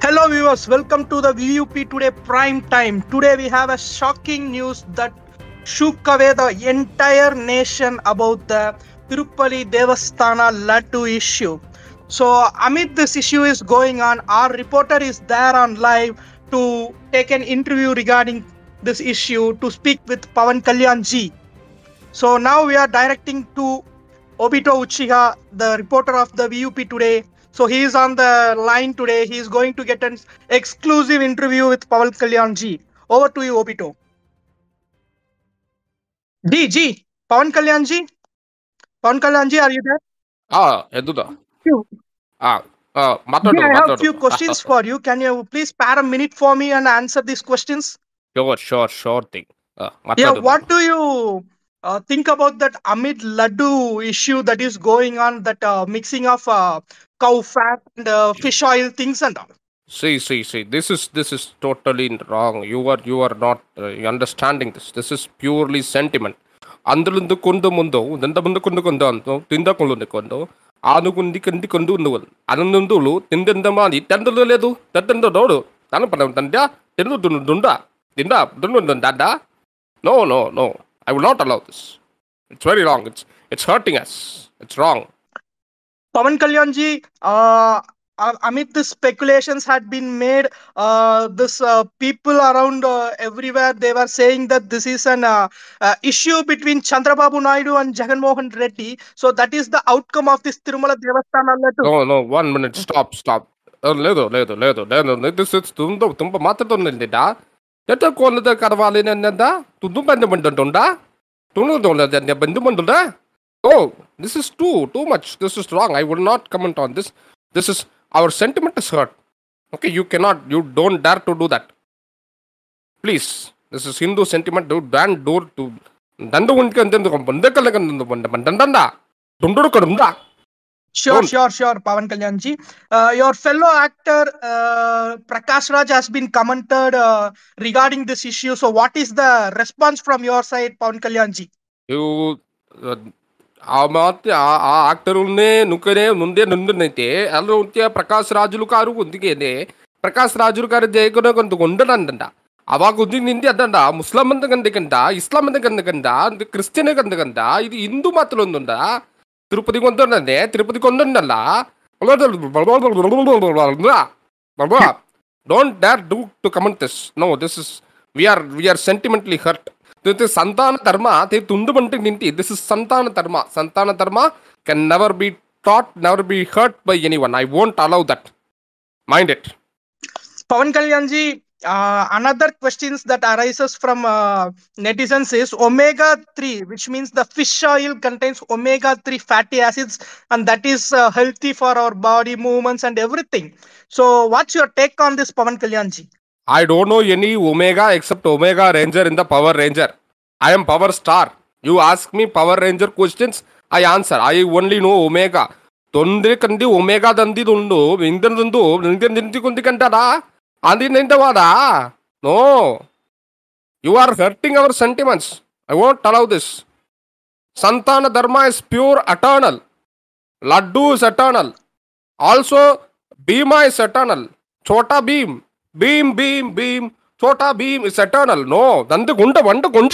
Hello viewers, welcome to the VUP Today Prime Time. Today we have a shocking news that shook away the entire nation about the Tirupati Devasthana Laddu issue. So amid this issue is going on, our reporter is there on live to take an interview regarding this issue to speak with Pavan Kalyan ji. So now we are directing to Obito Uchiha, the reporter of the VUP today. So he is on the line today. He is going to get an exclusive interview with Pavan Kalyan ji. Over to you, Obito. D G Pavan Kalyan ji. Pavan Kalyan ji, are you there? ఆ ఎద్దుదా You. ఆ ఆ, మాట్లాడు Yeah, I have a మాట్లాడు few questions for you. Can you please spare a minute for me and answer these questions? Sure sure sure thing Yeah, మాట్లాడు what do you uh, think about that Amit Laddu issue that is going on, that uh, mixing of uh, cow fat and uh, fish oil things and all? see see see this is this is totally wrong you are you are not uh, understanding this this is purely sentiment అందులందు కొందు ముందు దంత ముందు కొందు కొందు అంతో తింద కొండు కొందు ఆనుకుంది కంది కొందు ఉందువల్ అనందులు తిందమా అని తెందలు లేదు తెంద node తన పదం తండ్యా తిందు దుండా తిందా దుండు దండా no no no I will not allow this it's very wrong it's it's hurting us it's wrong Pavan Kalyan ji, uh, uh, amid the speculations had been made, uh, this uh, people around uh, everywhere they were saying that this is an uh, uh, issue between Chandrababu Naidu and Jagan Mohan Reddy. So that is the outcome of this Tirumala Devasthana letter. No no one minute stop stop లేదు లేదు లేదు లేదు this is ತುಂಬ ತುಂಬ ಮಾತಾಡೋನಿಲ್ಲ ಎತ್ತ ಕೊಲ್ಲದ ಕರವಾಲಿ ನನ್ನದ ತುದ್ದು ಬಂದು ಬಂದುಂಟಾ ತುಣುದೊಂದ ಬಂದು ಬಂದುಂಡ oh this is too too much this is wrong I would not comment on this this is our sentiment is hurt okay you cannot you don't dare to do that please this is Hindu sentiment ಡು ಡ್ಯಾನ್ ಡೋರ್ ಟು ದಂಡು ಉಂಟ್ಕಂತ ಬಂದಕ್ಕಲ್ಲ ಕಂದು ಬಂದ ಬಂದಂಡ ದುಂಡು ಕಡುಂದ Sure, Don't- sure, sure, Pavan Kalyan ji. Uh, your fellow actor uh, Prakash Raj has been commented uh, regarding this issue. So, what is the response from your side, Pavan Kalyan ji? ఇವು ఆ మాత్ర ఆ యాక్టరుల్నే నుక్కనే ముందే నుండునైతే అలా ఉంటే ప్రకాశ్ రాజులు car ఉందికేనే Prakash రాజులు car జయకున కొంత ఉండడంట అವಾಗ ಉದ್ದಿ ನಿಂದಿ ಅದಂಡ Muslim ಅಂತ ಕಂದಕಂಡ ಇಸ್ಲಾಂ ಅಂತ ಕಂದಕಂಡ ಕ್ರಿಶ್ಚಿಯನ್ ಕಂದಕಂಡ ಇದು ಹಿಂದೂ ಮಾತ್ರ ಒಂದುಂಡ ತಿರುಪತಿಗೆ ಒಂದೊಂದೇ ತಿರುಪತಿಗೆ ಒಂದೊಂದಲ್ಲ don't dare do to comment this no this is we are we are sentimentally hurt this is ಸಂತಾನ ಧರ್ಮ they ತುಂಡು ಬಂಟಿ ನಿಂತಿ ದಿಸ್ ಇಸ್ ಸಂತಾನ Dharma Sanatana Dharma can never be taught never be hurt by any one I won't allow that mind it Pavan Kalyan ji, uh, another questions that arises from uh, netizens is omega 3, which means the fish oil contains omega 3 fatty acids, and that is uh, healthy for our body movements and everything. So, what's your take on this, Pavan Kalyan ji? I don't know any Omega except Omega Ranger in the Power Ranger. I am Power Star. You ask me Power Ranger questions, I answer. I only know Omega. ತೊಂದರೆ ಕಂದಿ omega ದಂದಿದುಂಡು ಇಂದನದಂದು ಇಂದನ್ ನಿಂತಿಕೊಂಡಿ ಕಂಟಾಡ ಅಂದಿ ನಿಂತವಾದ no you are hurting our sentiments I want allow this Sanatana Dharma is pure eternal laddu is eternal also Bheema is eternal Chhota Bheem Bheem Bheem Bheem Chhota Bheem is eternal no ದಂದು ಗುಂಡ ಬಂಡ ಗುಂಡ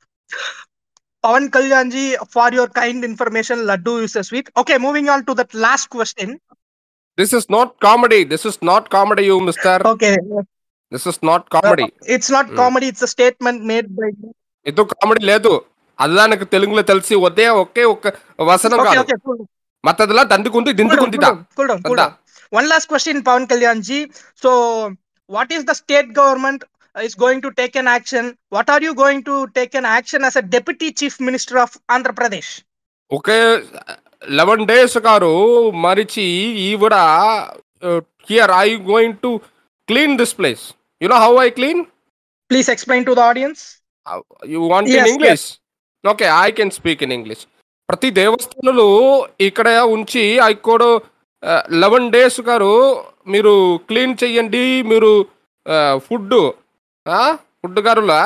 Pavan Kalyan ji, for your kind information, Laddu is a sweet. Okay, moving on to that last question. This is not comedy this is not comedy you mister Okay, this is not comedy it's not Mm. comedy, it's a statement made by. ఇది comedy లేదు అదిలా నాకు తెలుగులో తెలిసి ఒకే ఒకే ఒక వసనం Okay, కాదు okay, cool. మత్తదిలా దందుకుంది Cool down, cool దిందుకుందిదా down, cool down, cool Anda. down. One last question, Pawan Kalyan ji. So, what is the state government is going to take an action? What are you going to take an action as a deputy chief minister of Andhra Pradesh? Okay eleven days గారు మరిచి ఈవిడ here I going to clean this place you know how I clean Please explain to the audience. You want Yes, in yes. English okay I can speak in English ప్రతి దేవస్థానాలు ఇక్కడ ఉంచి ఐకోడు eleven days గారు మీరు clean చెయ్యండి మీరు food food గారులా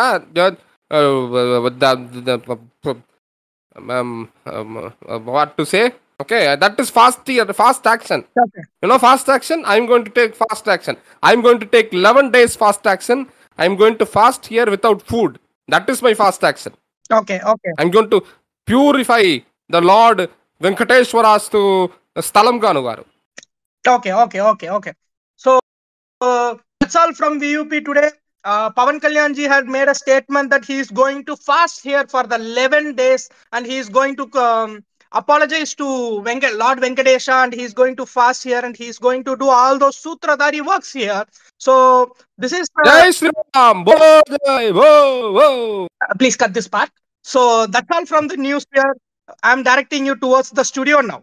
what to say Okay, that is fast fast action. Okay. You know, fast action. I'm going to take fast action. I'm going to take 11 days fast action. I'm going to fast here without food. That is my fast action. Okay. Okay. I'm going to purify the Lord Venkateshwaras to Stalam Ganugaru. Okay, okay, okay, okay. So uh, that's all from VUP today. Uh, Pavan Kalyanji had made a statement that he is going to fast here for the 11 days and he is going to um, apologize to Venkat, Lord Venkadesha and he is going to fast here and he is going to do all those Sutradhari works here. So this is. Uh, Jai Sri Ram, Bo Jai, Bo, Bo. uh, please cut this part. So that's all from the news here. I'm directing you towards the studio now.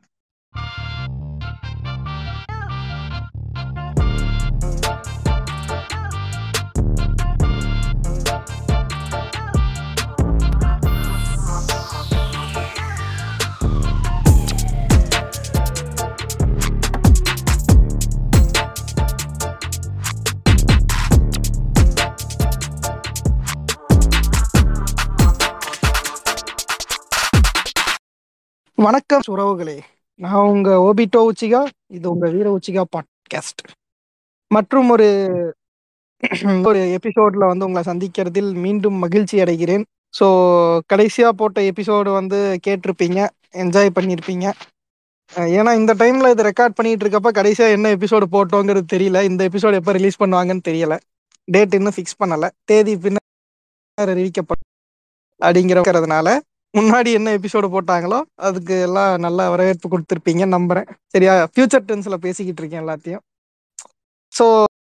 வணக்கம் உறவுகளே நான் உங்க Obito Uchiha இது உங்க வீர Uchiha podcast மற்றும் ஒரு ஒரு எபிசோட்ல வந்து உங்களை சந்திக்கிறதில் மீண்டும் மகிழ்ச்சி அடைகிறேன் ஸோ கடைசியா போட்ட எபிசோடு வந்து கேட்டிருப்பீங்க என்ஜாய் பண்ணியிருப்பீங்க அஹ் ஏன்னா இந்த டைம்ல இது ரெக்கார்ட் பண்ணிட்டு இருக்கப்ப கடைசியா என்ன எபிசோடு போட்டோங்கிறது தெரியல இந்த எபிசோடு எப்போ ரிலீஸ் பண்ணுவாங்கன்னு தெரியல டேட் இன்னும் ஃபிக்ஸ் பண்ணல தேதி பின்னர் அறிவிக்கப்படும் அப்படிங்கிறதுனால முன்னாடி என்ன எபிசோடு போட்டாங்களோ அதுக்கு எல்லாம் நல்ல வரவேற்பு கொடுத்துருப்பீங்க நம்புறேன் சரியா ஃபியூச்சர் டென்ஸ்ல பேசிக்கிட்டு இருக்கேன் எல்லாத்தையும் ஸோ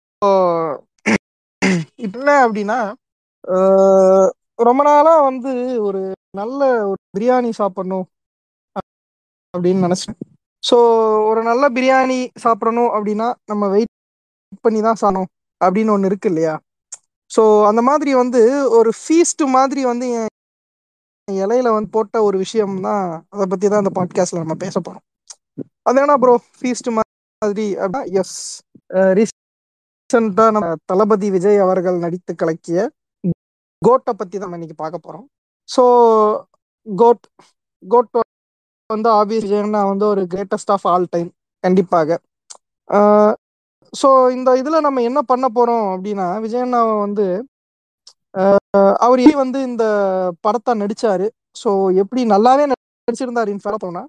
இப்போ என்ன அப்படின்னா அஹ், ரொம்ப நாளா வந்து ஒரு நல்ல ஒரு பிரியாணி சாப்பிடணும் அப்படின்னு நினைச்சேன் ஸோ ஒரு நல்ல பிரியாணி சாப்பிடணும் அப்படின்னா நம்ம வெயிட் பண்ணி தான் சாணும் அப்படின்னு ஒன்று இருக்கு இல்லையா ஸோ அந்த மாதிரி வந்து ஒரு ஃபீஸ்ட் மாதிரி வந்து என் இலையில வந்து போட்ட ஒரு விஷயம் தான் அதை பத்தி தான் இந்த பாட்காஸ்ட்ல நம்ம பேச போறோம் அது என்ன ப்ரோ ஃபீஸ்ட் மாதிரி அப்படின்னா எஸ் ரீசெண்டா நம்ம தளபதி விஜய் அவர்கள் நடித்து கலக்கிய கோட்டை பத்தி தான் நம்ம இன்னைக்கு பார்க்க போறோம் ஸோ கோட் கோட் வந்து ஆபியஸ் விஜயண்ணா வந்து ஒரு கிரேட்டஸ்ட் ஆஃப் ஆல் டைம் கண்டிப்பாக ஸோ இந்த இதுல நம்ம என்ன பண்ண போறோம் அப்படின்னா விஜயண்ணாவை வந்து அஹ் அவர் எப்படி வந்து இந்த படத்தை நடிச்சாரு ஸோ எப்படி நல்லாவே நடிச்சிருந்தாரு இன்ஃபேக்ட் போனா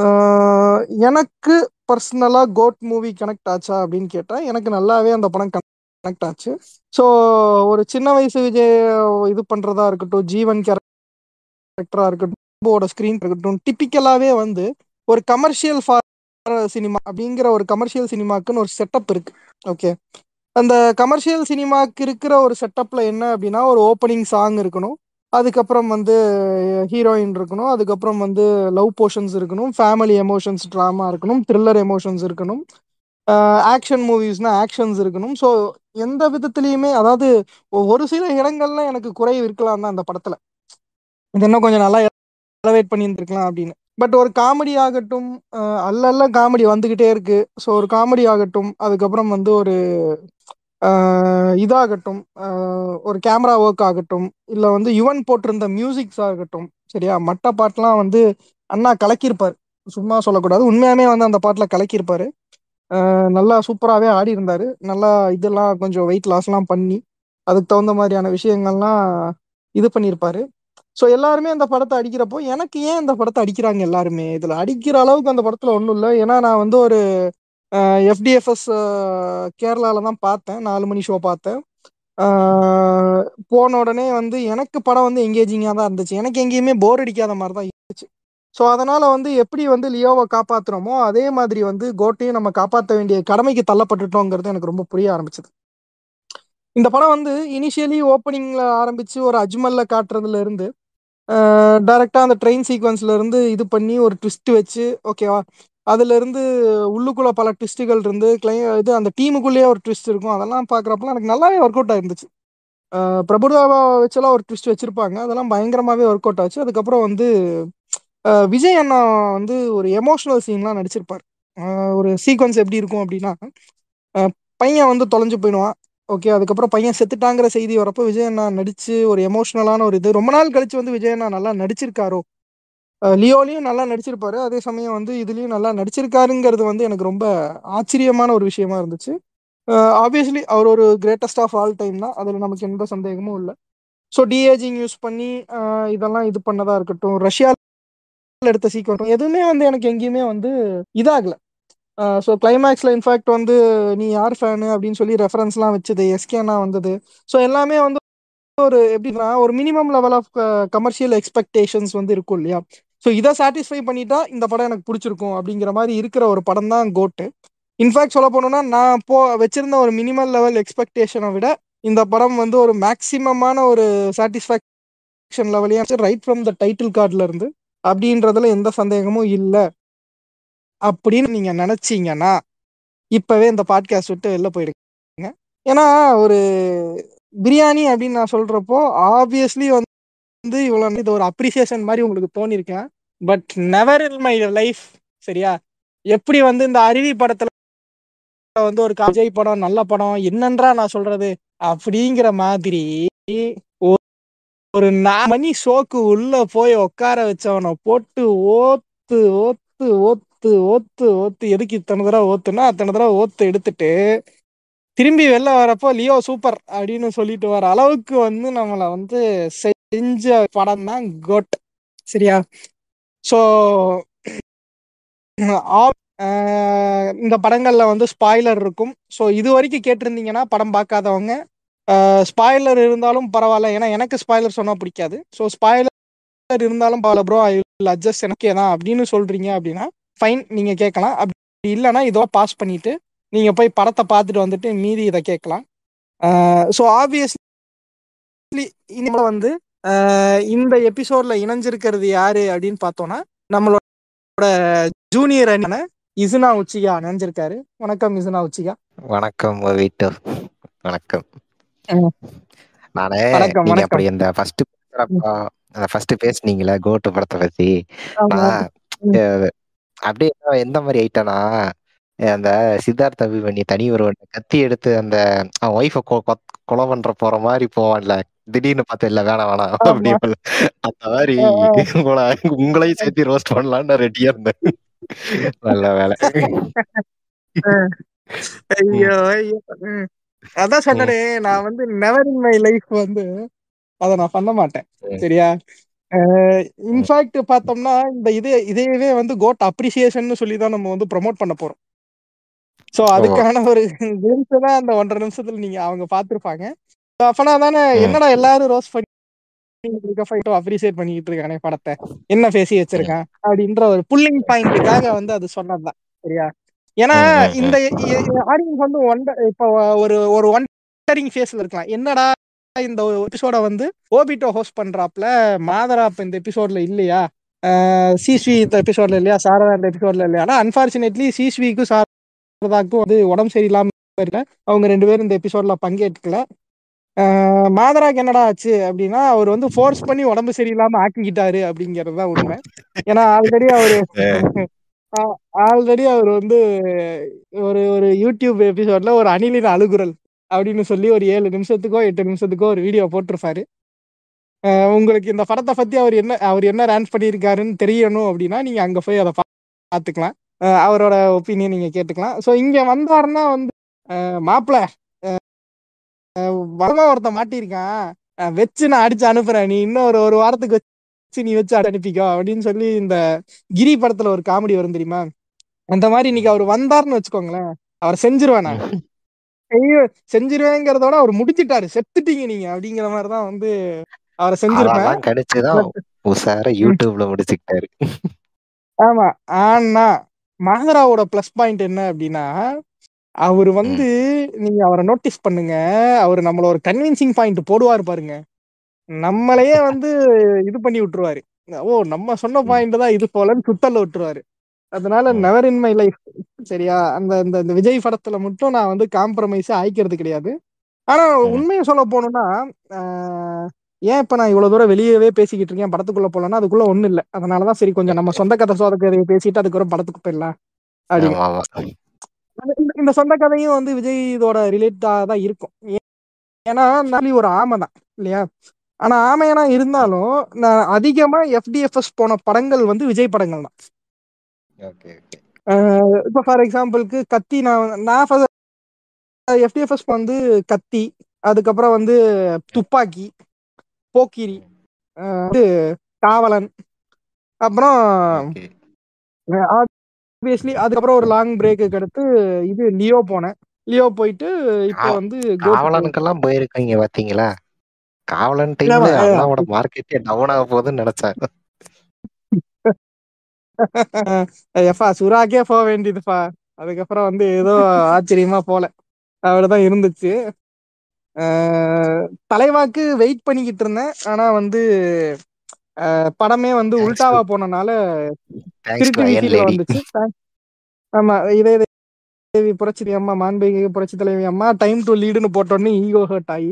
எனக்கு பர்சனலா கோட் மூவி கனெக்ட் ஆச்சா அப்படின்னு கேட்டா எனக்கு நல்லாவே அந்த படம் கனெக்ட் ஆச்சு ஸோ ஒரு சின்ன வயசு விஜய் இது பண்றதா இருக்கட்டும் ஜீவன் கேரக்டரா இருக்கட்டும் ஓட ஸ்கிரீன் இருக்கட்டும் டிப்பிக்கலாவே வந்து ஒரு கமர்ஷியல் சினிமா அப்படிங்கிற ஒரு கமர்ஷியல் சினிமாக்குன்னு ஒரு செட்டப் இருக்கு ஓகே அந்த கமர்ஷியல் சினிமாக்கு இருக்கிற ஒரு செட்டப்ல என்ன அப்படின்னா ஒரு ஓப்பனிங் சாங் இருக்கணும் அதுக்கப்புறம் வந்து ஹீரோயின் இருக்கணும் அதுக்கப்புறம் வந்து லவ் போர்ஷன்ஸ் இருக்கணும் ஃபேமிலி எமோஷன்ஸ் ட்ராமா இருக்கணும் த்ரில்லர் எமோஷன்ஸ் இருக்கணும் ஆக்ஷன் மூவிஸ்னா ஆக்ஷன்ஸ் இருக்கணும் ஸோ எந்த விதத்துலையுமே அதாவது ஒ- ஒரு சில இடங்கள்ல எனக்கு குறை இருக்கலாம் தான் அந்த படத்துல இது இன்னும் கொஞ்சம் நல்லா எலவேட் பண்ணியிருந்துருக்கலாம் அப்படின்னு பட் ஒரு காமெடி ஆகட்டும் அஹ் அல்லல்ல காமெடி வந்துகிட்டே இருக்கு ஸோ ஒரு காமெடி ஆகட்டும் அதுக்கப்புறம் வந்து ஒரு ஆஹ் இதாகட்டும் ஆஹ் ஒரு கேமரா ஒர்க் ஆகட்டும் இல்லை வந்து யுவன் போட்டிருந்த மியூசிக்ஸ் ஆகட்டும் சரியா மற்ற பாட்டெலாம் வந்து அண்ணா கலக்கியிருப்பார் சும்மா சொல்லக்கூடாது உண்மையாமே வந்து அந்த பாட்டில் கலக்கியிருப்பாரு ஆஹ் நல்லா சூப்பராகவே ஆடி இருந்தாரு நல்லா இதெல்லாம் கொஞ்சம் வெயிட் லாஸ்லாம் பண்ணி அதுக்கு தகுந்த மாதிரியான விஷயங்கள்லாம் இது பண்ணியிருப்பாரு ஸோ எல்லாருமே அந்த படத்தை அடிக்கிறப்போ எனக்கு ஏன் இந்த படத்தை அடிக்கிறாங்க எல்லாருமே இதில் அடிக்கிற அளவுக்கு அந்த படத்தில் ஒன்றும் இல்லை ஏன்னா நான் வந்து ஒரு எஃப்டிஎஃப்எஸ் கேரளால தான் பார்த்தேன் நாலு மணி ஷோ பார்த்தேன் ஆஹ் போன உடனே வந்து எனக்கு படம் வந்து எங்கேஜிங்காக தான் இருந்துச்சு எனக்கு எங்கேயுமே போர் அடிக்காத மாதிரி தான் இருந்துச்சு ஸோ அதனால வந்து எப்படி வந்து லியோவை காப்பாத்துறோமோ அதே மாதிரி வந்து கோட்டையும் நம்ம காப்பாற்ற வேண்டிய கடமைக்கு தள்ளப்பட்டுட்டோங்கிறது எனக்கு ரொம்ப புரிய ஆரம்பிச்சது இந்த படம் வந்து இனிஷியலி ஓப்பனிங்ல ஆரம்பிச்சு ஒரு அஜ்மல்ல காட்டுறதுல இருந்து டைரக்டா அந்த ட்ரெயின் சீக்வன்ஸ்ல இருந்து இது பண்ணி ஒரு ட்விஸ்ட் வச்சு ஓகேவா அதுல இருந்து உள்ளுக்குள்ள பல ட்விஸ்ட்டுகள் இருந்து கிளை இது அந்த டீமுக்குள்ளேயே ஒரு ட்விஸ்ட் இருக்கும் அதெல்லாம் பார்க்குறப்பலாம் எனக்கு நல்லாவே ஒர்க் அவுட் ஆயிருந்துச்சு அஹ் பிரபுதாவா வச்செல்லாம் ஒரு ட்விஸ்ட் வச்சிருப்பாங்க அதெல்லாம் பயங்கரமாவே ஒர்க் அவுட் ஆச்சு அதுக்கப்புறம் வந்து அஹ் விஜய் அண்ணா வந்து ஒரு எமோஷனல் சீன்லாம் நடிச்சிருப்பார் அஹ் ஒரு சீக்வன்ஸ் எப்படி இருக்கும் அப்படின்னா அஹ் பையன் வந்து தொலைஞ்சு போயிடுவான் ஓகே அதுக்கப்புறம் பையன் செத்துட்டாங்கிற செய்தி வரப்போ விஜய் அண்ணா நடிச்சு ஒரு எமோஷனலான ஒரு இது ரொம்ப நாள் கழிச்சு வந்து விஜய் அண்ணா நல்லா நடிச்சிருக்காரோ அஹ் லியோலயும் நல்லா நடிச்சிருப்பாரு அதே சமயம் வந்து இதுலயும் நல்லா நடிச்சிருக்காருங்கிறது வந்து எனக்கு ரொம்ப ஆச்சரியமான ஒரு விஷயமா இருந்துச்சு ஆப்வியஸ்லி அவர் ஒரு கிரேட்டஸ்ட் ஆஃப் ஆல் டைம் தான் அதுல நமக்கு எந்த சந்தேகமும் இல்லை ஸோ டிஏஜிங் யூஸ் பண்ணி அஹ் இதெல்லாம் இது பண்ணதா இருக்கட்டும் ரஷ்யாவில் எடுத்த சீக்வன்ஸ் எதுவுமே வந்து எனக்கு எங்கேயுமே வந்து இதாகல ஸோ கிளைமேக்ஸ்ல இன்ஃபேக்ட் வந்து நீ யார் ஃபேனு அப்படின்னு சொல்லி ரெஃபரன்ஸ்லாம் வச்சது எஸ்கேனா வந்தது ஸோ எல்லாமே வந்து ஒரு எப்படின்னா ஒரு minimum level of commercial expectations வந்து இருக்கும் இல்லையா ஸோ இதை சாட்டிஸ்ஃபை பண்ணிட்டா இந்த படம் எனக்கு பிடிச்சிருக்கும் அப்படிங்கிற மாதிரி இருக்கிற ஒரு படம் தான் கோட்டு இன்ஃபேக்ட் சொல்ல போனோம்னா நான் போ வச்சிருந்த ஒரு மினிமல் லெவல் எக்ஸ்பெக்டேஷனை விட இந்த படம் வந்து ஒரு மேக்சிமமான ஒரு சாட்டிஸ்ஃபேக்ஷன் லெவலையும் ரைட் ஃப்ரம் த டைட்டில் கார்டில் இருந்து அப்படின்றதுல எந்த சந்தேகமும் இல்லை அப்படின்னு நீங்க நினைச்சீங்கன்னா இப்பவே இந்த பாட்காஸ்ட் விட்டு வெளில போயிடுங்க ஏன்னா ஒரு பிரியாணி அப்படின்னு நான் சொல்றப்போ ஆப்வியஸ்லி வந்து இவ்வளவு இது ஒரு அப்ரிசியேஷன் மாதிரி உங்களுக்கு தோணிருக்கேன் but never in my life சரியா எப்படி வந்து இந்த அருவி படத்துல வந்து ஒரு விஜய் படம் நல்ல படம் என்னன்றா நான் சொல்றது அப்படிங்கிற மாதிரி ஒ- ஒரு நாலு மணி ஷோக்கு உள்ள போய் உட்கார வச்சவனை போட்டு ஓத்து ஓத்து ஓத்து ஓத்து ஓத்து எதுக்கு இத்தனை தடவை ஓத்துனா அத்தனை தடவை ஓத்து எடுத்துட்டு திரும்பி வெளில வரப்போ லியோ சூப்பர் அப்படின்னு சொல்லிட்டு வர அளவுக்கு வந்து நம்மளை வந்து செஞ்ச படம் தான் கோட் சரியா ஸோ இந்த படங்கள்ல வந்து ஸ்பாய்லர் இருக்கும் ஸோ இது வரைக்கும் கேட்டிருந்தீங்கன்னா படம் பார்க்காதவங்க ஸ்பாய்லர் இருந்தாலும் பரவாயில்ல ஏன்னா எனக்கு ஸ்பாய்லர் சொன்னா பிடிக்காது ஸோ ஸ்பாய்லர் இருந்தாலும் பரவாயில்ல ப்ரோ ஐ வில் அட்ஜஸ்ட் எனக்கே தான் அப்படின்னு சொல்றீங்க அப்படின்னா ஃபைன் நீங்க கேட்கலாம் அப்படி இல்லைன்னா இதோ பாஸ் பண்ணிட்டு நீங்க போய் படத்தை பார்த்துட்டு வந்துட்டு மீதி இதை கேட்கலாம் ஸோ ஆப்வியஸ்லி இந்த வந்து ஆஹ் இந்த எபிசோட்ல இணைஞ்சிருக்கிறது யாரு அப்படின்னு பார்த்தோம்னா நம்மளோட ஜூனியர் அண்ணன இசுனா உச்சிகா இணைஞ்சிருக்காரு வணக்கம் இசுனா உச்சிகா வணக்கம் வீட்டு வணக்கம் ம். நானே வணக்கம், நீங்க வணக்கம். அப்படி இந்த ஃபர்ஸ்ட் ஃபர்ஸ்ட் பேசுனீங்களே கோட்டு படத்தை பத்தி ஆமா. நான் ம். அஹ், அப்படியே நான் எந்த மாதிரி ஆயிட்டேனா அந்த சித்தார்த் அபிமன்யு தனி ஒருவன் கத்தி எடுத்து அந்த அவன் ஒய்ஃபை கொலை பண்ற போற மாதிரி போவான்ல திடீர்னு பார்த்து இல்ல வேணாம் வேணாம் ஆமா. அப்படி அந்த மாதிரி ஆ, ஆ. உங்களை உங்களையும் சேர்த்து ரோஸ்ட் பண்ணலாம்னு ரெடியா இருந்தேன் நல்ல வேலை ஐயோ ஐயோ ம். அதான் சொன்னனே நான் வந்து நெவர் இன் மை லைஃப் வந்து அதை நான் பண்ண மாட்டேன் ம். சரியா இன்ஃபேக்ட் பார்த்தோம்னா இந்த இதே இதையவே வந்து கோட் அப்ரிசியேஷன் சொல்லி தான் நம்ம வந்து ப்ரோமோட் பண்ண போறோம் ஸோ அதுக்கான ஒரு கிளிம்ஸ் தான் அந்த ஒன்றரை நிமிஷத்துல நீங்க அவங்க பார்த்துருப்பாங்க அப்பனா தானே ம். என்னடா எல்லாரும் ரோஸ் பண்ணி அப்ரிசியேட் பண்ணிட்டு இருக்கானே படத்தை என்ன பேசி வச்சிருக்கான் அப்படின்ற ஒரு புல்லிங் பாயிண்ட்டுக்காக வந்து அது சொன்னதுதான் சரியா ஏன்னா ம், ம், ம். இந்த ஆடியன்ஸ் வந்து ஒண்ட இப்போ ஒரு ஒரு ஒண்டரிங் ஃபேஸ்ல இருக்கலாம் என்னடா இந்த எபிசோட வந்து ஓபிட்டோ ஹோஸ்ட் பண்றாப்ல மாதரா இப்ப இந்த எபிசோட்ல இல்லையா சிஸ்வி இந்த எபிசோட்ல இல்லையா சாரதா இந்த எபிசோட்ல இல்லையா ஆனா அன்பார்ச்சுனேட்லி சிஸ்விக்கும் சாரதாக்கும் வந்து உடம்பு சரியில்லாம இருக்க அவங்க ரெண்டு பேரும் இந்த எபிசோட்ல பங்கேற்கல ஆஹ் மாதராக்கு என்னடா ஆச்சு அப்படின்னா அவர் வந்து ஃபோர்ஸ் பண்ணி உடம்பு சரியில்லாம ஆக்கிக்கிட்டாரு அப்படிங்கிறது தான் உண்மை ஏன்னா ஆல்ரெடி அவரு ஆல்ரெடி அவர் வந்து ஒரு ஒரு யூடியூப் எபிசோட்ல ஒரு அணிலின் அழுகுரல் அப்படின்னு சொல்லி ஒரு ஏழு நிமிஷத்துக்கோ எட்டு நிமிஷத்துக்கோ ஒரு வீடியோ போட்டிருப்பாரு ஆஹ் உங்களுக்கு இந்த படத்தை பத்தி அவர் என்ன அவர் என்ன ரேன்ஸ் பண்ணியிருக்காருன்னு தெரியணும் அப்படின்னா நீங்க அங்க போய் அதை பா- பார்த்துக்கலாம் ஆஹ் அவரோட ஒப்பீனியன் நீங்க கேட்டுக்கலாம் ஸோ இங்க வந்தாருன்னா வந்து மாப்பிள்ள வரமா ஒருத்தன் மாட்டியிருக்கான் அஹ் வச்சு நான் அடிச்சு அனுப்புறேன் நீ இன்னும் ஒரு ஒரு வாரத்துக்கு வச்சு நீ வச்சு அனுப்பிக்கோ அப்படின்னு சொல்லி இந்த கிரி படத்துல ஒரு காமெடி வரும் தெரியுமா அந்த மாதிரி இன்னைக்கு அவர் வந்தாருன்னு வச்சுக்கோங்களேன் அவர் செஞ்சிருவேன் நான் ஐயோ செஞ்சிருவேங்கிறத விட அவர் முடிச்சிட்டாரு செத்துட்டீங்க நீங்க அப்படிங்கிற மாதிரிதான் வந்து அவரை செஞ்சிருப்பேன் அதெல்லாம் கிடைச்சுதான் உசார யூடியூப்ல முடிச்சுக்கிட்டாரு ஆமா ஆனா மாதராவோட ப்ளஸ் பாயிண்ட் என்ன அப்படின்னா அவர் வந்து நீங்க அவரை நோட்டீஸ் பண்ணுங்க அவர் நம்மள ஒரு கன்வின்சிங் பாயிண்ட் போடுவாரு பாருங்க நம்மளையே வந்து இது பண்ணி விட்டுருவாரு ஓ நம்ம சொன்ன ம். பாயிண்ட் தான் இது போலன்னு சுத்தல்ல விட்டுருவாரு அதனால ம். நெவர் இன் மை லைஃப் சரியா அந்த இந்த இந்த விஜய் படத்துல மட்டும் நான் வந்து காம்ப்ரமைஸ் ஆயிக்கிறது கிடையாது ஆனா ம். உண்மையை சொல்ல போனோம்னா ஆஹ், ஏன் இப்ப நான் இவ்வளவு தூரம் வெளியவே பேசிக்கிட்டு இருக்கேன் படத்துக்குள்ள போலன்னா அதுக்குள்ள ஒண்ணும் இல்ல அதனாலதான் சரி கொஞ்சம் நம்ம சொந்த கதை சோத கதையை பேசிட்டு அதுக்கப்புறம் படத்துக்கு போயிடலாம் அப்படின்னு ஆமா ஆமா அந்த- இந்த- இந்த சொந்த கதையும் வந்து விஜய் இதோட ரிலேட்டா தான் இருக்கும் ஏ- ஏன்னா நாளி ஒரு ஆமை தான் இல்லையா ஆனா ஆமையனா இருந்தாலும் நான் அதிகமா எஃப்டிஎஃப்எஸ் போன படங்கள் வந்து விஜய் படங்கள் தான் ஓகே ஓகே அஹ் இப்போ ஃபார் எக்ஸாம்பிளுக்கு கத்தி நான் நான் எஃப்டிஎஃப்எஸ் வந்து கத்தி அதுக்கப்புறம் வந்து துப்பாக்கி போக்கிரி அஹ் வந்து காவலன் அப்புறம் ஓகே ஆப்வியஸ்லி அதுக்கப்புறம் ஒரு லாங் பிரேக்கு அடுத்து இது லியோ போனேன் லியோ போயிட்டு இப்போ கா- வந்து Go to- காவலனுக்கெல்லாம் போயிருக்கீங்க பாத்தீங்களா காவலன் இல்ல, டைம்ல அஹ் அண்ணாவோட மார்க்கெட்டே டவுன் ஆக போகுதுன்னு நினைச்சேன் எஃபா சுறாக்கே போக வேண்டியதுப்பா அதுக்கப்புறம் வந்து ஏதோ ஆச்சரியமா போல அவ்வளவுதான் இருந்துச்சு அஹ் தலைவாக்கு வெயிட் பண்ணிக்கிட்டு இருந்தேன் ஆனா வந்து அஹ் படமே வந்து Thanks உல்டாவா போனனால தேங்க்ஸ் டு திருட்டு அயன் விசில லேடி வந்துச்சு ஆமா இதே தேவி புரட்சி அம்மா மாண்புமிகு புரட்சி தலைவி அம்மா டைம் டு லீடுன்னு போட்டோன்னே ஈகோ ஹர்ட் ஆகி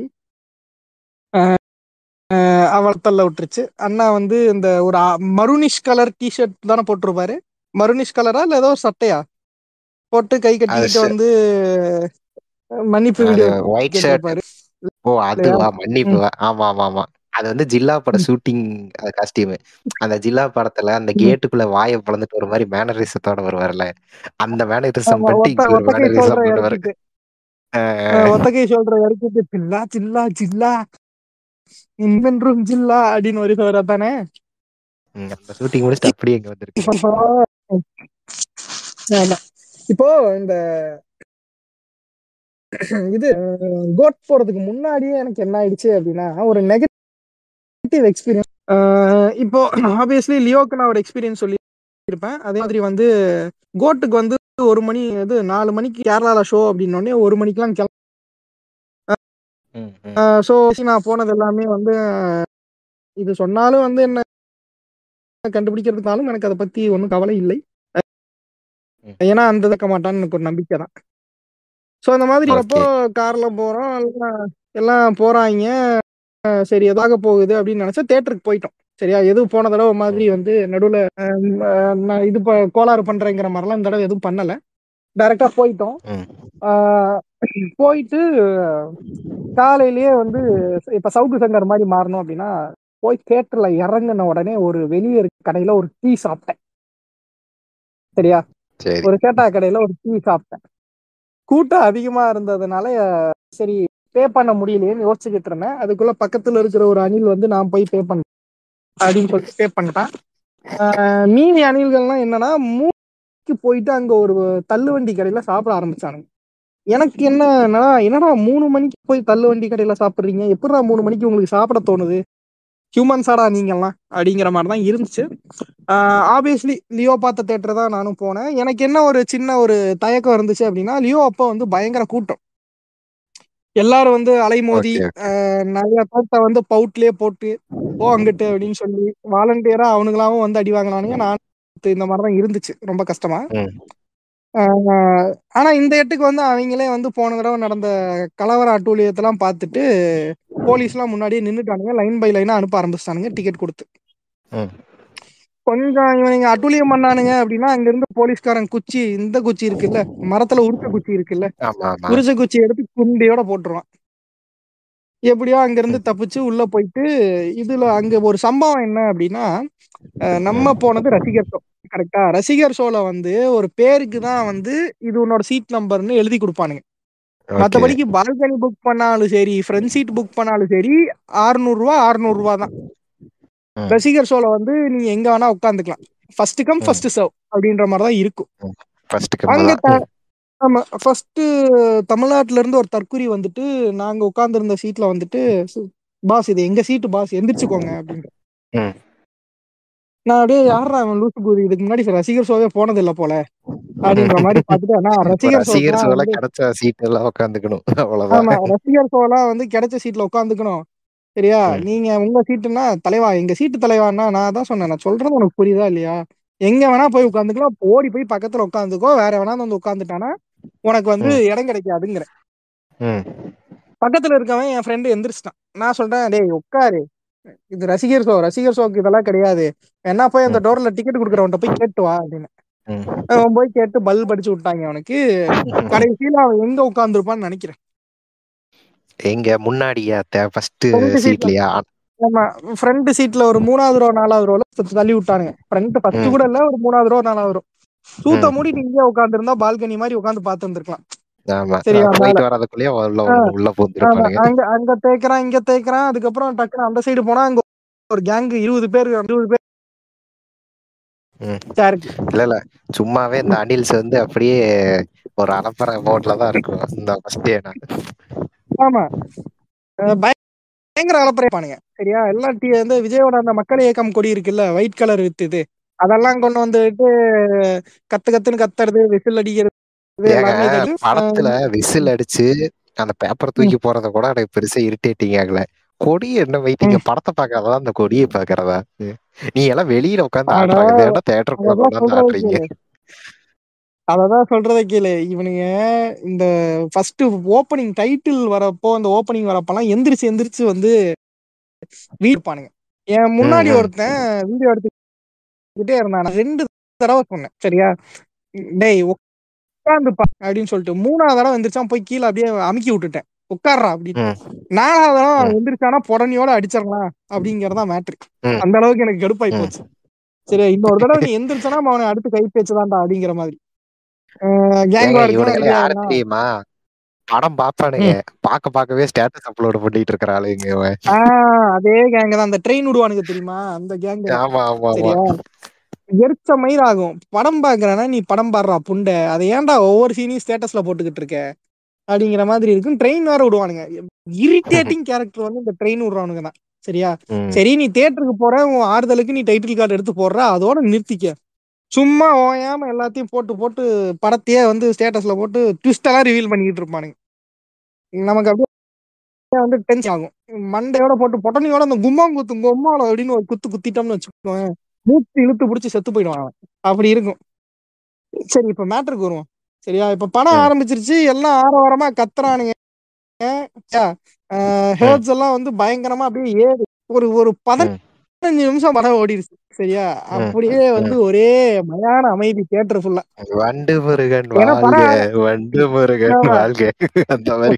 அஹ் அவளை தள்ள விட்டுருச்சு அண்ணா வந்து இந்த ஒரு மருனிஷ் கலர் டிஷர்ட் தானே போட்டிருப்பாரு மருனிஷ் கலரா இல்ல ஏதோ ஒரு சட்டையா போட்டு கை கட்டிக்கிட்டு ச- வந்து மன்னிப்பு அது வீடியோ ஒயிட் ஷர்ட் கேட்டிருப்பாரு ஓ அதுவா மன்னிப்பு ஆமா ஆமா ஆமா அது வந்து ஜில்லா பட ஷூட்டிங் காஸ்டியூம் அந்த ஜில்லா படத்துல அந்த கேட்டுக்குள்ள வாயை பிளந்துட்டு ஒரு மாதிரி மேனரிசத்தோட வருவார்ல அந்த மேனரிசம் ஆமா, பண்ணிட்டு ஒத்த இங்க ஒரு ஒத்த கை மேனரிசம் சொல்ற பண்ணுவாரு இறக்கிட்டு அஹ் ஒத்த கை சொல்ற இறக்கிட்டு ஜில்லா ஜில்லா ஜில்லா இன்வென்றும் ஜில்லா அப்படின்னு ஒரு சோரா தானே ம், அந்த ஷூட்டிங் முடிச்சுட்டு அப்படியே இங்க வந்திருக்கு ஆமா. இப்போ இந்த இது கோட் போறதுக்கு முன்னாடியே எனக்கு என்ன ஆயிடுச்சு அப்படின்னா ஒரு நெகட்டிவ் எக்ஸ்பீரியன்ஸ் இப்போ ஆப்வியஸ்லி லியோக்கு நான் ஒரு எக்ஸ்பீரியன்ஸ் சொல்லி இருப்பேன் அதே மாதிரி வந்து கோட்டுக்கு வந்து ஒரு மணி இது நாலு மணிக்கு கேரளால ஷோ அப்படின்னோடனே ஒரு மணிக்கெல்லாம் கிளம்ப ம், ம். ஸோ நான் போனது எல்லாமே வந்து இது சொன்னாலும் வந்து என்ன கண்டுபிடிக்கிறதுனாலும் எனக்கு அதை பத்தி ஒன்றும் கவலை இல்லை ம். ஏன்னா அந்த இருக்க மாட்டான்னு எனக்கு ஒரு நம்பிக்கை தான் ஸோ அந்த மாதிரி அப்போ கார்ல போறோம் எல்லாம் எல்லாம் போறாங்க அஹ் சரி எதாக போகுது அப்படின்னு நினைச்சா தேட்டருக்கு போயிட்டோம் சரியா எதுவும் போன தடவை மாதிரி வந்து நடுவில் நான் இது ப- கோளாறு பண்றேங்கிற மாதிரிலாம் இந்த தடவை எதுவும் பண்ணல டைரக்டா போயிட்டோம் ம். ஆஹ் போயிட்டு காலையிலேயே வந்து இப்ப சவுக்கு சங்கர் மாதிரி மாறணும் அப்படின்னா போய் தியேட்டர்ல இறங்கின உடனே ஒரு வெளியே இருக்க கடையில ஒரு டீ சாப்பிட்டேன் சரியா சரி ஒரு கேட்டா கடையில ஒரு டீ சாப்பிட்டேன் கூட்டம் அதிகமா இருந்ததுனால அஹ், சரி பே பண்ண முடியலையேன்னு யோசிச்சுக்கிட்டு இருந்தேன் அதுக்குள்ள பக்கத்துல இருக்கிற ஒரு அணில் வந்து நான் போய் பே பண்ண அப்படின்னு சொல்லிட்டு பே பண்ணிட்டேன் ஆஹ், மீதி அணில்கள்லாம் என்னன்னா மூக்கு போயிட்டு அங்க ஒரு தள்ளுவண்டி கடையில சாப்பிட ஆரம்பிச்சானுங்க எனக்கு என்னன்னா என்னடா மூணு மணிக்கு போய் தள்ளுவண்டி கடையில சாப்பிடுறீங்க எப்படிடா மூணு மணிக்கு உங்களுக்கு சாப்பிட தோணுது ஹியூமன்ஸாடா நீங்கெல்லாம் அப்படிங்கிற மாதிரி தான் இருந்துச்சு ஆப்வியஸ்லி லியோ பார்த்த தேட்டர் தான் நானும் போனேன் எனக்கு என்ன ஒரு சின்ன ஒரு தயக்கம் இருந்துச்சு அப்படின்னா லியோ அப்போ வந்து பயங்கர கூட்டம் எல்லாரும் வந்து அலைமோதி Okay, okay. ஆஹ் நிறைய பேர்த்த வந்து பவுட்லயே போட்டு போ அங்கிட்டு அப்படின்னு சொல்லி வாலண்டியரா அவனுங்களாவும் வந்து அடி வாங்கினானுங்க நான் இந்த மாதிரி தான் இருந்துச்சு ரொம்ப கஷ்டமா ம். ஆஹ் ஆனா இந்த எட்டுக்கு வந்து அவங்களே வந்து போன தடவை நடந்த கலவர அட்டூழியத்தெல்லாம் பார்த்துட்டு போலீஸ்லாம் முன்னாடியே நின்னுட்டானுங்க லைன் பை லைனா அனுப்ப ஆரம்பிச்சிட்டானுங்க டிக்கெட் கொடுத்து ம். கொஞ்சம் இவனுங்க அட்டூழியம் பண்ணானுங்க அப்படின்னா அங்க இருந்து போலீஸ்காரன் குச்சி இந்த குச்சி இருக்குல்ல மரத்துல உருச்ச குச்சி இருக்குல்ல ஆமா ஆமா உரிச்ச குச்சி எடுத்து குண்டியோட போட்டுருவான் எப்படியோ அங்க இருந்து தப்பிச்சு உள்ள போயிட்டு இதுல அங்க ஒரு சம்பவம் என்ன அப்படின்னா அஹ் நம்ம போனது ரசிகர் ஷோ கரெக்டா ரசிகர் ஷோல வந்து ஒரு பேருக்கு தான் வந்து இது உன்னோட சீட் நம்பர்னு எழுதி கொடுப்பானுங்க Okay. மத்தபடிக்கு பால்கனி புக் பண்ணாலும் சரி ஃப்ரண்ட் சீட் புக் பண்ணாலும் சரி 600 ரூபா 600 ரூபா தான் ம். ரசிகர் ஷோல வந்து நீங்க எங்க வேணா உட்காந்துக்கலாம் ஃபர்ஸ்ட் கம் ம். ஃபர்ஸ்ட் சர்வ் அப்படின்ற மாதிரி தான் இருக்கும் First அங்க கம்மலா. த- ஆமா ஃபர்ஸ்ட் தமிழ்நாட்டுல இருந்து ஒரு தற்குறி வந்துட்டு நாங்க உட்கார்ந்திருந்த சீட்ல வந்துட்டு பாஸ் இது எங்க சீட்டு பாஸ் எந்திரிச்சுக்கோங்க அப்படின்ற ம். நான் அப்படியே யாரா அவன் லூசு கூதி இதுக்கு முன்னாடி ரசிகர் ஷோவே போனது இல்ல போல அப்படின்ற மாதிரி பார்த்துட்டு ஆனா இப்ப ரசிகர் ரசிகர் ஷோலாம் சோல வந்து கிடைச்ச சீட் எல்லாம் உட்காந்துக்கணும் அவ்வளவுதான் ஆமா ரசிகர் ஷோலாம் வந்து கிடைச்ச சீட்ல உட்காந்துக்கணும் சரியா ம். நீங்க உங்க சீட்டுன்னா தலைவா எங்க சீட்டு தலைவான்னா நான் தான் சொன்னேன் நான் சொல்றது உனக்கு புரியுதா இல்லையா எங்க வேணா போய் உட்காந்துக்கலாம் ஓடி போய் பக்கத்துல உட்காந்துக்கோ வேற வேணா வந்து உட்காந்துட்டானா உனக்கு வந்து ம். இடம் கிடைக்காதுங்கிற ம். பக்கத்துல இருக்கவன் என் ஃப்ரெண்டு எந்திரிச்சிட்டான் நான் சொல்றேன் டேய் உட்காரு இது ரசிகர் ஷோ ரசிகர் ஷோக்கு இதெல்லாம் கிடையாது என்ன போய் அந்த ம். டோர்ல டிக்கெட் கொடுக்குறவன்ட்ட போய் கேட்டு வா அப்படின்னு ம். அவன் போய் கேட்டு பல் படிச்சு விட்டாங்க அவனுக்கு கடைசியில அவன் எங்க உட்காந்துருப்பான்னு நினைக்கிறேன் எங்க முன்னாடியா ஃபர்ஸ்ட் Front seat ல. சீட்லயா ஆமா ஃப்ரண்ட் சீட்ல ஒரு மூணாவது ரோ நாலாவது ரோல தள்ளி விட்டானுங்க ஃப்ரண்ட் ஃபர்ஸ்ட் ம். கூட இல்ல ஒரு மூணாவது ரோ நாலாவது ரோ சூத்த ம். மூடிட்டு இங்கே உட்கார்ந்து இருந்தா பால்கனி மாதிரி உட்கார்ந்து பார்த்து இருந்திருக்கலாம் ஆமா சரியா, நான் போயிட்டு வர்றதுக்குள்ளேயே உள்ள உள்ள- உள்ள ஆமா, பூந்துருப்பானுங்க அங்க அங்க தேய்க்கிறான் இங்க தேய்க்கிறான் அதுக்கப்புறம் டக்குனு அந்த சைடு போனா அங்க ஒரு கேங் இருபது பேர் இருபது பேர் ம். சேருக்கு இல்ல இல்ல சும்மாவே இந்த அனில்ஸ் வந்து அப்படியே ஒரு அலப்பற மோட்ல தான் இருக்கும் இந்த ஃபர்ஸ்ட் டே ஆமா அஹ் பயங்கர அலப்பறைப்பானுங்க சரியா எல்லாம் டி வந்து விஜயோட அந்த மக்கள் இயக்கம் கொடி இருக்குல்ல ஒயிட் கலர் வித்து இது அதெல்லாம் கொண்டு வந்துட்டு கத்து கத்துன்னு கத்துறது விசில் அடிக்கிறது எல்லாமே ஏங்க இது. படத்துல விசில் அடிச்சு அந்த பேப்பர் தூக்கி போறத கூட எனக்கு பெருசா இரிட்டேட்டிங் ஆகல கொடி என்ன வெயிட்டிங்க படத்தை பாக்காதா அந்த கொடியை பாக்குறதா நீ எல்லாம் வெளியில உட்காந்து அட, ஆடுறாங்க வேணா தேட்டருக்குள்ள அததான் உட்காந்து சொல்றது ஆடுறீங்க கேளு. அததான் சொல்றத கேளு இவனுங்க இந்த ஃபர்ஸ்ட் ஓப்பனிங் டைட்டில் வரப்போ அந்த ஓப்பனிங் வரப்பெல்லாம் எந்திரிச்சு எந்திரிச்சு வந்து வீடு இருப்பானுங்க என் முன்னாடி ம், ம். ஒருத்தன் வீடியோ எடுத்துக்கிட்டே இருந்தான் நான் ரெண்டு தடவை சொன்னேன் சரியா டேய் உட்காந்துப்பா அப்படின்னு சொல்லிட்டு மூணாவது தடவை எந்திரிச்சான் போய் கீழே அப்படியே அமுக்கி விட்டுட்டேன் உட்கார்றா அப்படின்னு ம். நாலாவது தடவை அவன் ம். எந்திரிச்சானா புடனியோட அடிச்சிடலாம் அப்படிங்கறதான் மேட்ரு ம். அந்த அளவுக்கு எனக்கு கடுப்பாയി ம். போச்சு சரியா இன்னொரு தடவை நீ எந்திரிச்சானா அவனை அடுத்து கை பேச்சுதான்டா அப்படிங்கிற மாதிரி கேங் ஏங்க வார்டுக்கு இவனுங்க ரெடி யாரு ஆகலாம் தெரியுமா படம் பாப்பானுங்க பாக்க பாக்கவே ஸ்டேட்டஸ் அப்லோட் பண்ணிட்டு இருக்கிற ஆளுங்க இவன். ஆஹ் அதே கேங் தான் அந்த ட்ரெயின் விடுவானுங்க தெரியுமா அந்த கேங் ஆமா ஆமா ஆமா சரியா எரிச்ச மயிர் ஆகும் படம் பாக்குறனா நீ படம் பாடுறா புண்டை அதை ஏன்டா ஒவ்வொரு சீனையும் ஸ்டேட்டஸ்ல போட்டுக்கிட்டு இருக்க அப்படிங்கிற மாதிரி இருக்கும் ட்ரெயின் வேற விடுவானுங்க இரிட்டேட்டிங் கேரக்டர் வந்து இந்த ட்ரெயின் விடுறானுங்க தான் சரியா ம். சரி நீ தியேட்டருக்கு போற உன் ஆறுதலுக்கு நீ டைட்டில் கார்டு எடுத்து போடுற அதோட நிறுத்திக்க சும்மா ஓயாம எல்லாத்தையும் போட்டு போட்டு படத்தையே வந்து ஸ்டேட்டஸ்ல போட்டு ட்விஸ்ட் எல்லாம் ரிவீல் பண்ணிக்கிட்டு இருப்பானுங்க நமக்கு அப்படியே வந்து டென்ஷன் ஆகும் மண்டையோட போட்டு பொட்டனியோட அந்த கும்மாங் குத்து கும்மால அப்படின்னு ஒரு குத்து குத்திட்டோம்னு வச்சுக்கோங்க மூச்சு இழுத்து பிடிச்சி செத்து போயிடுவான் அவன். அப்படி இருக்கும் சரி இப்ப மேட்டருக்கு வருவோம் சரியா இப்ப படம் ம். ஆரம்பிச்சிருச்சு எல்லாம் ஆரவாரமா கத்துறானுங்க ஹேர்ட்ஸ் எல்லாம் வந்து பயங்கரமா அப்படியே ஏறு ஒரு ஒரு பதினஞ்சு நிமிஷம் படம் ஓடிடுச்சு சரியா அப்படியே வந்து ஒரே மயான அமைதி தியேட்டர் ஃபுல்லா வண்டு முருகன் ஏன்னா வாழ்க படம் வண்டு முருகன் ஆமா. வாழ்க அந்த மாதிரி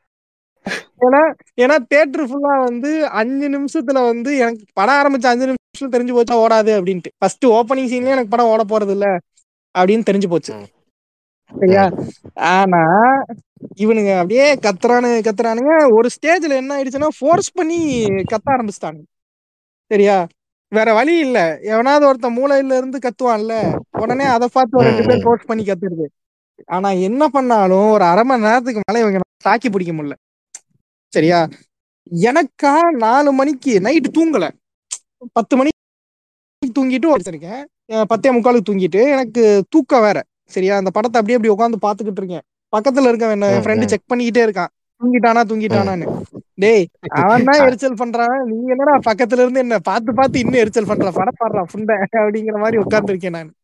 ஏன்னா ஏன்னா தியேட்டர் ஃபுல்லா வந்து அஞ்சு நிமிஷத்துல வந்து எனக்கு படம் ஆரம்பிச்ச அஞ்சு நிமிஷம் தெரிஞ்சு போச்சா ஓடாது அப்படின்ட்டு ஃபர்ஸ்ட் ஓப்பனிங் சீன்லயே எனக்கு படம் ஓட போறது இல்ல அப்படின்னு தெரிஞ்சு போச்சு ம். சரியா ஆனா இவனுங்க அப்படியே கத்துறானு கத்துறானுங்க ஒரு ஸ்டேஜ்ல என்ன ஆயிடுச்சுன்னா ஃபோர்ஸ் பண்ணி கத்த ஆரம்பிச்சிட்டானுங்க சரியா வேற வழி இல்ல எவனாவது ஒருத்தன் மூலையில இருந்து கத்துவான்ல உடனே அதை பார்த்து ஒரு ரெண்டு ம், பேர் ம். ஃபோர்ஸ் பண்ணி கத்துறது ஆனா என்ன பண்ணாலும் ஒரு அரை மணி நேரத்துக்கு மேல இவங்க தாக்கி பிடிக்க முடியல சரியா எனக்கா நாலு மணிக்கு நைட்டு தூங்கல பத்து மணிக்கு தூங்கிட்டு வச்சிருக்கேன் அஹ் பத்தே முக்காலுக்கு தூங்கிட்டு எனக்கு தூக்கம் வேற சரியா அந்த படத்தை அப்படியே அப்படி உட்காந்து பாத்துக்கிட்டு இருக்கேன் பக்கத்துல இருக்கவன் என்ன ம், ஃப்ரெண்டு ம். செக் பண்ணிக்கிட்டே இருக்கான் தூங்கிட்டானா தூங்கிட்டானான்னு டேய் அவன் தான் எரிச்சல் பண்றான் நீ என்னடா பக்கத்துல இருந்து என்ன பார்த்து பார்த்து இன்னும் எரிச்சல் பண்ற படம் பாடுறான் புண்டை அப்படிங்கிற மாதிரி உட்கார்ந்து இருக்கேன் நான்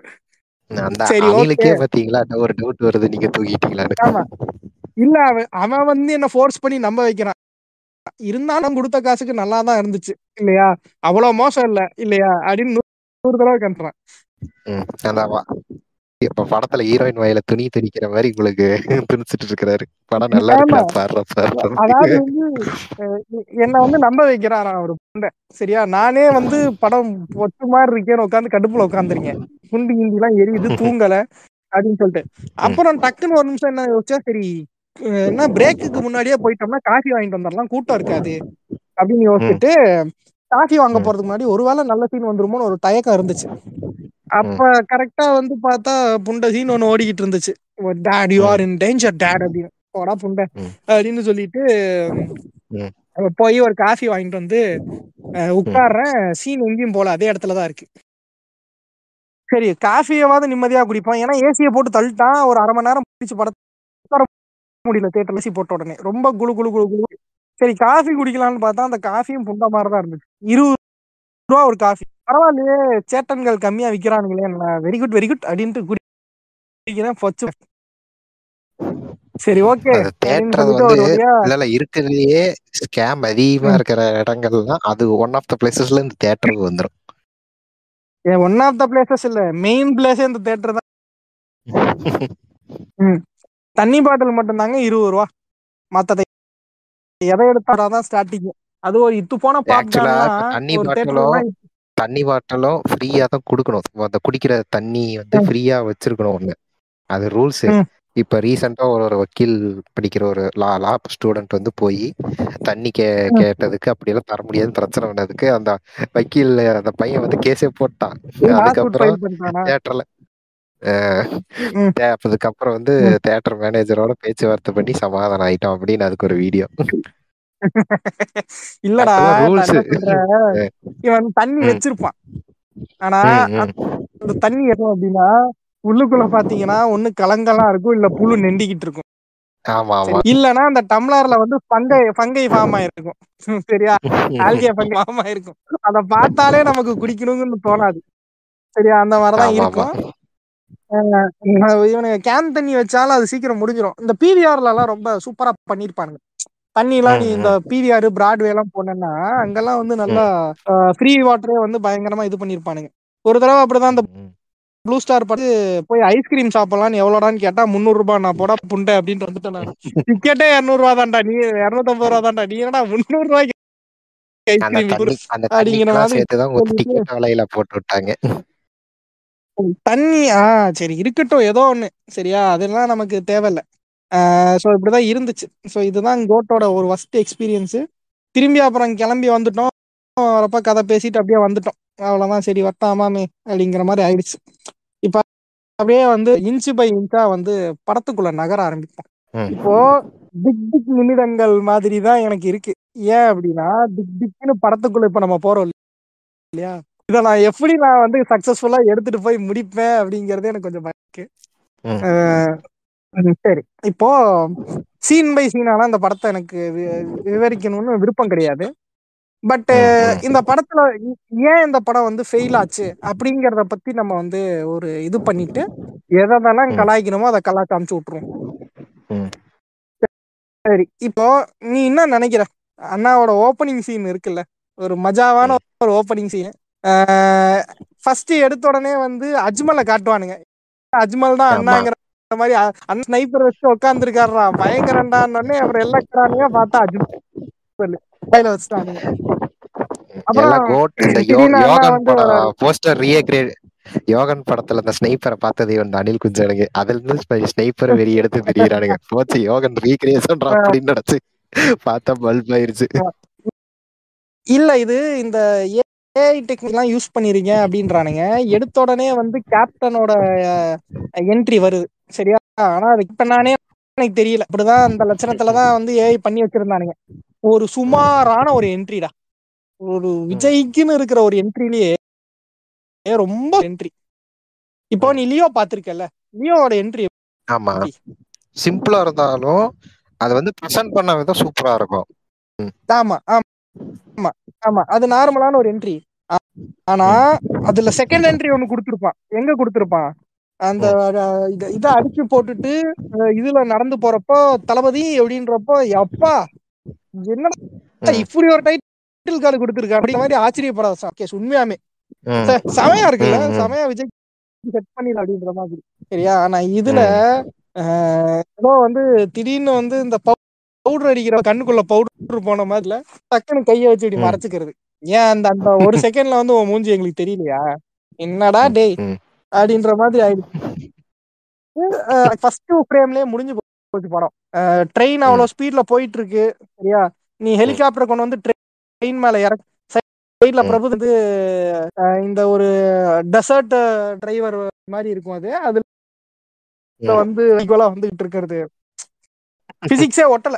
அந்த சரி, okay. அணிலுக்கே பாத்தீங்களா ஒரு டவுட் வருது நீங்க தூங்கிட்டீங்களான்னு ஆமா இல்ல அவன் அவன் வந்து என்ன ஃபோர்ஸ் பண்ணி நம்ப வைக்கிறான் இருந்தாலும் கொடுத்த காசுக்கு நல்லா தான் இருந்துச்சு இல்லையா அவ்வளவு மோசம் இல்ல இல்லையா அப்படின்னு நூ- நூறு தடவை கண்டுறான் ம், அந்த வ- இப்ப படத்துல ஹீரோயின் வாயில துணி திணிக்கிற மாதிரி உங்களுக்கு திணிச்சிட்டு இருக்கிறாரு படம் நல்லா ஆமா. இருக்கா பாடுற அதாவது பாடுற வந்து அஹ் எ- என்ன வந்து நம்ப வைக்கிறாராம் அவரு புண்டை சரியா நானே வந்து படம் ஒத்து மாதிரி இருக்கேன்னு உட்காந்து கடுப்புல உட்காந்துருக்கேன் குண்டு கிண்டி எல்லாம் எரியுது தூங்கல அப்படின்னு சொல்லிட்டு அப்புறம் டக்குன்னு ஒரு நிமிஷம் என்ன யோசிச்சா சரி அஹ் என்ன பிரேக்குக்கு முன்னாடியே போயிட்டோம்னா காஃபி வாங்கிட்டு வந்துடலாம் கூட்டம் இருக்காது அப்படின்னு யோசிச்சுட்டு காஃபி வாங்க ம். போறதுக்கு முன்னாடி ஒருவேளை நல்ல சீன் வந்துருமோன்னு ஒரு தயக்கம் இருந்துச்சு அப்ப கரெக்டா வந்து பார்த்தா புண்டை சீன் ஒண்ணு ஓடிக்கிட்டு இருந்துச்சு dad you are in danger dad அப்படின்னு போடா புண்டை ம். அப்படின்னு சொல்லிட்டு ம். அவ போய் ஒரு காஃபி வாங்கிட்டு வந்து அஹ், உட்கார்றேன் சீன் எங்கேயும் போல அதே இடத்துல தான் இருக்கு சரி காஃபியாவது நிம்மதியா குடிப்போம் ஏன்னா ஏசியை போட்டு தள்ளிட்டான் ஒரு அரை மணி நேரம் பிடிச்சு படத்தை உட்கார முடியல தேட்டர் ஏசி போட்ட உடனே ரொம்ப குளு குளு குளு குளு சரி காஃபி குடிக்கலாம்னு பார்த்தா அந்த காஃபியும் புண்ட மாதிரி தான் இருந்துச்சு இருபது ரூபா ஒரு காஃபி பரவாயில்லையே சேட்டன்கள் கம்மியா விக்கிறானுங்களே வெரி குட் வெரி குட் அப்படின்ட்டு குடிக்கிறேன் பொச்சு சரி ஓகே அது தேட்டர் வந்து இல்ல இல்ல இருக்கிறதுலயே ஸ்கேம் அதிகமா ம். இருக்கிற இடங்கள்லாம் அது ஒன் ஆஃப் த பிளேசஸ்ல இந்த தேட்டருக்கு வந்துரும் ஒன் ஆஃப் த பிளேசஸ் இல்ல மெயின் பிளேஸே இந்த தேட்டர் தான் தண்ணி பாட்டில் மட்டும் தாங்க இருபது ரூபா மத்ததை எதை எடுத்தாதான் ஸ்டார்டிங் அது ஒரு இத்து போன ஆக்சுவலா பாப்கார்ன்லாம் தண்ணி ஒரு பாட்டிலும் தேட்டர்லாம் தண்ணி பாட்டிலும் ஃப்ரீயா தான் கொடுக்கணும் அந்த குடிக்கிற தண்ணி வந்து ம். ஃப்ரீயா வச்சிருக்கணும் ஒண்ணு அது ரூல்ஸ் ம். இப்ப ரீசெண்டா ஒரு ஒரு வக்கீல் படிக்கிற ஒரு லா லா ஸ்டூடெண்ட் வந்து போய் தண்ணி கே ம். கேட்டதுக்கு அப்படியெல்லாம் தர முடியாதுன்னு பிரச்சனை பண்ணதுக்கு அந்த வக்கீல் அந்த பையன் வந்து கேஸே போட்டான் லாஸ்ட் அதுக்கப்புறம் ஃபைல் பண்ணிட்டானா தியேட்டர்ல ம். அதுக்கப்புறம் வந்து ம். தியேட்டர் மேனேஜரோட பேச்சுவார்த்தை பண்ணி சமாதானம் ஆயிட்டோம் அப்படின்னு அதுக்கு ஒரு வீடியோ இல்லடா அதெல்லாம் நான் rules. என்ன சொல்றேன் இவன் தண்ணி ம். வச்சிருப்பான் ஆனா ம், ம். அந்த தண்ணி எதுவும் அப்படின்னா உள்ளுக்குள்ள பாத்தீங்கன்னா ஒண்ணு கலங்கலாம் இருக்கும் இல்ல புழு நெண்டிக்கிட்டு இருக்கும் ஆமா ஆமா சரி, இல்லனா அந்த டம்ளர்ல வந்து ஃபங்கை ஃபங்கை ஃபார்ம் ஆயிருக்கும் சரியா ஆல்கே ஃபங்கை ஃபார்ம் ஆயிருக்கும் அத பார்த்தாலே நமக்கு குடிக்கணும்னு தோணாது சரியா அந்த மாதிரிதான் ஆமா, இருக்கும் அஹ் இவனுங்க கேன் தண்ணி வச்சாலும் அது சீக்கிரம் முடிஞ்சிடும் இந்த பிவிஆர்ல எல்லாம் ரொம்ப சூப்பரா பண்ணிருப்பானுங்க தண்ணி எல்லாம் நீ ம், இந்த பிவிஆர் பிராட்வே எல்லாம் போனேன்னா அங்கெல்லாம் வந்து நல்லா ஃப்ரீ வாட்டரே வந்து பயங்கரமா இது பண்ணிருப்பானுங்க ஒரு தடவை அப்படிதான் இந்த ம், ப்ளூ ஸ்டார் பார்த்து போய் ஐஸ்கிரீம் சாப்பிடலாம்னு எவ்வளோடான்னு கேட்டா முந்நூறு ரூபாய் நான் போட புண்டை அப்படின்ட்டு வந்துட்டேன் நான் டிக்கெட்டே இரநூறு ரூபா தான்டா நீ இரநூத்தம்பது ரூபா தான்டா நீ என்னடா முந்நூறு ரூபாய்க்கு அந்த ஐஸ்கிரீம் தண்ணி அந்த அப்படிங்கிற தண்ணிக்கெல்லாம் மாதிரி சேர்த்துதான் ஒரு சொல்லிட்டு- டிக்கெட் விலையில போட்டு விட்டாங்க தண்ணி ஆ சரி இருக்கட்டும் ஏதோ ஒண்ணு சரியா அதெல்லாம் நமக்கு தேவையில்ல ஸோ இப்படிதான் இருந்துச்சு ஸோ இதுதான் கோட்டோட ஒரு ஃபர்ஸ்ட் எக்ஸ்பீரியன்ஸ் திரும்பி அப்புறம் கிளம்பி வந்துட்டோம் வரப்ப கதை பேசிட்டு அப்படியே வந்துட்டோம் அவ்வளவுதான் சரி வட்டாமாமே அப்படிங்கிற மாதிரி ஆயிடுச்சு இப்ப அப்படியே வந்து இன்ச்சு பை இன்ச்சா வந்து படத்துக்குள்ள நகர ஆரம்பிப்போம் ம். இப்போ டிக் டிக் நிமிடங்கள் மாதிரி தான் எனக்கு இருக்கு ஏன் அப்படின்னா டிக் டிக்னு படத்துக்குள்ள இப்ப நம்ம போறோம் இல்லையா இதை நான் எப்படி நான் வந்து சக்சஸ்ஃபுல்லா எடுத்துட்டு போய் முடிப்பேன் அப்படிங்கறது எனக்கு கொஞ்சம் பயம் இருக்கு ம். அஹ் ம், சரி இப்போ சீன் பை சீனான அந்த படத்தை எனக்கு வி- விவரிக்கணும்னு விருப்பம் கிடையாது பட் ம், ம். இந்த படத்துல இ- ஏன் இந்த படம் வந்து ஃபெயில் ஆச்சு அப்படிங்கறத பத்தி நம்ம வந்து ஒரு இது பண்ணிட்டு எதெல்லாம் ம். கலாய்க்கணுமோ அதை கலா காமிச்சு விட்டுருவோம் ம். சரி இப்போ நீ என்ன நினைக்கிற அண்ணாவோட ஓப்பனிங் சீன் இருக்குல்ல ஒரு மஜாவான ஒரு ஓப்பனிங் சீன் ஃபர்ஸ்ட் எடுத்த உடனே வந்து அஜ்மலை காட்டுவானுங்க அஜ்மல் தான் ஆமா. அண்ணாங்கிற மாதிரி அ- அண்ணன் ஸ்னைப்பர் வச்சு உட்காந்துருக்காருடா பயங்கரண்டான்னு அப்புறம் எல்லாம் கிரானுங்க பார்த்தா அஜ்மல் கையில வச்சுட்டானுங்க அப்புறம் எல்லாம் கோட் இந்த யோ- திடீர்னு அண்ணா யோகன் வந்து படம் போஸ்டர் ரீக்ரியேட் யோகன் படத்துல அந்த ஸ்னைப்பரை பார்த்ததே வந்து அனில் குஞ்சனுங்க அதுல இருந்து ஸ்னைப்பர் வெறி எடுத்து தெரியுறானுங்க போச்சு யோகன் ரீக்ரியேஷன் அப்படின்னு நினைச்சு பார்த்தா பல்ப் ஆயிருச்சு இல்ல இது இந்த ஏஐ டெக்னிக் எல்லாம் யூஸ் பண்ணிருக்கீங்க அப்படின்றானுங்க எடுத்த உடனே வந்து கேப்டனோட என்ட்ரி வருது சரியா ஆனா அது இப்ப நானே எனக்கு தெரியல இப்படிதான் அந்த லட்சணத்துலதான் வந்து ஏஐ பண்ணி வச்சிருந்தானுங்க ஒரு சுமாரான ஒரு என்ட்ரிடா ஒரு விஜய்க்குன்னு இருக்கிற ஒரு என்ட்ரிலேயே ரொம்ப என்ட்ரி இப்போ நீ லியோ பாத்திருக்கல லியோவோட என்ட்ரி ஆமா சிம்பிளா இருந்தாலும் அது வந்து ப்ரெசென்ட் பண்ண விதம் சூப்பரா இருக்கும் ஆமா ஆமா ஆமா ஆமா அது நார்மலான ஒரு என்ட்ரி ஆனா அதுல செகண்ட் என்ட்ரி ஒண்ணு கொடுத்திருப்பான் எங்க கொடுத்திருப்பான் அந்த அஹ், இத இத அடிச்சு போட்டுட்டு அஹ், இதுல நடந்து போறப்போ தளபதி அப்படின்றப்போ அப்பா என்னடா ம். இப்படி ஒரு டைட்டில் கார்டு கொடுத்திருக்கா அப்படிங்கிற மாதிரி ஆச்சரியப்பட வச்சான் கேஸ் உண்மையாமே ம். ச- செமையா இருக்குல்ல ம், ம். செமையா விஜய் செட் பண்ணிடல அப்படின்ற மாதிரி சரியா ஆனா இதுல அஹ், ஏதோ வந்து திடீர்னு வந்து இந்த பவுடர் அடிக்கிற கண்ணுக்குள்ள பவுடர் போன மாதிரில டக்குன்னு கைய வச்சு இப்படி ம். மறைச்சுக்கிறது ஏன் அந்த அந்த ஒரு செகண்ட்ல வந்து உன் மூஞ்சி எங்களுக்கு தெரியலையா என்னடா டேய் ம். அப்படின்ற மாதிரி ஆயிடுச்சு ஃபர்ஸ்ட் ஃப்ரேம்லயே முடிஞ்சு போச்சு படம் ட்ரெயின் அவ்வளவு ஸ்பீட்ல போயிட்டு இருக்கு சரியா நீ ஹெலிகாப்டர் கொண்டு வந்து ட்ரெயின் மேல இறக்க சைட்ல ம். பிரபு வந்து அஹ், இந்த ஒரு டெசர்ட் டிரைவர் மாதிரி இருக்கும் அது அதுல ம். வந்து ஈக்குவலா வந்துகிட்டு இருக்கிறது பிசிக்ஸே ஒட்டல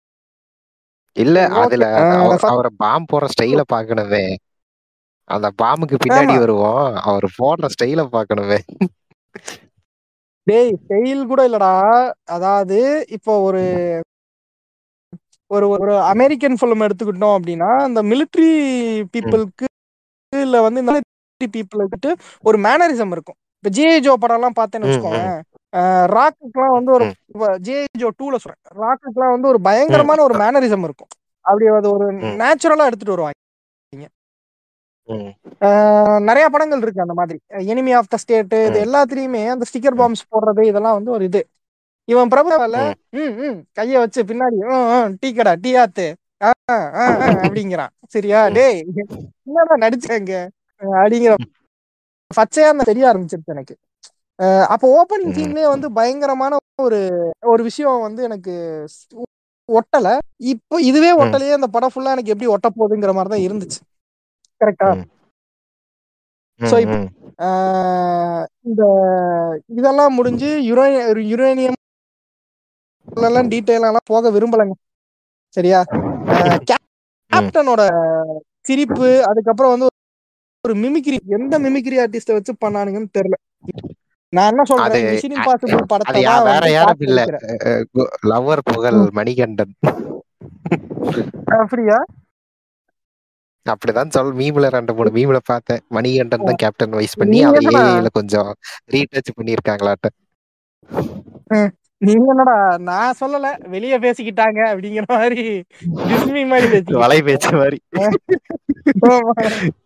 இல்ல சரி, அதுல okay. அந்த ஆஹ் அவர்- first- அவரை பாம் போற ஸ்டைல பாக்கணுமே அந்த பாம்புக்கு பின்னாடி ஆமா. வருவோம் அவர் போடுற ஸ்டைல பாக்கணுமே டேய் ஸ்டைல் கூட இல்லடா அதாவது இப்போ ஒரு ஒரு ஒரு அமெரிக்கன் ஃபிலிம் எடுத்துக்கிட்டோம் அப்படின்னா அந்த மிலிட்ரி பீப்புளுக்கு இல்ல வந்து இந்த மிலிட்ரி பீப்புளுக்கு ஒரு மேனரிசம் இருக்கும் இப்ப ஜே ஜோ படம் எல்லாம் பார்த்தேன்னு ம், வச்சுக்கோங்க ராக்குக்குலாம் வந்து ஒரு ம். ஜே ஜோ டூல சொல்றேன் ராக்குக்குலாம் வந்து ஒரு பயங்கரமான ஒரு மேனரிசம் இருக்கும் அப்படி அது ஒரு ம். நேச்சுரலா எடுத்துட்டு வருவாங்க ம். ஆஹ் நிறைய படங்கள் இருக்கு அந்த மாதிரி எனிமி ஆஃப் த ஸ்டேட் இது ம். எல்லாத்துலயுமே அந்த ஸ்டிக்கர் ம். பாம்ஸ் போடுறது இதெல்லாம் வந்து ஒரு இது இவன் பிரபுல ம். ம் ம் கைய வச்சு பின்னாடி ம், ம், டீ கடா டீ ஆத்து ஆ, ஆ, ஆ, அப்படிங்கிறான் சரியா டேய் என்னடா நடிச்சாங்க அப்படிங்கிற பச்சையா அந்த தெரிய ஆரம்பிச்சிருச்சு எனக்கு அஹ் அப்போ ஓப்பனிங் ம். சீன்லயே வந்து பயங்கரமான ஒரு ஒரு விஷயம் வந்து எனக்கு ஸ்- ஒட்டல இப்போ இதுவே ம். ஒட்டலையே அந்த படம் ஃபுல்லா எனக்கு எப்படி ஒட்ட போகுதுங்கிற மாதிரி தான் இருந்துச்சு கரெக்டா ம். சோ ம், இப்போ ம். ஆஹ் இந்த இதெல்லாம் முடிஞ்சு யுரே யுரேனியம் எல்லாம் டீட்டெயில் எல்லாம் போக விரும்பலைங்க சரியா ஆஹ் ம். கேப்டனோட சிரிப்பு அதுக்கப்புறம் வந்து ஒரு மிமிக்ரி எந்த மிமிக்ரி ஆர்டிஸ்ட வச்சு பண்ணானுங்கன்னு தெரியல நான் என்ன அது சொல்றேன் மிஷன் அ- இம்பாசிபிள் அது படத்தை யா தான் வேற வந்து யாரும் பார்த்து இல்ல வைக்கிறேன் லவ்வர் புகழ் ம். மணிகண்டன் அப்படியா அப்படிதான் சொல் மீம்ல ரெண்டு மூணு மீம்ல பார்த்தேன் மணிகண்டன் தான் கேப்டன் வைஸ் பண்ணி நீங்க அதை என்னடா ஏஐல கொஞ்சம் ரீடச் பண்ணியிருக்காங்களாட்ட ஹம், நீங்க என்னடா நான் சொல்லல வெளிய பேசிக்கிட்டாங்க அப்படிங்கிற மாதிரி டிஸ்னி மாதிரி வலை பேசிக்கிட்டு பேச்ச மாதிரி ஆமா.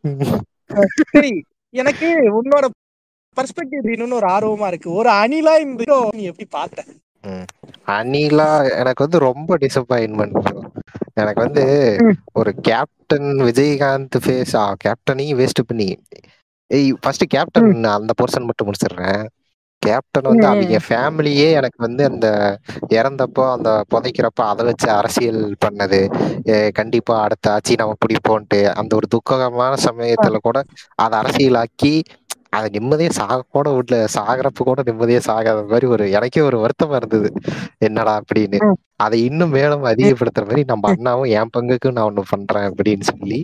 சரி எனக்கு உன்னோட பர்ஸ்பெக்டிவ் இன்னொன்னு ஒரு ஆர்வமா இருக்கு ஒரு அணிலா இந்த hero நீ எப்படி பார்த்த ம். அனிலா எனக்கு வந்து ரொம்ப டிசப்பாயின்மெண்ட் எனக்கு வந்து ம். ஒரு கேப்டன் விஜயகாந்த் ஃபேஸ் கேப்டனையும் வேஸ்ட் பண்ணி ஏய் ஃபர்ஸ்ட் கேப்டன் அந்த போர்ஷன் மட்டும் முடிச்சிடுறேன் கேப்டன் வந்து ம், ம். அவங்க ஃபேமிலியே எனக்கு வந்து அந்த இறந்தப்போ அந்த புதைக்கிறப்ப அதை வச்சு அரசியல் பண்ணது ஏ, கண்டிப்பா அடுத்த ஆட்சி நம்ம பிடிப்போன்ட்டு அந்த ஒரு துக்ககரமான சமயத்துல கூட அதை அரசியலாக்கி அதை நிம்மதியா சாக கூட விடல சாகிறப்ப கூட நிம்மதியா சாகாத மாதிரி ஒரு எனக்கே ஒரு வருத்தமா இருந்தது என்னடா அப்படின்னு ம். அதை இன்னும் மேலும் அதிகப்படுத்துற மாதிரி நம்ம அண்ணாவும் என் பங்குக்கு நான் ஒண்ணு பண்றேன் அப்படின்னு சொல்லி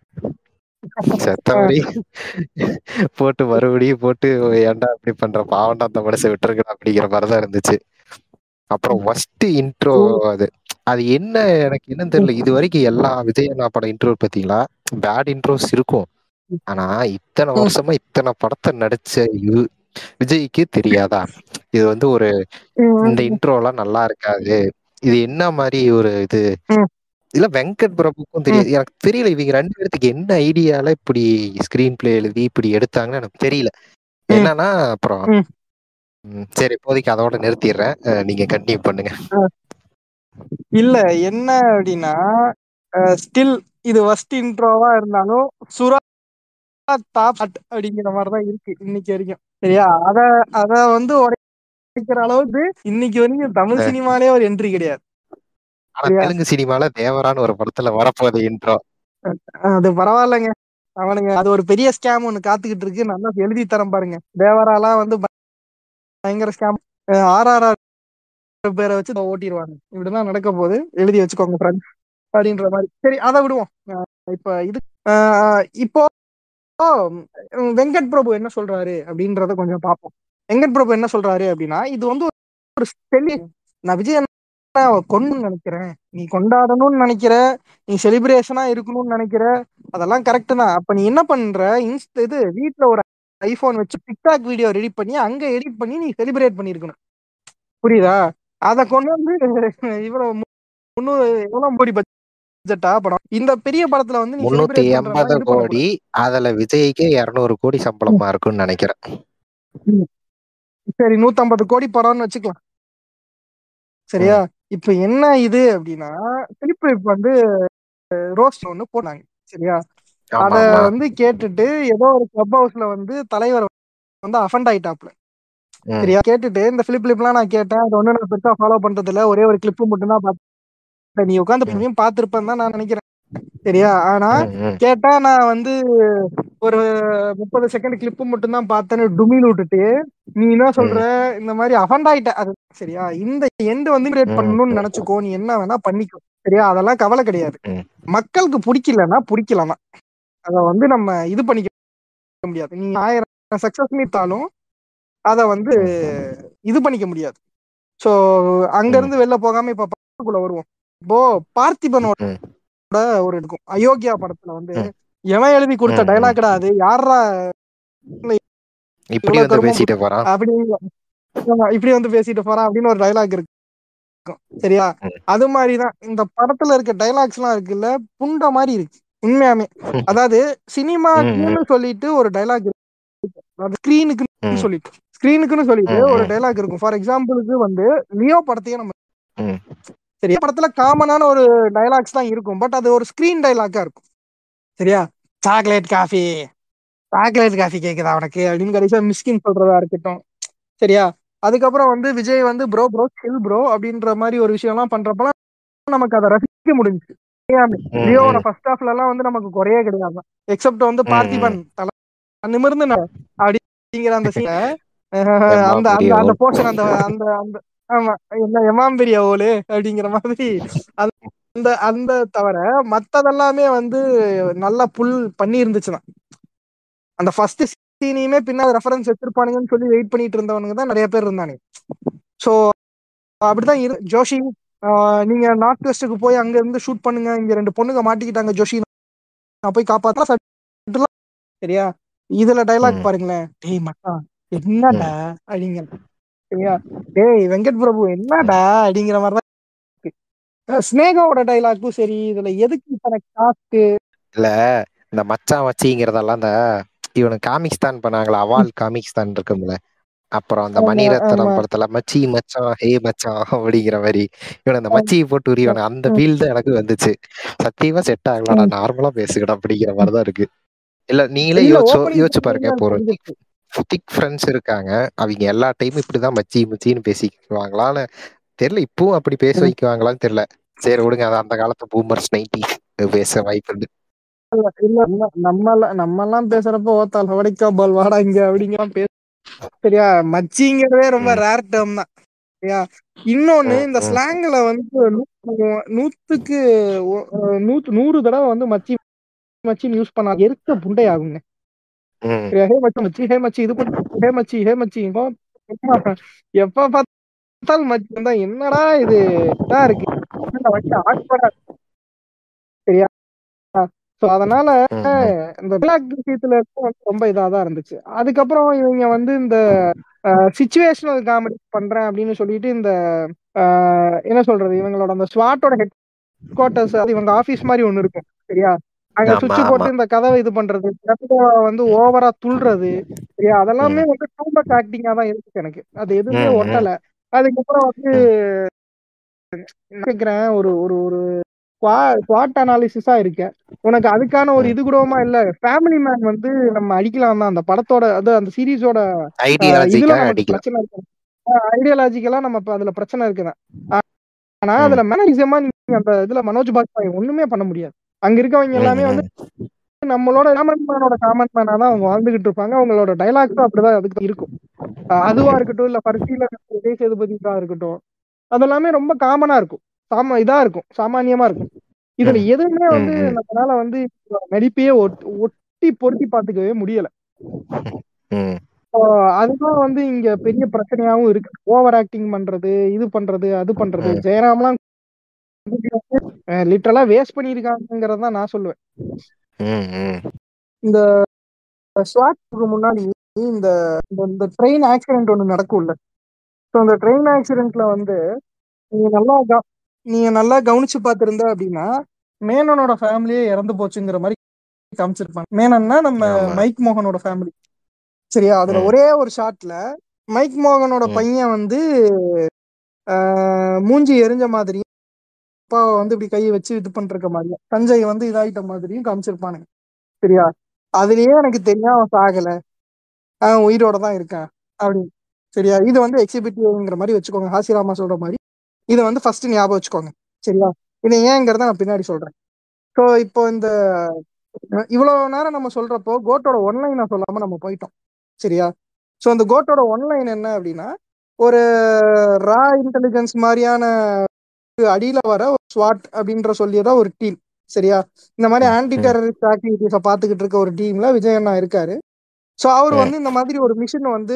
செத்தவரி போட்டு மறுபடியும் போட்டு ஏன்டா இப்படி பண்ற பாவண்டா அந்த மனசை விட்டுருக்கா அப்படிங்கிற மாதிரிதான் இருந்துச்சு அப்புறம் ஃபர்ஸ்ட் இன்ட்ரோ அது அது என்ன எனக்கு என்னன்னு தெரியல இது வரைக்கும் எல்லா விஜய் அண்ணா படம் இன்ட்ரோ பாத்தீங்களா பேட் இன்ட்ரோஸ் இருக்கும் ஆனா இத்தனை ம். வருஷமா இத்தனை படத்தை நடிச்ச யு- விஜய்க்கு தெரியாதா இது வந்து ஒரு இந்த இன்ட்ரோ எல்லாம் நல்லா இருக்காது இது என்ன மாதிரி ஒரு இது ம். இல்ல வெங்கட் பிரபுக்கும் தெரியாது எனக்கு தெரியல இவங்க ரெண்டு பேர்த்துக்கு என்ன ஐடியால இப்படி ஸ்கிரீன் பிளே எழுதி இப்படி எடுத்தாங்கன்னு எனக்கு தெரியல ம். என்னன்னா அப்புறம் ம். ம், சரி இப்போதைக்கு அதோட நிறுத்திடுறேன் அஹ் நீங்க கண்டினியூ பண்ணுங்க இல்ல என்ன அப்படின்னா ஸ்டில் இது ஃபர்ஸ்ட் இன்ட்ரோவா இருந்தாலும் சுரா டாப் அப்படிங்கிற மாதிரி தான் இருக்கு இன்னைக்கு வரைக்கும் சரியா அத அத வந்து உடைக்கிற அளவுக்கு இன்னைக்கு வரைக்கும் தமிழ் சினிமாலே ஒரு என்ட்ரி கிடையாது ஆனா சரியா? தெலுங்கு சினிமால தேவரான்னு ஒரு படத்துல வரப்போகுது இன்ட்ரோ அது பரவாயில்லைங்க அவனுங்க அது ஒரு பெரிய ஸ்கேம் ஒண்ணு காத்துக்கிட்டு இருக்கு நல்லா எழுதி தரேன் பாருங்க தேவராலாம் வந்து ப- பயங்கர ஸ்கேம் ஆர்ஆர்ஆர் பேரை வச்சு இதை ஓட்டிடுவாங்க இப்படிதான் நடக்க போகுது எழுதி வச்சுக்கோங்க ஃப்ரெண்ட்ஸ் அப்படின்ற மாதிரி சரி அதை விடுவோம் அஹ் இப்ப இது அஹ் இப்போ உம், வெங்கட் பிரபு என்ன சொல்றாரு அப்படின்றத கொஞ்சம் பார்ப்போம் வெங்கட் பிரபு என்ன சொல்றாரு அப்படின்னா இது வந்து ஒரு செலி நான் விஜய் அண்ணாவை கொண்டு நினைக்கிறேன் நீ கொண்டாடணும்னு நினைக்கிற நீ செலிப்ரேஷனா இருக்கணும்னு நினைக்கிற அதெல்லாம் கரெக்ட் தான் அப்ப நீ என்ன பண்ற இன்ஸ்ட் இது வீட்ல ஒரு ஐபோன் வச்சு டிக்டாக் வீடியோ ரெடி பண்ணி அங்க எடிட் பண்ணி நீ செலிப்ரேட் பண்ணிருக்கணும் புரியுதா அத கொண்டு வந்து இவ்வளவு மு- முந்நூறு எவ்வளவு கோடி பட்ஜெட்டா படம் இந்த பெரிய படத்துல வந்து நீ முன்னூத்தி செலிப்ரேட் எண்பது பண்றதா இது கோடி அதுல விஜய்க்கு இருநூறு கோடி சம்பளமா இருக்கும்னு நினைக்கிறேன் சரி நூத்தம்பது கோடி படம்னு வச்சுக்கலாம் சரியா இப்ப என்ன இது அப்படின்னா திருப்பி இப்ப வந்து ரோஸ்ட் ஒண்ணு போனாங்க சரியா ஆமா அத ஆமா வந்து கேட்டுட்டு ஏதோ ஒரு கிளப் ஹவுஸ்ல வந்து தலைவர் வந்து அஃபண்ட் ஆயிட்டாப்ல ம், சரியா கேட்டுட்டு இந்த பிலிப் கிளிப்லாம் நான் கேட்டேன் அது ஒண்ணு நான் பெருசா ஃபாலோ பண்றது இல்ல ஒரே ஒரு கிளிப்பு மட்டும் தான் பார்த்தேன் நீ உட்காந்து பார்த்திருப்பேன்னு தான் நான் நினைக்கிறேன் சரியா ஆனா ம், ம், கேட்டா நான் வந்து ஒரு முப்பது செகண்ட் கிளிப்பு மட்டும் தான் பார்த்தேன்னு டுமில் விட்டுட்டு நீ என்ன சொல்ற இந்த மாதிரி அஃபண்ட் ஆயிட்ட அது சரியா இந்த எண்ட் வந்து கிரியேட் ம், பண்ணணும்னு ம். நினைச்சுக்கோ நீ என்ன வேணா பண்ணிக்கோ சரியா அதெல்லாம் கவலை கிடையாது ம். மக்களுக்கு பிடிக்கலன்னா பிடிக்கலன்னா அத வந்து நம்ம இது பண்ணிக்க முடியாது நீ ஆயிரம் சக்சஸ் மீட்டாலும் அத வந்து இது பண்ணிக்க முடியாது சோ அங்க இருந்து வெளில போகாம இப்ப படத்துக்குள்ள வருவோம் இப்போ பார்த்திபனோட ம். ஒரு இருக்கும் அயோக்கியா படத்துல வந்து ம். எவன் எழுதி கொடுத்த ம், ம். டைலாக்டா அது யாரா இப்படி இவ்வளவு வந்து கருமம் பேசிட்டு போறான் அப்படி ஆமா, இப்படி வந்து பேசிட்டு போறான் அப்படின்னு ஒரு டைலாக் இருக்கும் சரியா ம். அது மாதிரிதான் இந்த படத்துல இருக்க டைலாக்ஸ் எல்லாம் இருக்குல்ல புண்ட மாதிரி இருக்கு உண்மையாமே அதாவது சினிமாக்குன்னு சொல்லிட்டு ஒரு டைலாக் இருக்கு அது ஸ்கிரீனுக்குன்னு ம். சொல்லிட்டு ஸ்கிரீனுக்குன்னு சொல்லிட்டு ம், ஒரு ம். டைலாக் இருக்கும் ஃபார் எக்ஸாம்பிளுக்கு வந்து லியோ படத்தையே நம்ம ம். சரியா படத்துல காமனான ஒரு டைலாக்ஸ் தான் இருக்கும் பட் அது ஒரு ஸ்கிரீன் டைலாக்கா இருக்கும் சரியா சாக்லேட் காஃபி சாக்லேட் காஃபி கேக்குதா உனக்கு அப்படின்னு கடைசியா மிஸ்கின் சொல்றதா இருக்கட்டும் சரியா அதுக்கப்புறம் வந்து விஜய் வந்து ப்ரோ ப்ரோ சில் ப்ரோ அப்படின்ற மாதிரி ஒரு விஷயம்லாம் பண்றப்பலாம் நமக்கு அதை ரசிக்க முடிஞ்சுச்சு லியோவோட ஃபர்ஸ்ட் ஹாஃப்ல எல்லாம் வந்து நமக்கு குறையே கிடையாது எக்ஸப்ட் வந்து ம், பார்த்திபன் தலை நிமிர்ந்து ந- அப்படிங்கிற அந்த சீன எம்மா அந்த அந்த பெரிய அந்த ஓல். போர்ஷன் அந்த அந்த அந்த ஆமா என்ன எமாம் பெரிய ஓலு அப்படிங்கிற மாதிரி அந்த- அந்த அந்த தவிர மத்ததெல்லாமே வந்து நல்லா புல் பண்ணி இருந்துச்சுதான் அந்த ஃபர்ஸ்ட் சீனையுமே பின்னாடி ரெஃபரன்ஸ் வச்சிருப்பானுங்கன்னு சொல்லி வெயிட் பண்ணிட்டு இருந்தவனுங்க தான் நிறைய பேர் இருந்தானுங்க சோ அப்படிதான் இரு ஜோஷி ஆஹ் நீங்க நார்த் வெஸ்ட்டுக்கு போய் அங்க இருந்து ஷூட் பண்ணுங்க இங்க ரெண்டு பொண்ணுங்க மாட்டிக்கிட்டாங்க ஜோஷி நான் போய் காப்பாத்தலாம் சட்டுலாம். சரியா இதுல டைலாக் ம். பாருங்களேன் டேய் மச்சான் என்னடா அப்படிங்கிற சரியா டேய் வெங்கட் பிரபு என்னடா அப்படிங்கிற மாதிரி தான் இருக்கு அஹ் ஸ்னேகாவோட டைலாக்கும் சரி இதுல எதுக்கு இத்தனை காஸ்ட் இல்ல இந்த மச்சான் வச்சிங்கிறதெல்லாம் இந்த இவனுக்கு காமிக்ஸ் தான் பண்ணாங்களா அவால் காமிக்ஸ் தான் இருக்கும்ல அப்புறம் அந்த ஆமா, மணிரத்னம் ஆமா. படத்துல மச்சி மச்சான் ஹே மச்சான் அப்படிங்கிற மாதிரி இவன் அந்த மச்சியை போட்டு உரியவன அந்த ஃபீல் தான் எனக்கு வந்துச்சு சத்தியமா செட் ஆகலடா நார்மலா பேசுகடா அப்படிங்கிற மாதிரிதான் இருக்கு இல்ல நீங்களே இல்ல, யோசிச்சு opening யோசிச்சு பாருங்க இப்போ ஒரு தெரிஞ்சிருச்சு. திக் ஃப்ரெண்ட்ஸ் இருக்காங்க அவங்க எல்லா டைமும் இப்படிதான் மச்சி மச்சின்னு பேசிக்குவாங்களான்னு தெரியல இப்பவும் அப்படி பேச ம். வைக்குவாங்களான்னு தெரியல சரி விடுங்க அது அந்த காலத்து பூமர்ஸ் நைன்டி பேச வாய்ப்பு உண்டு இல்ல இல்ல இல்ல, நம்ம நம்ம எல்லாம் பேசுறப்ப ஓத்தால் ஹவடிக்கா பால் வாடா இங்க அப்படிங்கிற பேச சரியா மச்சிங்கிறதே ரொம்ப ம். ரேர் டேர்ம் தான் சரியா இன்னொன்னு ம், இந்த ம். ஸ்லாங்ல வந்து நூ- நூத்துக்கு ஒ- அஹ் நூத்து நூறு தடவை வந்து மச்சி மச்சின்னு யூஸ் பண்ணா எருக்க புண்டை ஆகுங்க ம். சரியா ஹே மச்சி மச்சி ஹே மச்சி இது பண்ணு ஹே மச்சி ஹே மச்சி இப்போ எப்ப எப்ப பார்த்தாலும் மச்சி வந்தா என்னடா இது இதா இருக்கு என்னடா வச்சு awkward-ஆ இருக்கு. சரியா சோ அதனால ம், ம். இந்த பிளாக் விஷயத்துல வந்து ரொம்ப இதா தான் இருந்துச்சு அதுக்கப்புறம் இவங்க வந்து இந்த சிச்சுவேஷனல் காமெடி பண்றேன் அப்படின்னு சொல்லிட்டு இந்த அஹ், என்ன சொல்றது இவங்களோட அந்த ஸ்வாட்டோட ஹெட் குவார்டர்ஸ் அது இவங்க ஆபீஸ் மாதிரி ஒண்ணு இருக்கும் சரியா அங்க ஆமா, சுவிட்ச் ஆமா. போட்டு இந்த கதவை இது பண்றது கதவை வந்து ஓவரா துள்றது சரியா அதெல்லாமே வந்து டூ மச் ஆக்டிங்கா தான் இருந்துச்சு எனக்கு அது எதுவுமே ம், ம். ஒட்டல அதுக்கப்புறம் வந்து நான் கேக்குறேன் ஒரு ஒரு ஒரு ஸ்வாட் அனாலிசிஸா இருக்க உனக்கு அதுக்கான ஒரு இது கூடமா இல்ல ஃபேமிலி மேன் வந்து நம்ம அடிக்கலாம் தான் அந்த படத்தோட அது அந்த சீரிஸோட இதுல ஐடியாலஜிக்காக நமக்கு அடிக்கலாம் பிரச்சனை இருக்கு ஐடியாலஜிக்கலா நம்ம இப்ப அதுல பிரச்சனை இருக்குதான் ஆனா ம். அதுல மேனரிசமா நீங்க அந்த இதுல மனோஜ் பாஜ்பாய் ஒண்ணுமே பண்ண முடியாது அங்க இருக்கவங்க ம், எல்லாமே வந்து ம். நம்மளோட காமன் மேனோட காமன் மேனா தான் அவங்க வாழ்ந்துகிட்டு இருப்பாங்க அவங்களோட டைலாக்ஸும் அப்படிதான் அதுக்கு இருக்கும் அஹ் அதுவா இருக்கட்டும் இல்ல பரிசீல விஜய் சேதுபதிக்கா இருக்கட்டும் அதெல்லாமே ரொம்ப காமனா இருக்கும் சாம இதா இருக்கும் சாமானியமா இருக்கும் இதுல ம். எதுவுமே வந்து ம், ம். நம்மளால வந்து நடிப்பையே ஒட்- ஒட்டி பொருத்தி பாத்துக்கவே முடியல ம். So, அதுதான் வந்து இங்க பெரிய பிரச்சனையாவும் இருக்கு ஓவர் ஆக்டிங் பண்றது இது பண்றது அது பண்றது ம். ஜெயராம்லாம் லிட்டரலா வேஸ்ட் பண்ணிருக்காங்கிறத தான் நான் சொல்லுவேன் ம், ம். இந்த ஸ்வாட்க்கு முன்னாடி இந்த இந்த- இந்த ட்ரெயின் ஆக்சிடென்ட் ஒன்று நடக்கும்ல ஸோ அந்த ட்ரெயின் ஆக்சிடென்ட்ல வந்து நீங்க நல்லா கவ- நீங்க நல்லா கவனிச்சு பார்த்திருந்த அப்படின்னா மேனனோட ஃபேமிலியே இறந்து போச்சுங்கிற மாதிரி காமிச்சிருப்பாங்க மேனன்னா நம்ம ஆமா. மைக் மோகனோட ஃபேமிலி சரியா அதுல ம். ஒரே ஒரு ஷாட்ல மைக் மோகனோட ம். பையன் வந்து ஆஹ், மூஞ்சி எரிஞ்ச மாதிரியும் அப்பாவை வந்து இப்படி கையை வச்சு இது பண்ற மாதிரியும் சஞ்சய் வந்து இதாயிட்ட மாதிரியும் காமிச்சிருப்பானுங்க சரியா அதுலயே எனக்கு தெரியும் அவன் சாகல அவன் உயிரோட தான் இருக்கான் அப்படின்னு சரியா இது வந்து எக்ஸிபிட்டிவ்ங்கிற மாதிரி வச்சுக்கோங்க ஹாசிராமா சொல்ற மாதிரி இதை வந்து ஃபர்ஸ்ட் ஞாபகம் வச்சுக்கோங்க சரியா இது ஏங்கிறத நான் பின்னாடி சொல்றேன் ஸோ இப்போ இந்த இவ்வளவு நேரம் நம்ம சொல்றப்போ கோட்டோட ஒன்லைனை சொல்லாம நம்ம போயிட்டோம் சரியா ஸோ அந்த கோட்டோட ஒன்லைன் என்ன அப்படின்னா ஒரு ரா இன்டெலிஜென்ஸ் மாதிரியான அடியில வர ஒரு ஸ்வாட் அப்படின்ற சொல்லியதான் ஒரு டீம் சரியா இந்த மாதிரி ம், ஆன்டி ம். டெரரிஸ்ட் ஆக்டிவிட்டிஸை பார்த்துக்கிட்டு இருக்க ஒரு டீம்ல விஜய் அண்ணா இருக்காரு ஸோ அவர் ம். வந்து இந்த மாதிரி ஒரு மிஷின் வந்து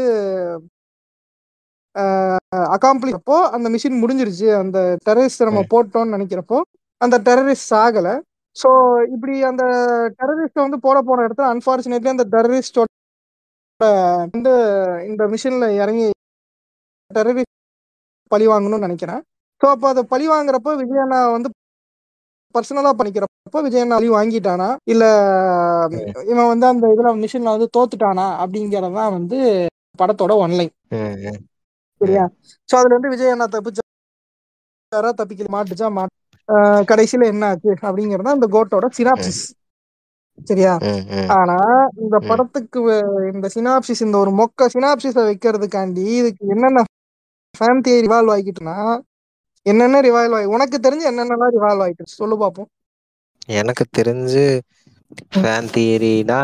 அகாம்ப்ளிஷ் அப்போ அந்த மிஷின் முடிஞ்சிருச்சு அந்த டெரரிஸ்ட் நம்ம ம். போட்டோம்னு நினைக்கிறப்போ அந்த டெரரிஸ்ட் ஆகல ஸோ இப்படி அந்த டெரரிஸ்ட் வந்து போட போன இடத்துல அன்பார்ச்சுனேட்லி அந்த டெரரிஸ்டோட வந்து இந்த மிஷின்ல இறங்கி டெரரிஸ்ட் பழி வாங்கணும்னு நினைக்கிறேன் ஸோ அப்போ அதை பழி வாங்குறப்போ விஜய் அண்ணா வந்து பர்சனலா பண்ணிக்கிறப்போ விஜய் அண்ணா பழி வாங்கிட்டானா இல்ல இவன் வந்து அந்த இதுல மிஷின்ல வந்து தோத்துட்டானா அப்படிங்கறதான் வந்து படத்தோட ஒன்லைன் ம், ம். சரியா சோ அதுல வந்து விஜய் அண்ணா தப்பிச்ச யாரா தப்பிக்கல மாட்டுச்சா மாட்டு ஆஹ் கடைசியில என்ன ஆச்சு அப்படிங்கறது அந்த கோட்டோட சினாப்சிஸ் சரியா ம், ம், ஆனா இந்த ம். படத்துக்கு வ- இந்த சினாப்சிஸ் இந்த ஒரு மொக்க சினாப்சிஸ வைக்கிறதுக்காண்டி இதுக்கு என்னென்ன ஃபேன் தியரி ரிவால்வ் ஆகிட்டுனா என்னென்ன ரிவால்வ் ஆகி உனக்கு தெரிஞ்சு என்னென்னலாம் ரிவால்வ் ஆயிட்டு சொல்லு பாப்போம் எனக்கு தெரிஞ்சு ஃபேன் தியரினா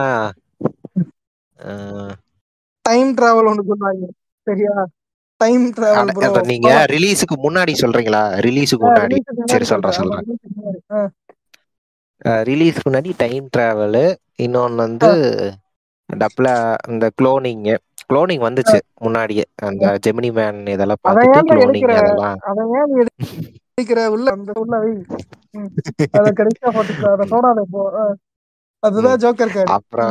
டைம் டிராவல் ஒன்று சொன்னாங்க சரியா டைம் டிராவல் ப்ரோ நீங்க ரிலீஸுக்கு முன்னாடி சொல்றீங்களா ரிலீஸுக்கு முன்னாடி சரி சொல்றேன் சொல்றேன் ரிலீஸ்க்கு முன்னாடி டைம் டிராவல் இன்னொன்னு வந்து டப்ல இந்த குளோனிங் குளோனிங் வந்துச்சு முன்னாடியே அந்த ஜெமினி மேன் இதெல்லாம் அதை பார்த்துட்டு ஏன் குளோனிங் எடுக்கிற அதெல்லாம் அதை ஏன் நீ எடுக்கிற உள்ள அந்த உள்ள வை ம். அதை கடைசியா போட்டுக்க அதை போடாத இப்போ ஆ. அதுதான் ஜோக்கர் கார்டு அப்புறம்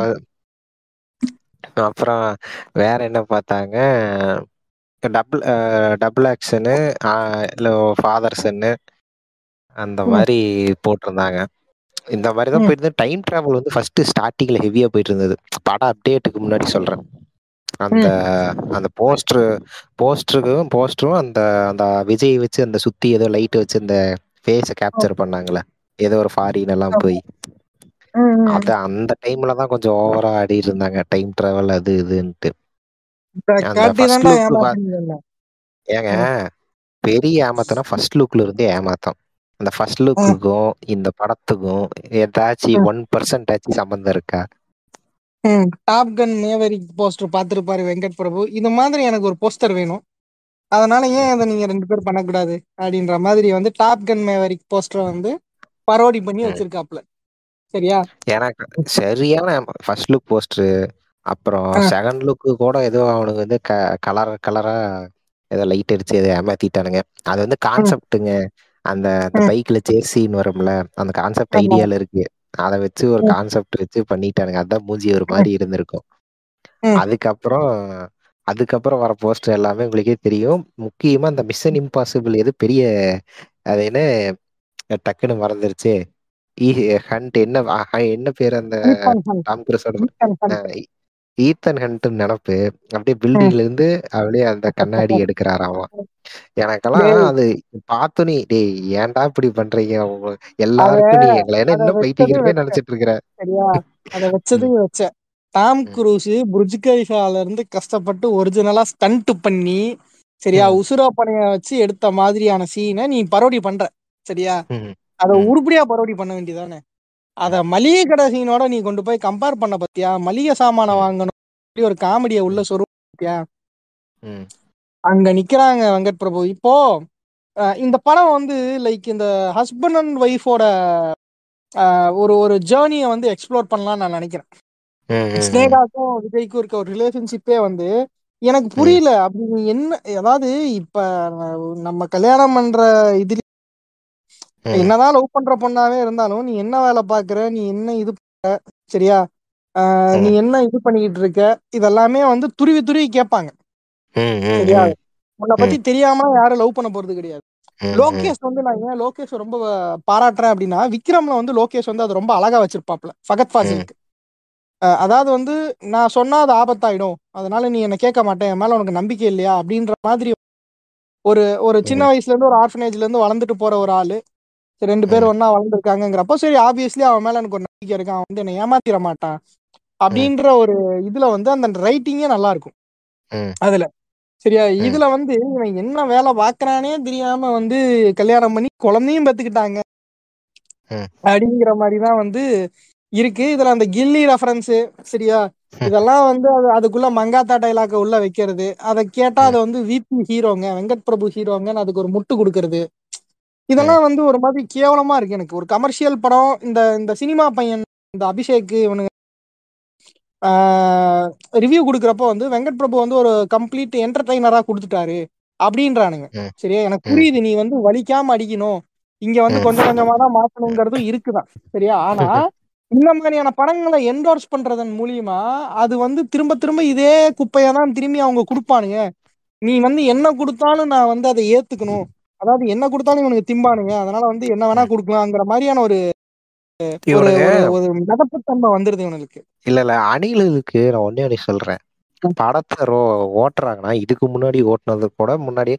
அப்புறம் வேற என்ன பார்த்தாங்க டபுள் டபுள் ஆக்ஷனு இல்லை ஃபாதர் சன்னு அந்த ம். மாதிரி போட்டிருந்தாங்க இந்த மாதிரி தான் ம். போயிட்டு டைம் டிராவல் வந்து ஃபர்ஸ்ட் ஸ்டார்டிங்ல ஹெவியா போயிட்டு இருந்தது படம் அப்டேட்டுக்கு முன்னாடி சொல்றேன் அந்த அந்த போஸ்டர் போஸ்டருக்கும் போஸ்டரும் அந்த அந்த விஜய் வச்சு அந்த சுத்தி ஏதோ லைட் வச்சு அந்த ஃபேஸை கேப்சர் பண்ணாங்களே ஏதோ ஒரு ஃபாரின் எல்லாம் போய் ம், ம். அது அந்த டைம்ல தான் கொஞ்சம் ஓவரா ஆடிட்டு இருந்தாங்க டைம் டிராவல் அது இதுன்ட்டு இதை அந்த காட்டி first தான்டா look பா- ஏமாத்துறீங்க என்ன. ஏங்க பெரிய ஏமாத்தம்னா ஃபர்ஸ்ட் லுக்ல இருந்தே ஏமாத்தம் அந்த ஃபர்ஸ்ட் லுக்குக்கும் இந்த படத்துக்கும் ஏதாச்சும் ஒன் பர்சன்ட் ஆச்சும் சம்மந்தம் இருக்கா ம் டாப் கன் மேவரிக் போஸ்டர் பார்த்துருப்பாரு வெங்கட் பிரபு இது மாதிரி எனக்கு ஒரு போஸ்டர் வேணும் அதனால ஏன் அதை நீங்க ரெண்டு பேர் பண்ணக்கூடாது அப்படின்ற மாதிரி வந்து டாப் கன் மேவரிக் போஸ்டரை வந்து பரோடி பண்ணி ம். வச்சிருக்காப்ல சரியா எனக்கு சரியான ஃபர்ஸ்ட் லுக் போஸ்டர் அப்புறம் ஆ. செகண்ட் லுக்கு கூட ஏதோ அவனுக்கு வந்து க கலர் கலரா ஏதோ லைட் அடிச்சு ஏதோ ஏமாத்திட்டானுங்க அது வந்து கான்செப்ட்டுங்க அந்த அந்த ம். பைக்ல சேசின்னு வரும்ல அந்த கான்செப்ட் ஆமா. ஐடியால இருக்கு அதை வச்சு ஒரு ம். கான்செப்ட் வச்சு பண்ணிட்டானுங்க அதான் மூஞ்சி ஒரு மாதிரி இருந்திருக்கும் ம். அதுக்கப்புறம் அதுக்கப்புறம் வர போஸ்டர் எல்லாமே உங்களுக்கே தெரியும் முக்கியமா அந்த மிஷன் இம்பாசிபிள் எது பெரிய அது என்ன டக்குன்னு மறந்துருச்சு ஹண்ட் என்ன அஹ், என்ன பேர் அந்த ஈத்தான் ஹண்ட். டாம் குரூஸோட ஈத்தான் ஹண்ட். அஹ், ஈத்தன் ஹண்ட் நினப்பு அப்படியே பில்டிங்ல இருந்து அப்படியே அந்த கண்ணாடி எடுக்கிறாராமா எனக்கெல்லாம் டேய். அது பார்த்தோனே டேய் ஏன்டா இப்படி பண்றீங்க உங்க எல்லாருக்கும் நீ எங்களை என்ன அத இன்னும் வச்சது பைத்தியக்கிறமே வச்ச. நினைச்சிட்டு இருக்கிற சரியா அத வச்சது வச்ச டாம் ம். குரூஸ் புர்ஜ் கலிஃபால இருந்து கஷ்டப்பட்டு ஒரிஜினலா ஸ்டண்ட் பண்ணி சரியா ம். உசுரா பணைய வச்சு எடுத்த மாதிரியான சீனை நீ பரோடி பண்ற சரியா ம். அத ம். உருப்படியா பரோடி பண்ண வேண்டியதானே அத மளிகை கடை சீனோட நீ கொண்டு போய் கம்பேர் பண்ண பத்தியா மளிகை சாமான ம். வாங்கணும் அப்படி ஒரு காமெடியை உள்ள சொருவ பத்தியா ம். அங்க நிக்கிறாங்க வெங்கட் பிரபு இப்போ அஹ், இந்த படம் வந்து லைக் இந்த ஹஸ்பண்ட் அண்ட் ஒய்ஃபோட ஒரு ஒரு ஜேர்னியை வந்து எக்ஸ்ப்ளோர் பண்ணலாம்னு நான் நினைக்கிறேன் ம். ம். ம். ஸ்னேகாக்கும் விஜய்க்கும் இருக்க ஒரு ரிலேஷன்ஷிப்பே வந்து எனக்கு புரியல அப்படி நீ என்ன அதாவது இப்ப நம்ம கல்யாணம் பண்ற இதுல ம். என்னதான் லவ் பண்ற பொண்ணாவே இருந்தாலும் நீ என்ன வேலை பாக்குற நீ என்ன இது பண்ற சரியா ஆஹ் நீ ம். என்ன இது பண்ணிக்கிட்டு இருக்க இதெல்லாமே வந்து துருவி துருவி கேட்பாங்க ம். ம். சரியா ம். உன்னை பத்தி தெரியாம யாரும் லவ் பண்ண போறது கிடையாது ம். ம். லோகேஷ் வந்து நான் ஏன் லோகேஷ் ரொம்ப பாராட்டுறேன் அப்படின்னா விக்ரம்ல வந்து லோகேஷ் வந்து அது ரொம்ப அழகா வச்சிருப்பாப்ல ஃபகத் ஃபாசிலுக்கு அஹ் அதாவது வந்து நான் சொன்னா அது ஆபத்தாயிடும் அதனால நீ என்ன கேட்க மாட்டேன் என் மேல உனக்கு நம்பிக்கை இல்லையா அப்படின்ற மாதிரி ஒரு ஒரு சின்ன ம். வயசுல இருந்து ஒரு ஆர்ஃபனேஜ்ல இருந்து வளர்ந்துட்டு போற ஒரு ஆளு சரி, ரெண்டு பேரும் ஒண்ணா வளர்ந்துருக்காங்கிறப்போ சரி ஆப்வியஸ்லி அவன் மேல எனக்கு ஒரு நம்பிக்கை இருக்கு அவன் வந்து என்னை ஏமாத்திர மாட்டான் அப்படின்ற ஒரு இதுல வந்து அந்த ரைட்டிங்கே நல்லா இருக்கும் ம். அதுல சரியா ம். இதுல வந்து இவன் என்ன வேலை பாக்குறானே தெரியாம வந்து கல்யாணம் பண்ணி குழந்தையும் பெத்துக்கிட்டாங்க ம். அப்படிங்கிற மாதிரிதான் வந்து இருக்கு இதுல அந்த கில்லி ரெஃபரன்ஸ் சரியா இதெல்லாம் வந்து அது அதுக்குள்ள மங்காத்தா டைலாக்க உள்ள வைக்கிறது அதை கேட்டா அது வந்து விபி ஹீரோங்க வெங்கட் பிரபு ஹீரோங்கன்னு அதுக்கு ஒரு முட்டு கொடுக்கறது இதெல்லாம் வந்து ஒரு மாதிரி கேவலமா இருக்கு எனக்கு ஒரு கமர்ஷியல் படம் இந்த இந்த சினிமா பையன் இந்த அபிஷேக் இவனுங்க ரிவ்யூ கொடுக்குறப்போ வந்து வெங்கட் பிரபு வந்து ஒரு கம்ப்ளீட் என்டர்டைனரா கொடுத்துட்டாரு அப்படின்றானுங்க ம். சரியா எனக்கு ம். புரியுது நீ வந்து வலிக்காம அடிக்கணும் இங்க வந்து ம். கொஞ்சம் கொஞ்சமா தான் மாத்தணுங்கிறதும் இருக்குதான் சரியா ஆனா இந்த மாதிரியான படங்களை என்டோர்ஸ் பண்றதன் மூலியமா அது வந்து திரும்ப திரும்ப இதே குப்பையை தான் திரும்பி அவங்க கொடுப்பானுங்க நீ வந்து என்ன கொடுத்தாலும் நான் வந்து அதை ஏத்துக்கணும் அதாவது என்ன கொடுத்தாலும் இவனுக்கு திம்பானுங்க அதனால வந்து என்ன வேணா கொடுக்கலாங்கிற மாதிரியான ஒரு ஒரு இவனுங்க ஒரு- ஒரு மிதப்புத்தன்மை வந்துருது இவனுக்கு இல்ல இல்ல அணிலுக்கு நான் ஒன்னே ஒண்ணு சொல்றேன் படத்தை ரோ ஓட்டுறாங்கன்னா இதுக்கு முன்னாடி ஓட்டுனது கூட முன்னாடி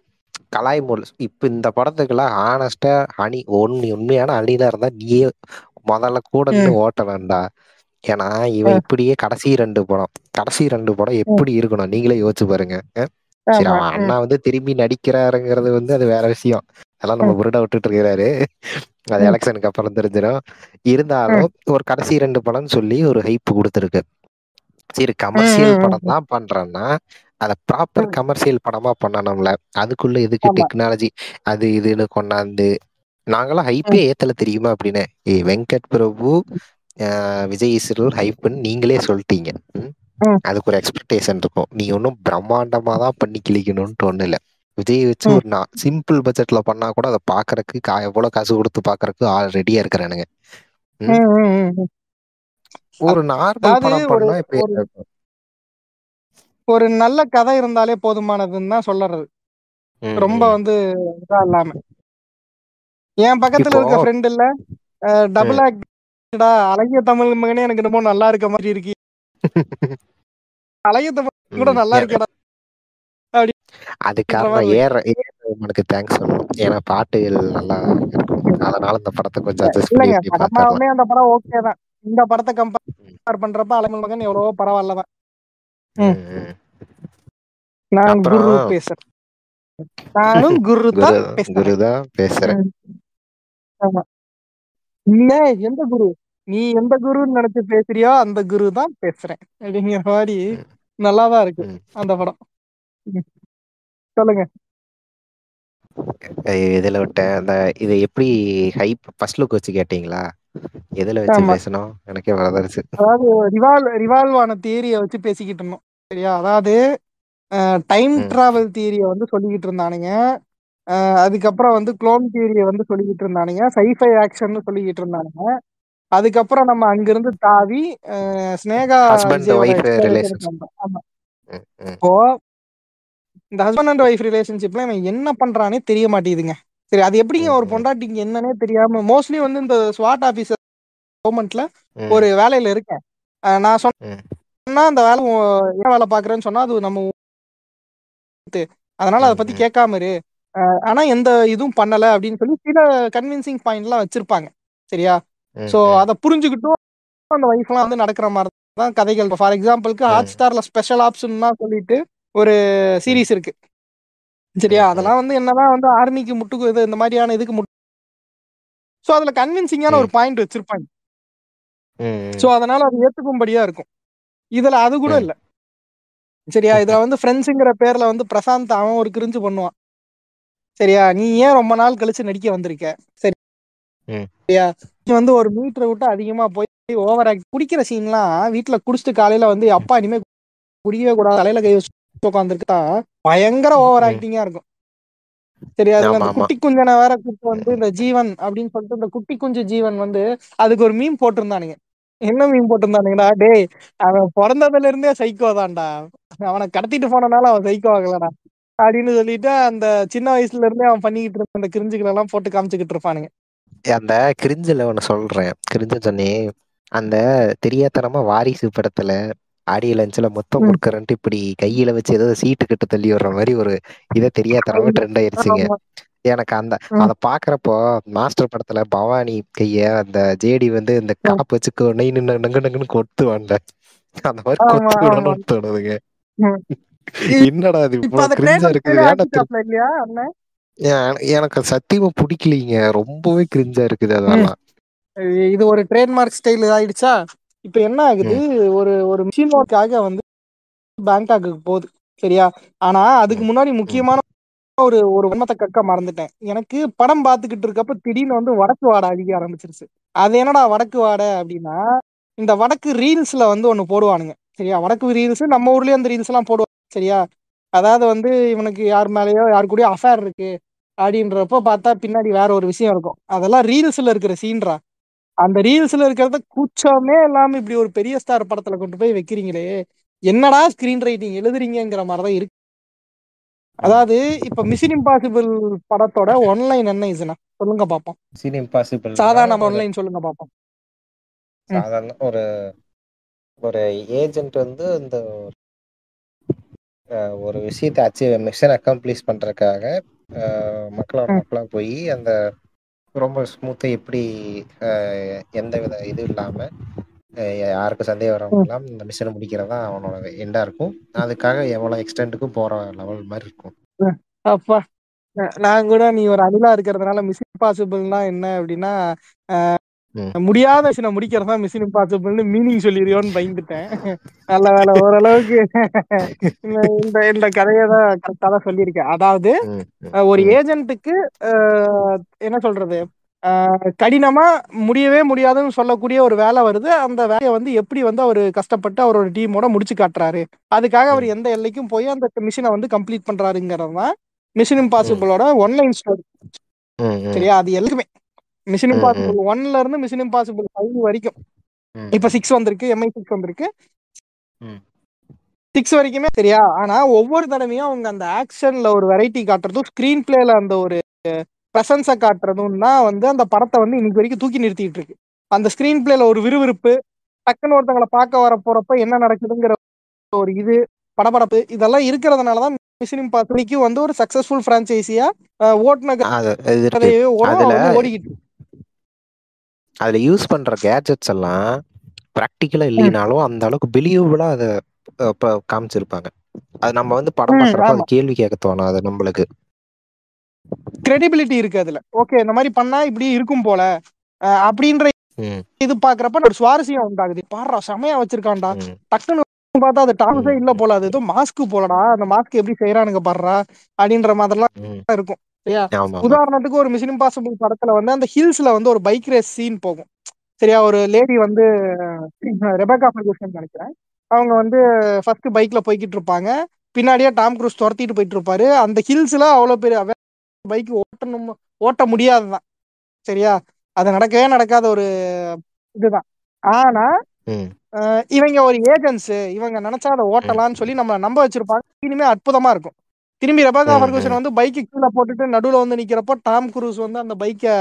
கலாய் மோல் இப்ப இந்த படத்துக்கெல்லாம் ஆனஸ்டா அணி ஒன்னு உண்மையான அணிலா இருந்தா நீயே முதல்ல கூட நின்னு ஓட்டலாம்டா ஏன்னா இவன் இப்படியே கடைசி ரெண்டு படம் கடைசி ரெண்டு படம் எப்படி இருக்கணும் நீங்களே யோசிச்சு பாருங்க அஹ்? சரி ஆமா, அவன் ம். அண்ணா வந்து திரும்பி நடிக்கிறாருங்கிறது வந்து அது வேற விஷயம் அதெல்லாம் நம்ம புருடா விட்டுட்டு இருக்கிறாரு அது ம். எலெக்ஷனுக்கு அப்புறம் தெரிஞ்சிடும் இருந்தாலும் ஒரு கடைசி ரெண்டு படம்னு சொல்லி ஒரு ஹைப் கொடுத்துருக்கு சரி கமர்ஷியல் ம், படம் தான் பண்றேன்னா அதை ப்ராப்பர் ம். கமர்ஷியல் படமா பண்ணணும்ல அதுக்குள்ள எதுக்கு ஆமா. டெக்னாலஜி அது இதுன்னு கொண்டாந்து நாங்களாம் ஹைப்பே ஏத்தல தெரியுமா அப்படின்னு ஏய் வெங்கட் பிரபு ஆஹ் விஜய் இஸ்ரல் ஹைப்புன்னு நீங்களே சொல்லிட்டீங்க ம்? ம். அதுக்கு ஒரு எக்ஸ்பெக்டேஷன் இருக்கும் நீ ஒன்றும் பிரம்மாண்டமா தான் பண்ணி கிழிக்கணும்ட்டு ஒன்றும் இல்லை விஜய் வச்சு ம். ஒரு நான் சிம்பிள் பட்ஜெட்ல பண்ணா கூட அதை பாக்குறதுக்கு கா எவ்வளவு காசு கொடுத்து பாக்குறதுக்கு ஆள் ரெடியா இருக்கிறானுங்க ம்? ம், ம், ம், ம். ஒரு நார்மல் அதாவது படம் ஒரு பண்ணா இப்ப ஒரு ஒரு நல்ல கதை இருந்தாலே போதுமானதுன்னு தான் சொல்லறது ம், ரொம்ப ம். வந்து இதா இல்லாம என் பக்கத்துல இப்போ இருக்க ஃப்ரெண்ட் இல்ல டபுள் ஆக்டா அழகிய தமிழ் மகனே எனக்கு ரொம்ப நல்லா இருக்க மாதிரி இருக்கு அழகிய தமிழ் கூட ம், நல்லா ஏ- இருக்கேடா அது அப்படின்ற காரணம் மாதிரி ஏற ஏறவனுக்கு தேங்க்ஸ் சொல்லணும் ஏன்னா பாட்டுகள் நல்லா இருக்கும் அதனால இந்த படத்தை கொஞ்சம் அட்ஜஸ்ட் பண்ணி இல்லைங்க இப்படி பார்க்கலாம் படமாவுமே அந்த படம் ஓகே தான் இந்த படத்தை கம்பேர் பண்றப்ப அழகிய மகன் எவ்வளவோ பரவாயில்ல தான் ம். ம், ம். நான் அப்புறம் குரு பேசுறேன் நானும் குரு குரு தான் பேசுறேன் குருதான் பேசுறேன் ம். ஆமா இல்ல எந்த குரு நீ எந்த குருன்னு நினைச்சு பேசுறியோ அந்த குரு தான் பேசுறேன் அப்படிங்கிற மாதிரி ம், நல்லாதான் இருக்கு ம். அந்த படம் ம். சொல்லுங்க அஹ் இதுல விட்டேன் அந்த இது எப்படி ஹைப் ஃபர்ஸ்ட் லுக் வச்சு கேட்டீங்களா எதுல வச்சு ஆமா பேசணும் எனக்கே வரதரிச்சு அதாவது ரிவால்வ் ரிவால்வ் ஆன தியரியை வச்சு பேசிக்கிட்டு இருந்தோம் சரியா அதாவது டைம் ம் டிராவல் தியரியை வந்து சொல்லிக்கிட்டு இருந்தானுங்க அஹ் அதுக்கப்புறம் வந்து குளோன் தியரியை வந்து சொல்லிக்கிட்டு இருந்தானுங்க சைஃபை ஆக்ஷன் சொல்லிக்கிட்டு இருந்தானுங்க அதுக்கப்புறம் நம்ம அங்கிருந்து தாவி அஹ் ஸ்னேகா ஹஸ்பண்ட் விஜயோட ஒய்ஃப் எக்ஸ்பிளனேஷனுக்கு ரிலேஷன்ஷிப் வந்தோம் ஆமா ம் ம் இப்போ இந்த ஹஸ்பண்ட் அண்ட் ஒய்ஃப் ரிலேஷன்ஷிப்ல இவன் என்ன பண்றானே தெரிய மாட்டேங்குதுங்க சரி அது எப்படிங்க ம் ஒரு ம் பொண்டாட்டிக்கு என்னன்னே தெரியாம மோஸ்ட்லி வந்து இந்த ஸ்வாட் ஆபீசர் கவர்மெண்ட்ல ம் ஒரு வேலையில இருக்கேன் அஹ் நான் ம் சொன்னா அந்த வேலை உ- என்ன வேலை பாக்குறேன்னு சொன்னா அது நம்ம ஊத்து. அதனால அதை ம் பத்தி ம் கேட்காம இரு அஹ் ஆனா எந்த இதுவும் பண்ணல அப்படின்னு சொல்லி சில கன்வின்சிங் பாயிண்ட் எல்லாம் வச்சிருப்பாங்க சரியா ம் சோ ம் அதை புரிஞ்சுக்கிட்டும் அந்த ஒய்ஃப் எல்லாம் வந்து நடக்கிற மாதிரி தான் கதைகள் ஃபார் எக்ஸாம்பிளுக்கு ம் ஹாட் ஸ்டார்ல ஸ்பெஷல் ஆப்ஷன் சொல்லிட்டு ஒரு ம் சீரிஸ் இருக்கு சரியா ம் ம் அதெல்லாம் வந்து என்னதான் வந்து ஆர்மிக்கு முட்டுக்கு இது இந்த மாதிரியான இதுக்கு முட்டு ஸோ அதுல கன்வின்சிங்கான ம் ஒரு பாயிண்ட் வச்சிருப்பாங்க ம் ஸோ அதனால அது ஏத்துக்கும்படியா இருக்கும் இதுல அது கூட ம் இல்ல சரியா இதுல வந்து ஃப்ரெண்ட்ஸுங்கிற பேர்ல வந்து பிரசாந்த் அவன் ஒரு கிரிஞ்சு பண்ணுவான் சரியா நீ ஏன் ரொம்ப நாள் கழிச்சு நடிக்க வந்திருக்க ம் சரியா நீ வந்து ஒரு மீட்டரை விட்டு அதிகமா போய் ஓவர் ஆக்ட் குடிக்கிற சீன்லாம் வீட்டுல குடிச்சிட்டு காலையில வந்து அப்பா இனிமே குடிக்கவே கூடாது தலையில கை வச்சு உட்காந்துருக்கா பயங்கர ஓவர் ம் ஆக்டிங்கா இருக்கும் சரி அதுல ஆமா அந்த ஆமா குட்டி குஞ்சனை வேற கூப்பிட்டு வந்து இந்த ஜீவன் அப்படின்னு சொல்லிட்டு இந்த குட்டி குஞ்சு ஜீவன் வந்து அதுக்கு ஒரு மீம் போட்டிருந்தானுங்க என்ன மீம் போட்டிருந்தானுங்கடா டேய் அவன் பிறந்ததுல இருந்தே சைக்கோ தான்டா அவனை கடத்திட்டு போனனால அவன் சைக்கோ ஆகலடா அப்படின்னு சொல்லிட்டு அந்த சின்ன வயசுல இருந்தே அவன் பண்ணிக்கிட்டு இருந்த அந்த கிரிஞ்சுகளை எல்லாம் போட்டு காமிச்சுக்கிட்டு இருப்பானுங்க அந்த கிரிஞ்சில் ஒன்று சொல்றேன் கிரிஞ்சு சொன்னே அந்த தெரியாத்தனமா வாரிசு படத்துல ஆடியோ லஞ்சில் மொத்தம் ம். கொடுக்கறன்ட்டு இப்படி கையில வச்சு ஏதோ சீட்டு கட்டு தள்ளி விடுற மாதிரி ஒரு இதை தெரியாத்தனமா ட்ரெண்ட் ஆயிருச்சுங்க ஆமா. எனக்கு அந்த ம். அதை பாக்குறப்போ மாஸ்டர் படத்துல பவானி கைய அந்த ஜேடி வந்து இந்த ம். காப்பு வச்சு கொ- நெய் நின்னு நங்கு நங்குன்னு கொத்து வந்த அந்த மாதிரி ஆமா, கொத்து ஆமா. விடணும்னு தோணுதுங்க ம். இ- என்னடா இது இப்ப இவ்வளவு அந்த கிரிஞ்சா ட்ரெய்லர் இருக்குது ஏன்டா திரு- ஆக்கிட்டாப்ல இல்லையா அண்ணன் ஏன் எனக்கு சத்தியமா பிடிக்கலீங்க ரொம்பவே கிரிஞ்சா இருக்குது அதெல்லாம் இது ஒரு ட்ரேட்மார்க் ஸ்டைல் ஆயிடுச்சா இப்ப என்ன ஆகுது ஒரு ஒரு மிஷின் ஒர்க்காக வந்து பேங்காக்கு போகுது சரியா ஆனா அதுக்கு ம். முன்னாடி முக்கியமான ஒரு ஒரு வன்மத்தை கக்க மறந்துட்டேன் எனக்கு படம் பார்த்துக்கிட்டு இருக்கப்ப திடீர்னு வந்து வடக்கு வாடை அடிக்க ஆரம்பிச்சிருச்சு அது என்னடா வடக்கு வாடை அப்படின்னா இந்த வடக்கு ரீல்ஸ்ல வந்து ஒண்ணு போடுவானுங்க சரியா வடக்கு ரீல்ஸ் நம்ம ஊர்லயே அந்த ரீல்ஸ் எல்லாம் போடுவாங்க சரியா அதாவது வந்து இவனுக்கு யார் மேலயோ யார் கூடயோ அஃபேர் இருக்கு அப்படின்றப்ப பார்த்தா பின்னாடி வேற ஒரு விஷயம் இருக்கும் அதெல்லாம் ரீல்ஸ்ல இருக்கிற சீன்றா அந்த ரீல்ஸ்ல இருக்கிறத கூச்சமே இல்லாம இப்படி ஒரு பெரிய ஸ்டார் படத்துல கொண்டு போய் வைக்கிறீங்களே என்னடா ஸ்கிரீன் ரைட்டிங் எழுதுறீங்கிற மாதிரிதான் இருக்கு அதாவது இப்ப மிஷின் இம்பாசிபிள் படத்தோட ஒன்லைன் என்ன இதுனா சொல்லுங்க பாப்போம் சீன் இம்பாசிபிள் சாதாரண ஒன்லைன் சொல்லுங்க பாப்போம் ம். சாதாரண ஒரு ஒரு ஏஜென்ட் வந்து இந்த அஹ், ஒரு விஷயத்தை அச்சீவ் மிஷன் அக்கம்ப்ளீஷ் பண்றதுக்காக அஹ் மக்களோட ம். மக்களா போய் அந்த ரொம்ப ஸ்மூத்தா எப்படி அஹ் எந்த வித இது இல்லாம அஹ் யாருக்கும் சந்தேகம் வராம இல்லாம இந்த மிஷனை முடிக்கிறதா அவனோட எண்டா இருக்கும் அதுக்காக எவ்வளவு எக்ஸ்டென்ட்டுக்கும் போற லெவல் மாதிரி இருக்கும் அப்பா நா- நான் கூட நீ ஒரு அணிலா இருக்கிறதுனால மிஸ் இம்பாசிபிள்னா என்ன அப்படின்னா அஹ், ம். முடியாத விஷயம் முடிக்கிறது தான் மிஷின் இம்பாசிபிள்னு மீனிங் சொல்லிடுவோன்னு பயந்துட்டேன் நல்ல வேலை ஓரளவுக்கு இந்த இந்த- இந்த கதையை தான் கரெக்டாக தான் சொல்லியிருக்கேன் அதாவது ம், ம், அஹ், ஒரு ம். ஏஜென்ட்டுக்கு என்ன சொல்றது அஹ், கடினமா முடியவே முடியாதுன்னு சொல்லக்கூடிய ஒரு வேலை வருது அந்த வேலையை வந்து எப்படி வந்து அவர் கஷ்டப்பட்டு அவரோட டீமோட முடிச்சு காட்டுறாரு அதுக்காக அவர் எந்த எல்லைக்கும் போய் அந்த மிஷினை வந்து கம்ப்ளீட் பண்றாருங்கிறது தான் மிஷின் இம்பாசிபிளோட ஒன்லைன் ஸ்டோரி ம், ம், சரியா அது எல்லாமே மிஷின் ம், ம். இம்பாசிபிள் ஒன்ல இருந்து மிஷின் இம்பாசிபிள் ஃபைவ் வரைக்கும் ம். இப்ப சிக்ஸ் வந்திருக்கு எம்ஐ சிக்ஸ் வந்திருக்கு ம். சிக்ஸ் வரைக்குமே சரியா ஆனா ஒவ்வொரு தடவையும் அவங்க அந்த ஆக்ஷன்ல ஒரு வெரைட்டி காட்டுறதும் ஸ்கிரீன் பிளேல அந்த ஒரு பிரசன்ஸை காட்டுறதும் தான் வந்து அந்த படத்தை வந்து இன்னைக்கு வரைக்கும் தூக்கி நிறுத்திட்டு இருக்கு அந்த ஸ்கிரீன் பிளேல ஒரு விறுவிறுப்பு டக்குன்னு ஒருத்தங்களை பார்க்க வர போறப்ப என்ன நடக்குதுங்கிற ஒரு இது படபடப்பு இதெல்லாம் இருக்கிறதுனால தான் மிஷின் இம்பாசிபிளிக்கு வந்து ஒரு சக்சஸ்ஃபுல் பிரான்ச்சைசியா ஓட்டுன அது இது இருக்கு கதையவே ஓடும் அதுல- வந்து ஓடிக்கிட்டு இருக்கு. அதுல யூஸ் பண்ற கேட்ஜெட்ஸ் எல்லாம் ப்ராக்டிக்கலா இல்லைனாலும் அந்த அளவுக்கு பிலீவபிளா அதை அஹ், ப- காமிச்சிருப்பாங்க அது நம்ம வந்து படம் ம், பாக்குறப்ப அது ஆமா. கேள்வி கேட்க தோணும் அது நம்மளுக்கு கிரெடிபிலிட்டி இருக்கு அதுல ஓகே இந்த மாதிரி பண்ணா இப்படி இருக்கும் போல அஹ் அப்படின்ற ம், இது பாக்குறப்ப ஒரு சுவாரஸ்யம் உண்டாகுது பாடுறா செமையா வச்சிருக்கான்டா ம், டக்குன்னு பார்த்தா அது டான்ஸே ம், இல்ல போல அது ஏதோ மாஸ்க் போலடா அந்த மாஸ்க் எப்படி செய்யறானுங்க பாடுறா அப்படின்ற மாதிரிலாம் ம். இருக்கும் சரியா ஆமா ஆமா. உதாரணத்துக்கு ஒரு மிஷின் இம்பாசிபிள் படத்துல வந்து அந்த ஹில்ஸ்ல வந்து ஒரு பைக் ரேஸ் சீன் போகும் சரியா ஒரு லேடி வந்து ரெபேக்கா ஃபர்கூசன் நினைக்கிறேன் அவங்க வந்து ஃபர்ஸ்ட் பைக்ல போய்கிட்டு இருப்பாங்க பின்னாடியே டாம் க்ரூஸ் துரத்திட்டு போயிட்டு இருப்பாரு அந்த ஹில்ஸ்ல அவ்வளவு பெரிய பைக் ஓட்டணும் ஓட்ட முடியாதுதான் சரியா அது நடக்கவே நடக்காத ஒரு இதுதான் ஆனா ம், அஹ் இவங்க ஒரு ஏஜென்ட்ஸ் இவங்க நினைச்சா அதை ஓட்டலாம்னு சொல்லி நம்ம நம்ப வச்சிருப்பாங்க இனிமே அற்புதமா இருக்கும் திரும்பி ரெபேகா ம், ஃபர்கூசன் வந்து பைக்கு கீழே போட்டுட்டு நடுவுல வந்து நிக்கிறப்போ டாம் குரூஸ் வந்து அந்த பைக்கை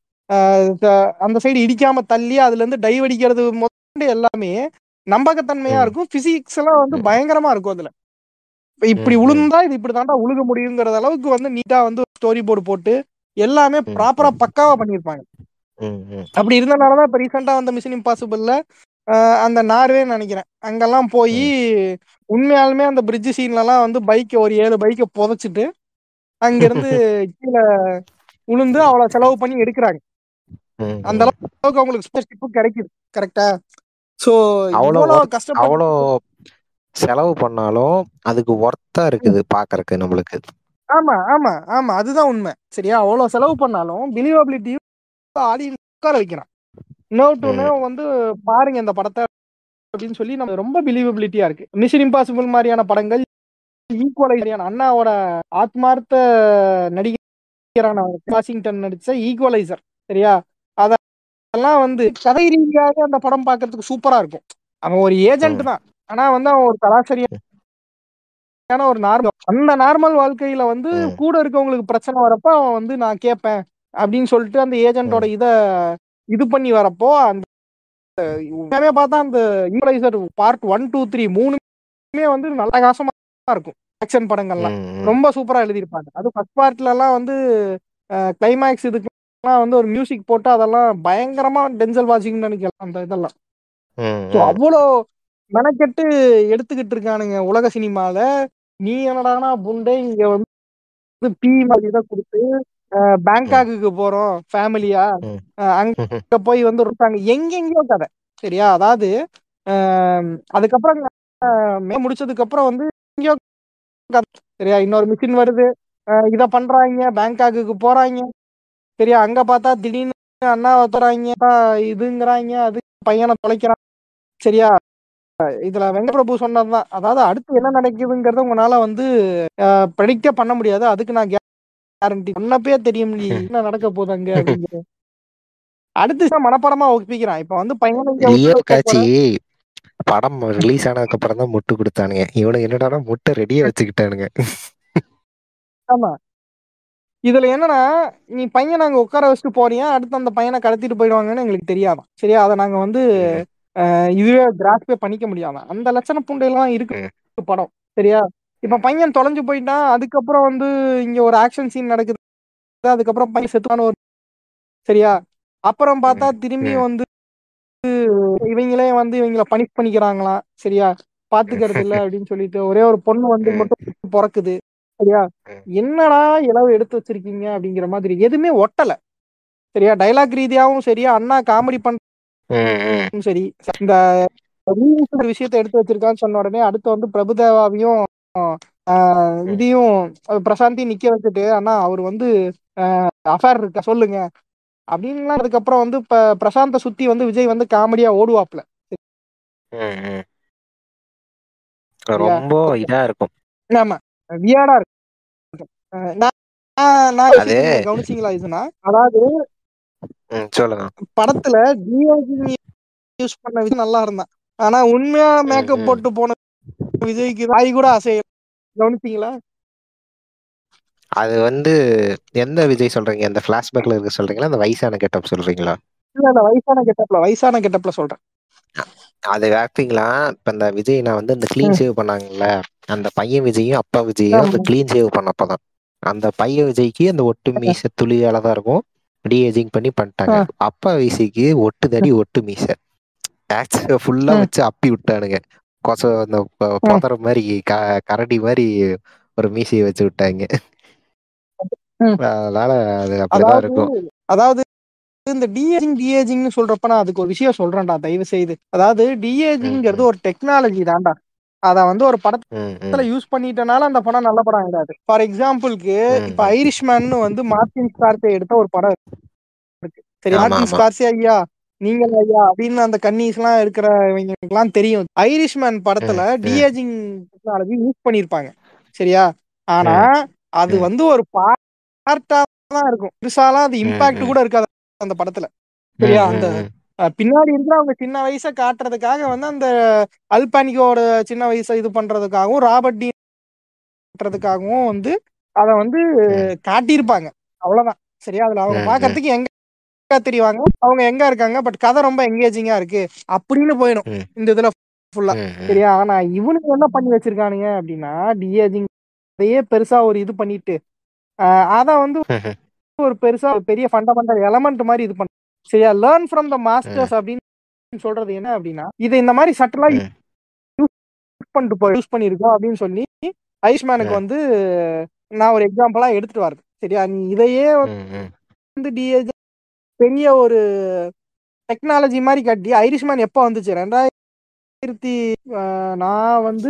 அந்த சைடு இடிக்காம தள்ளி அதுல இருந்து டைவ் அடிக்கிறது முதல்ல எல்லாமே நம்பகத்தன்மையா ம். இருக்கும் பிசிக்ஸ் எல்லாம் வந்து ம். பயங்கரமா இருக்கும் அதுல இப்ப இப்படி ம், ம். உளுந்தா இது இப்படி தாண்டா உழுக முடியுங்கிற அளவுக்கு வந்து நீட்டா வந்து ஸ்டோரி போர்டு போட்டு எல்லாமே ம், ப்ராப்பரா ம். பக்காவா பண்ணிருப்பாங்க ம், ம், அப்படி இருந்தனாலதான் இப்ப ரீசெண்டா வந்த மிஷின் இம்பாசிபிள்ல அந்த நார்வேன்னு நினைக்கிறேன் அங்கெல்லாம் போய் உண்மையாலுமே அந்த பிரிட்ஜ் சீன்ல எல்லாம் வந்து பைக் ஒரு ஏழு பைக்கை புதைச்சிட்டு அங்க இருந்து கீழே உளுந்து அவ்வளவு செலவு பண்ணி எடுக்கிறாங்க ம், அந்த ம். அளவுக்கு அவங்களுக்கு ஸ்பெசிஃபிக் கிடைக்குது கரெக்டா சோ அவ்வளோ இவ்வளவு worth- கஷ்டப்பட்டு அவ்வளோ செலவு பண்ணாலும் அதுக்கு ஒர்த்தா இருக்குது பாக்குறதுக்கு நம்மளுக்கு ஆமா ஆமா ஆமா அதுதான் உண்மை சரியா அவ்வளவு செலவு பண்ணாலும் பிலீவபிலிட்டி ஆடி உட்கார வைக்கிறான் நர்வ் டு ம். நர்வ் வந்து பாருங்க இந்த படத்தை அப்படின்னு சொல்லி நம்ம ரொம்ப பிலீவபிலிட்டியா இருக்கு மிஷன் இம்பாசிபிள் மாதிரியான படங்கள் ஈக்குவலைசரியான அண்ணாவோட ஆத்மார்த்த நடிகரான வாஷிங்டன் நடிச்ச ஈக்குவலைசர் சரியா அதெல்லாம் வந்து கதை ரீதியாக அந்த படம் பார்க்கிறதுக்கு சூப்பரா இருக்கும் அவன் ஒரு ஏஜென்ட் தான் ஆனா வந்து அவன் ஒரு சராசரியான ஒரு நார்மல் அந்த நார்மல் வாழ்க்கையில வந்து ம். கூட இருக்கவங்களுக்கு பிரச்சனை வரப்ப அவன் வந்து நான் கேட்பேன் அப்படின்னு சொல்லிட்டு அந்த ஏஜென்ட்டோட இத இது பண்ணி வரப்போ அந்த உண்மையாவே பார்த்தா அந்த equalizer part one two three மூணுமே வந்து நல்ல காசமா இருக்கும் ஆக்ஷன் படங்கள்லாம் ம், ம். ரொம்ப சூப்பரா எழுதியிருப்பாங்க அது ஃபர்ஸ்ட் பார்ட்ல எல்லாம் வந்து கிளைமேக்ஸ் இதுக்கெல்லாம் வந்து ஒரு மியூசிக் போட்டு அதெல்லாம் பயங்கரமா டென்சல் வாசிங்னு நினைக்கலாம் அந்த இதெல்லாம் ம், ஸோ ம். அவ்வளோ மெனக்கெட்டு எடுத்துக்கிட்டு இருக்கானுங்க உலக சினிமால நீ என்னடானா புண்டை இங்க வந்து பி மாதிரி இதை கொடுத்து அஹ், பேங்காக்குக்கு போறோம் ஃபேமிலியா ம். அங்க போய் வந்து இருக்காங்க எங்கெங்கயோ கதை சரியா அதாவது அஹ், அதுக்கப்புறம் அஹ், மே முடிச்சதுக்கு அப்புறம் வந்து எங்கேயோ கதை சரியா இன்னொரு மிஷின் வருது அஹ், இத பண்றாங்க பேங்காக்குக்கு போறாங்க சரியா அங்க பார்த்தா திடீர்னு அண்ணா தோறாங்க இதுங்கிறாங்க அது பையனை தொலைக்கிறான் சரியா இதுல வெங்கபிரபு சொன்னதுதான் அதாவது அடுத்து என்ன நடக்குதுங்கிறத உங்களால வந்து ப்ரெடிக்டே பண்ண முடியாது அதுக்கு நான் கேரண்டி சொன்னப்பே தெரியும் நீ என்ன நடக்க போகுது அங்க அப்படிங்கிறது அடுத்து மனப்படமா ஒப்பிக்கிறான் இப்ப வந்து பையனை இங்க லியோ விட்டு வைக்க காட்சி போறேன். படம் ரிலீஸ் ஆனதுக்கு அப்புறம் தான் முட்டு கொடுத்தானுங்க இவனுக்கு என்னடா முட்டை ரெடியா வச்சுக்கிட்டானுங்க ஆமா இதுல என்னன்னா நீ பையனை அங்க உட்கார வச்சுட்டு போறியா அடுத்து அந்த பையனை கடத்திட்டு போயிடுவாங்கன்னு எங்களுக்கு தெரியாதான் சரியா அதை நாங்க வந்து அஹ், இதுவே கிராஸ்பே பண்ணிக்க முடியாதான் அந்த லட்சண புண்டையெல்லாம் இருக்கு படம் சரியா இப்ப பையன் தொலைஞ்சு போயிட்டான் அதுக்கப்புறம் வந்து இங்க ஒரு ஆக்ஷன் சீன் நடக்குது அதுக்கப்புறம் பையன் செத்துவான ஒரு சரியா அப்புறம் பார்த்தா திரும்பியும் வந்து இவங்களே வந்து இவங்கள பனிஷ் பண்ணிக்கிறாங்களாம் சரியா பாத்துக்கிறது இல்ல அப்படின்னு சொல்லிட்டு ஒரே ஒரு பொண்ணு வந்து மட்டும் பிறக்குது சரியா என்னடா இளவு எடுத்து வச்சிருக்கீங்க அப்படிங்கிற மாதிரி எதுவுமே ஒட்டல சரியா டைலாக் ரீதியாவும் சரியா அண்ணா காமெடி பண்றதும் சரி இந்த ஒரு விஷயத்த எடுத்து வச்சிருக்கான்னு சொன்ன உடனே அடுத்து வந்து பிரபுதேவாவையும் ஆஹ், இதையும் அஹ், பிரசாந்தையும் நிக்க வச்சுட்டு அண்ணா அவர் வந்து அஃபேர் இருக்கா சொல்லுங்க அப்படின்லாம் அதுக்கப்புறம் வந்து இப்ப பிரசாந்த சுத்தி வந்து விஜய் வந்து காமெடியா ஓடுவாப்ல ம், ம். ரொம்ப இதா இருக்கும் ஆமா வியாடா இருக்கு அஹ் நான் நான் நான் அது- யோசிக்கிறேன், கவனிச்சீங்களா இதுனா அதாவது ம், சொல்லுங்க படத்துல டிஓஜி யூஸ் பண்ண விஜய் நல்லா இருந்தான் ஆனா உண்மையா மேக்கப் ம். போட்டு போன விஜய்க்கு வாய் கூட அசைய கவனிச்சீங்களா அது வந்து எந்த விஜய் சொல்றீங்க அந்த பிளாஷ்பேக்ல இருக்க சொல்றீங்களா அந்த வயசான கெட்டப் சொல்றீங்களா இல்ல இல்ல வயசான கெட்டப்ல வயசான கெட்டப்ல சொல்றேன் அது ஆக்டிங்லாம் இப்ப இந்த விஜய் நான் வந்து இந்த க்ளீன் ஷேவ் பண்ணாங்கல்ல அந்த பையன் விஜயும் அப்பா விஜயும் அந்த ஆமா. க்ளீன் ஷேவ் பண்ணப்பதான் அந்த பையன் விஜய்க்கு அந்த ஒட்டு மீச துளியால தான் இருக்கும் டிஏஜிங் பண்ணி பண்ணிட்டாங்க அப்பா விஜய்க்கு ஒட்டு தடி ஒட்டு மீச ஃபுல்லா ம். வச்சு அப்பி விட்டானுங்க கொச அந்த பொ- புதற மாதிரி க- கரடி மாதிரி ஒரு மீசையை வச்சு விட்டாங்க ம். அதனால அது அப்படிதான் அதாவது இருக்கும் அதாவது இந்த டிஏஜிங் டிஏஜிங்னு சொல்றப்ப நான் அதுக்கு ஒரு விஷயம் சொல்றேன்டா தயவு செய்து அதாவது டிஏஜிங்கிறது ஒரு டெக்னாலஜி தான்டா அத வந்து ஒரு படத்துல ம், ம், யூஸ் பண்ணிட்டனால அந்த படம் நல்ல படம் ஆயிடாது ஃபார் எக்ஸாம்பிளுக்கு ம், இப்ப ஐரிஷ்மேன் வந்து மார்டின் ஸ்கார்சே எடுத்த ஒரு படம் இருக்கு சரி ஆமா, மார்டின் ஆமா. ஸ்கார்சே ஐயா நீங்கள் ஐயா அப்படின்னு அந்த கன்னிஸ் எல்லாம் இருக்கிற இவங்களுக்குலாம் தெரியும் ஐரிஷ்மேன் படத்துல ம், ம். டிஏஜிங் டெக்னாலஜி யூஸ் பண்ணிருப்பாங்க சரியா ஆனா அது ம். வந்து ஒரு பார்ட்டா தான் இருக்கும் பெருசாலாம் அது இம்பாக்ட் ம். கூட இருக்காது அந்த படத்துல சரியா ம், அந்த ம், ம். அஹ், பின்னாடி இருக்கிற அவங்க சின்ன வயசை காட்டுறதுக்காக வந்து அந்த அல்பானிகோட சின்ன வயசை இது பண்றதுக்காகவும் ராபர்ட் டீ காட்டுறதுக்காகவும் வந்து அத வந்து ம். காட்டியிருப்பாங்க அவ்வளவுதான் சரியா அதுல அவங்க ம், ம். பாக்குறதுக்கு எங்க தெரிவாங்க அவங்க எங்க இருக்காங்க பட் கதை ரொம்ப எங்கேஜிங்கா இருக்கு அப்படின்னு போயிடும் ம். இந்த இதுல ஃபுல்லா ம், ம். சரியா ஆனா இவனுக்கு என்ன பண்ணி வச்சிருக்கானுங்க அப்படின்னா டிஏஜிங் அதையே பெருசா ஒரு இது பண்ணிட்டு ஆஹ் அத வந்து ம்ஹும். ஒரு பெருசா ஒரு பெரிய ஃபண்டமெண்டல் எலமெண்ட் மாதிரி இது பண்ண சரியா லேர்ன் ஃப்ரம் த மாஸ்டர்ஸ் அப்படின்னு சொல்றது என்ன அப்படின்னா இது இந்த மாதிரி சட்டலா ம். யூஸ் பண்ணிட்டு போய் யூஸ் பண்ணிருக்கோம் அப்படின்னு சொல்லி ஐஸ்மேனுக்கு ம். வந்து நான் ஒரு எக்ஸாம்பிளா எடுத்துட்டு வரது சரியா நீ இதையே ம், ம். வந்து டிஏஜி பெரிய ஒரு டெக்னாலஜி மாதிரி கட்டி ஐரிஷ்மேன் எப்போ வந்துச்சு ரெண்டாயிரத்தி ஆஹ், நான் வந்து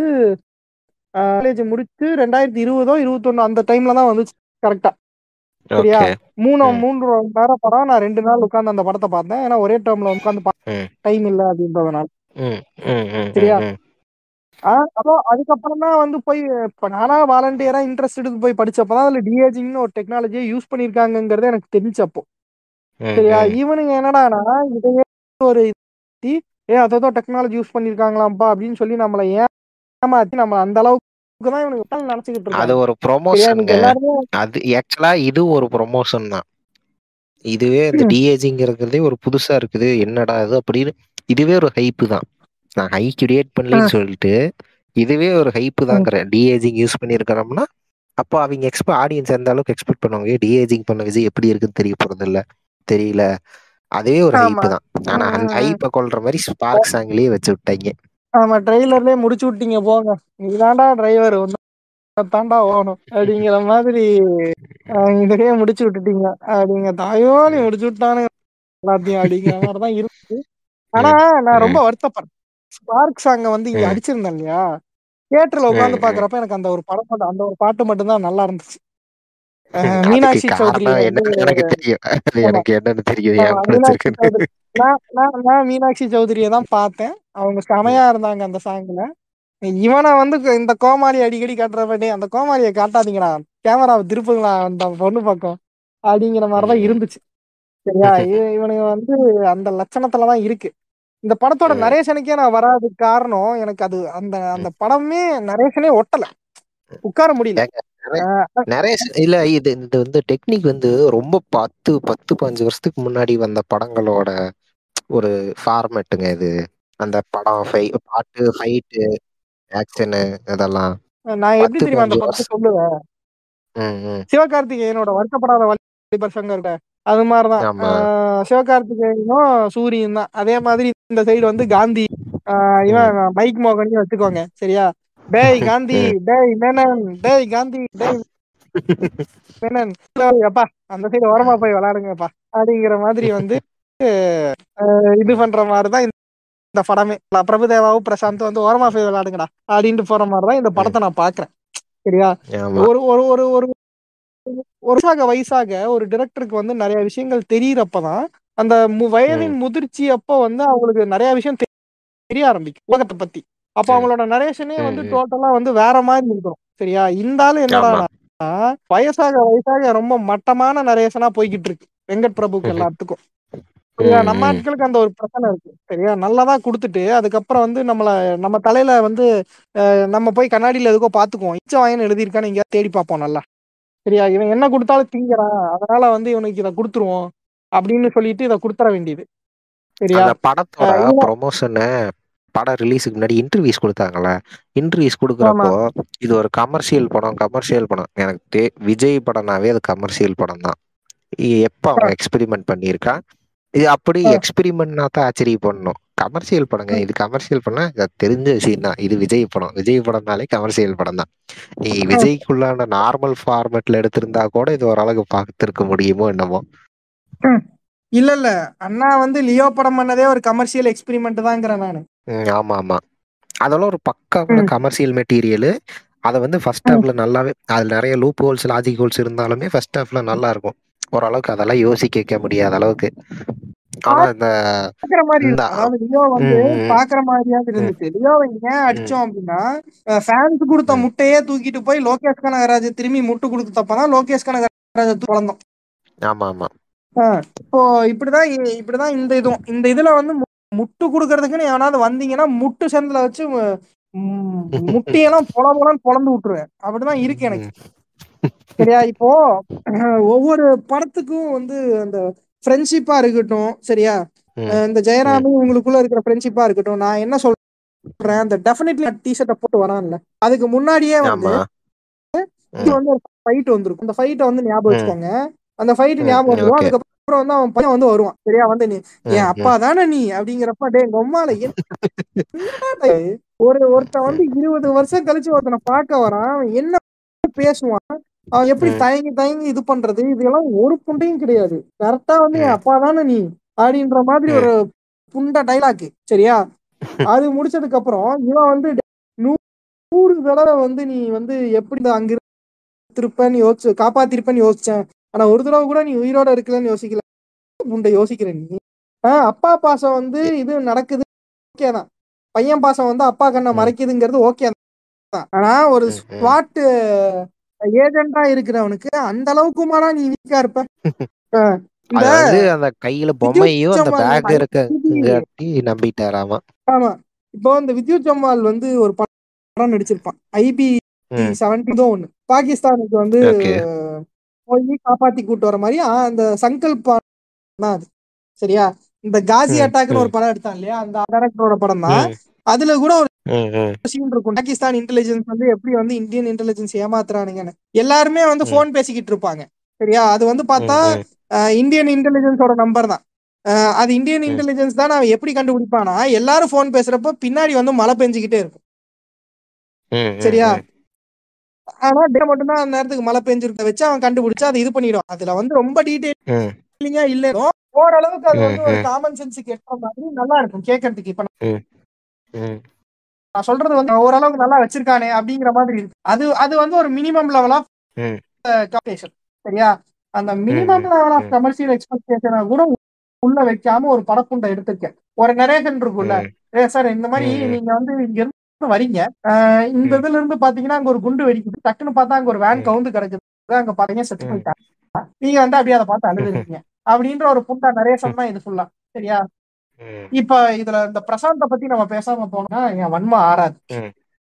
காலேஜ் முடிச்சு ரெண்டாயிரத்தி இருபதோ இருபத்தொன்னு அந்த டைம்ல தான் வந்துச்சு கரெக்டா சரியா ஓகே மூணு ம். மூன்று மணி நேரம் படம் நான் ரெண்டு நாள் உட்காந்து அந்த படத்தை பார்த்தேன் ஏன்னா ஒரே டேர்ம்ல உட்காந்து ம். டைம் இல்ல அப்படின்றதுனால ம், ம், ம், சரியா? ம், ஆஹ் அப்போ அதுக்கப்புறம் தான் வந்து போய் இப்ப நானா வாலண்டியரா இன்ட்ரெஸ்ட் எடுத்து போய் படிச்சப்பதான் அதுல டிஏஜிங்னு ஒரு டெக்னாலஜியை யூஸ் பண்ணிருக்காங்கிறது எனக்கு தெரிஞ்சப்போ ம், சரியா ம். இவனுங்க என்னடானா இதையே ஒரு இது, ஏ அதோ டெக்னாலஜி யூஸ் பண்ணிருக்காங்களாம்ப்பா அப்படின்னு சொல்லி நம்மள ஏமாத்தி நம்ம அந்த அளவுக்கு தான் இவனுக்கு நினைச்சுக்கிட்டு அது இருக்காங்க ஒரு சரியா ப்ரொமோஷனுங்க நீங்க எல்லாருமே அது ஆக்சுவலா இது ஒரு ப்ரொமோஷன் தான் இதுவே இந்த ம். டிஏஜிங்கிறதே ஒரு புதுசா இருக்குது என்னடா இது அப்படின்னு இதுவே ஒரு ஹைப்பு தான் நான் ஹை கிரியேட் பண்ணலன்னு சொல்லிட்டு இதுவே ஒரு ஹைப்பு தாங்கிறேன் டிஏஜிங் யூஸ் பண்ணியிருக்கிறோம்னா அப்போ அவங்க எக்ஸ்பெ ஆடியன்ஸ் எந்த அளவுக்கு எக்ஸ்பெக்ட் பண்ணுவாங்க டிஏஜிங் பண்ண விஜய் எப்படி இருக்குன்னு தெரிய போறது இல்ல தெரியல அதுவே ஒரு ஆமா. ஹைப்பு தான் ஆனா அந்த ம். ஹைப்பை கொள்ற மாதிரி ஸ்பார்க் சாங்லயே வச்சு விட்டாங்க ஆமா ட்ரெய்லர்லயே முடிச்சு விட்டீங்க போங்க நீதான்டா டிரைவர் தாண்டா ஓகணும் அப்படிங்கிற மாதிரி அஹ், இதுலயே முடிச்சு விட்டுட்டீங்க அப்படிங்க தாயோ நீ முடிச்சு விட்டானுங்க எல்லாத்தையும் அப்படிங்கிற மாதிரிதான் இருக்கு ஆனா நான் ரொம்ப வருத்தப்படுறேன் ஸ்பார்க் சாங்க வந்து இங்க ம். அடிச்சிருந்தேன் இல்லையா தியேட்டர்ல உட்காந்து ம், ம். பாக்குறப்ப எனக்கு அந்த ஒரு படம் மட்டும் அந்த ஒரு பாட்டு மட்டும் தான் நல்லா இருந்துச்சு அஹ், அதுக்கு மீனாட்சி சௌத்ரி காரணம் வந்து என்னன்னு எனக்கு தெரியும் அது ஆமா. எனக்கு என்னன்னு தெரியும் ஆமா, ஏன் மீனாட்சி பிடிச்சிருக்குன்னு சௌத்ரி நான் நான் நான் மீனாட்சி சௌத்ரியை தான் பார்த்தேன் அவங்க செமையா இருந்தாங்க அந்த சாங்ல இவனை வந்து க- இந்த கோமாளி அடிக்கடி காட்டுறப்பட்டே அந்த கோமாளியை காட்டாதீங்கடா கேமராவை திருப்புங்களா அந்த பொண்ணு பக்கம் அப்படிங்கிற மாதிரிதான் ம். இருந்துச்சு சரியா இ- இவனுங்க வந்து அந்த லட்சணத்துல தான் இருக்கு இந்த படத்தோட ம். நரேஷனுக்கே நான் வராது காரணம் எனக்கு அது அந்த அந்த படமே நரேஷனே ஒட்டல உட்கார முடியல ஏங்க, நிறைய- அஹ் நிறைய ச- இல்ல இது இது வந்து டெக்னிக் வந்து ரொம்ப பத்து பத்து பதினஞ்சு வருஷத்துக்கு முன்னாடி வந்த படங்களோட ஒரு ஃபார்மேட்டுங்க இது அந்த படம் ஃபை பாட்டு ஃபைட்டு ஆக்ஷனு இதெல்லாம் நான் எப்படி பத்து தெரியுமா அந்த பதினஞ்சு படத்தை வருஷம் சொல்லுவேன் ம் ம் சிவகார்த்திகேயனோட வருத்தப்படாத வாலிபர் சங்கம் இருக்க அது மாதிரிதான் ஆமா ஆஹ் சிவகார்த்திகேயனும் சூரியன் தான் அதே மாதிரி இந்த சைடு வந்து காந்தி ஆஹ் இவன் மைக் மோகன் வச்சுக்கோங்க சரியா டேய் காந்தி டேய் மேனன் டேய் காந்தி டேய் மேனன் அப்பா அந்த சைடு ஓரமா போய் விளையாடுங்கப்பா அப்படிங்கிற மாதிரி வந்து ஆஹ் இது பண்ற மாதிரிதான் இந்த- இந்த படமே பிரபுதேவாவும் பிரசாந்த் வந்து ஓரமா போய் விளையாடுங்கடா அப்படின்ட்டு போற மாதிரிதான் இந்த படத்தை நான் பாக்குறேன் சரியா ஆமா ஒரு ஒரு ஒரு ஒரு ஒரு வயசாக வயசாக ஒரு டிரெக்டருக்கு வந்து நிறைய விஷயங்கள் தெரியறப்பதான் அந்த மு- வயதின் முதிர்ச்சி அப்போ வந்து அவங்களுக்கு நிறைய விஷயம் தெ- தெரிய ஆரம்பிக்கும் உலகத்தை பத்தி அப்ப ம். அவங்களோட நரேஷனே வந்து ம், ம். டோட்டலா வந்து வேற மாதிரி இருக்கணும் சரியா இந்த ஆளு என்னடா ஆமா. வயசாக வயசாக ரொம்ப மட்டமான நரேஷனா போய்கிட்டு இருக்கு வெங்கட் பிரபுக்கு எல்லாத்துக்கும் சரியா ம், நம்ம ம். ஆட்களுக்கு அந்த ஒரு பிரச்சனை இருக்கு சரியா நல்லதா கொடுத்துட்டு அதுக்கப்புறம் வந்து நம்மள நம்ம தலையில வந்து அஹ், நம்ம போய் கண்ணாடியில எதுக்கோ பாத்துக்குவோம் இச்ச வாயன்னு எழுதியிருக்கான்னு எங்கேயாவது தேடி பார்ப்போம் நல்லா சரியா இவன் என்ன கொடுத்தாலும் திங்கிறான் அதனால வந்து இவனுக்கு இதை கொடுத்துருவோம் அப்படின்னு சொல்லிட்டு இதை கொடுத்துற வேண்டியது சரியா அந்த படத்தோட அஹ் இதுல- ப்ரொமோஷனு படம் ரிலீஸுக்கு முன்னாடி இன்டர்வியூஸ் கொடுத்தாங்கல்ல இன்டர்வியூஸ் கொடுக்குறப்போ இது ஒரு கமர்ஷியல் படம் கமர்ஷியல் படம் எனக்கு தே விஜய் படம்னாவே அது கமர்ஷியல் படம் தான் எப்போ அவங்க எக்ஸ்பெரிமெண்ட் பண்ணியிருக்கா இது அப்படி ஆ. எக்ஸ்பெரிமெண்ட்னா தான் ஆச்சரியம் பண்ணணும் கமர்ஷியல் படங்க இது கமர்ஷியல் படம் இது தெரிஞ்ச விஷயம் தான் இது விஜய் படம் விஜய் படம்னாலே கமர்ஷியல் படம் தான் நீ விஜய்க்குள்ளான நார்மல் ஃபார்மேட்ல எடுத்திருந்தா கூட இது ஓரளவுக்கு பார்த்திருக்க முடியுமோ என்னமோ இல்ல இல்ல அண்ணா வந்து லியோ படம் பண்ணதே ஒரு கமர்ஷியல் எக்ஸ்பெரிமெண்ட் தாங்கிறேன் நானு ம், ஆமா ஆமா அதெல்லாம் ஒரு பக்காவான ம். கமர்ஷியல் மெட்டீரியல் அதை வந்து ஃபர்ஸ்ட் ஹாஃப்ல நல்லாவே அதுல நிறைய லூப் ஹோல்ஸ் லாஜிக் ஹோல்ஸ் இருந்தாலுமே ஃபர்ஸ்ட் ஹாஃப்ல நல்லா இருக்கும் ஓரளவுக்கு அதெல்லாம் யோசிக்க வைக்க முடியாத அளவுக்கு ஆனா இந்த பாக்குற மாதிரி இந்த- இருக்கும். அதாவது லியோ வந்து ம், ம். பாக்குற மாதிரியாவது இருந்துச்சு லியோவை ஏன் அடிச்சோம் அப்படின்னா ஃபேன்ஸ் கொடுத்த ம். முட்டையே தூக்கிட்டு போய் லோகேஷ் கனகராஜ் திரும்பி முட்டு கொடுத்தப்பதான் லோகேஷ் கனகராஜ் வளர்ந்தோம் ஆமா ஆமா இப்போ இப்படிதான் இ- இப்படிதான் இந்த இதுவும் இந்த இதுல வந்து மு- முட்டு கொடுக்கறதுக்குன்னு எவனாவது வந்தீங்கன்னா முட்டு செந்தில வச்சு ம், முட்டியெல்லாம் பொல பொலன்னு பொழந்து விட்டுருவேன் அப்படிதான் இருக்கு எனக்கு சரியா இப்போ ஒவ்வொரு படத்துக்கும் வந்து அந்த ஃப்ரெண்ட்ஷிப்பா இருக்கட்டும் சரியா ம். அஹ் இந்த ஜெயராமு உங்களுக்குள்ள இருக்கிற ஃப்ரெண்ட்ஷிப்பா இருக்கட்டும் நான் என்ன சொல்றேன் அந்த டெஃபினெட்லி டிஷர்ட்டை போட்டு வரான்ல அதுக்கு முன்னாடியே வந்து ஆமா இது வந்து ஒரு ஃபைட் வந்திருக்கும் அந்த ஃபைட்டை வந்து ஞாபகம் ம். வச்சுக்கோங்க அந்த ஃபைட் ம், ஞாபகம் ம், வந்துரும் okay. அதுக்கப்புறம் வந்து அவன் பையன் வந்து வருவான் சரியா வந்து நீ ம், என் ம். அப்பா தானே நீ அப்படிங்கிறப்ப டே எங்க அம்மால என்னடா இது? ஒரு ஒருத்தன் வந்து இருபது வருஷம் கழிச்சு ஒருத்தனை பார்க்க வரான் அவன் என்ன பேசுவான் அவன் எப்படி ம். தயங்கி தயங்கி இது பண்றது இதெல்லாம் ஒரு புண்டையும் கிடையாது கரெக்டா வந்து என் ம். அப்பா தானே நீ அப்படின்ற மாதிரி ம். ஒரு புண்ட டைலாக் சரியா அது முடிச்சதுக்கு அப்புறம் இவன் வந்து நூ- நூறு தடவை வந்து நீ வந்து எப்படி இந்த அங்க இருப்பேன்னு யோசிச்சு காப்பாத்திருப்பேன்னு யோசிச்சேன் ஆனா ஒரு தடவை கூட நீ உயிரோட இருக்கலன்னு யோசிக்கல புண்டை யோசிக்கிற நீ ஆஹ் அப்பா பாசம் வந்து இது நடக்குது ஓகே தான் பையன் பாசம் வந்து அப்பா கண்ணை ம். மறைக்குதுங்கிறது ஓகே தான் ஆனா ஒரு ம், ம். ஸ்பாட் ஏஜென்டா இருக்கிறவனுக்கு அந்த அளவுக்குமாடா நீ வீக்கா இருப்ப ஆஹ் இந்த அதாவது அந்த கையில பொம்மையும் அந்த ஜம்மால் பேக் இருக்க ஐடி காட்டி நம்பிட்டாராமா ஆமா இப்போ இந்த வித்யுத் ஜம்வால் வந்து ஒரு படம் நடிச்சிருப்பான் ஐபி ம். செவன்டி ஒண்ணு பாகிஸ்தானுக்கு வந்து ஓகே போய் காப்பாத்தி கூட்டு வர மாதிரி ஆ, அந்த சங்கல்ப் தான் அது சரியா இந்த காசி ம், அட்டாக்னு ம். ஒரு படம் எடுத்தான் இல்லையா அந்த டைரக்டரோட படம் தான் ம், அதுல கூட ஒரு ம், ம். சீன் இருக்கும் பாகிஸ்தான் இன்டெலிஜென்ஸ் வந்து எப்படி வந்து இந்தியன் இன்டெலிஜென்ஸ் ஏமாத்துறானுங்கன்னு எல்லாருமே வந்து ம். போன் பேசிக்கிட்டு இருப்பாங்க சரியா அது வந்து பார்த்தா ம், ம். அஹ், இந்தியன் இன்டெலிஜென்ஸோட நம்பர் தான் அஹ், அது இந்தியன் ம். இன்டெலிஜென்ஸ் தான் அவன் எப்படி கண்டுபிடிப்பானா எல்லாரும் போன் பேசுறப்ப பின்னாடி வந்து மழை பெஞ்சுக்கிட்டே இருக்கும் ம், ம், சரியா ம். ஆனா டே மட்டும்தான் அந்த நேரத்துக்கு மழை பெஞ்சிருக்க வச்சு அவன் கண்டுபிடிச்சு அதை இது பண்ணிடும் அதுல வந்து ரொம்ப டீடைலிங்கா ம், இல்ல ஓரளவுக்கு அது வந்து ம், ஒரு ம். காமன் சென்ஸுக்கு எட்டுற மாதிரி நல்லா இருக்கும் கேட்கறதுக்கு இப்ப ம், ம். நான் சொல்றது வந்து ஓரளவுக்கு நல்லா வச்சிருக்கானே அப்படிங்கிற மாதிரி இருக்கு அது அது வந்து ஒரு மினிமம் லெவல் ஆஃப் ம். கம்பேஷன் சரியா அந்த ம், மினிமம் ம், லெவல் ஆஃப் ம். கமர்ஷியல் எக்ஸ்பெக்டேஷனை கூட உள்ள வைக்காம ஒரு படப்புண்டை எடுத்திருக்கேன் ஒரு நரேஷன் இருக்குல்ல ம், ஏ சார் இந்த மாதிரி ம், ம். நீங்க வந்து இங்க இருந்து வரீங்க அஹ் இந்த ம். இதுல இருந்து பாத்தீங்கன்னா அங்க ஒரு குண்டு வெடிக்குது டக்குன்னு பார்த்தா அங்க ஒரு வேன் ம். கவுந்து கிடக்குது அங்க பாத்தீங்க செத்து ம். போயிட்டாங்க நீங்க வந்து அப்படியே அதை பார்த்து அழுதுருக்கீங்க அப்படின்ற ஒரு புண்டா நரேஷன் தான் இது ஃபுல்லா சரியா ம். இப்ப இதுல இந்த பிரசாந்த பத்தி நம்ம பேசாம போனோம்னா என் வன்மம் ஆறாது ம்.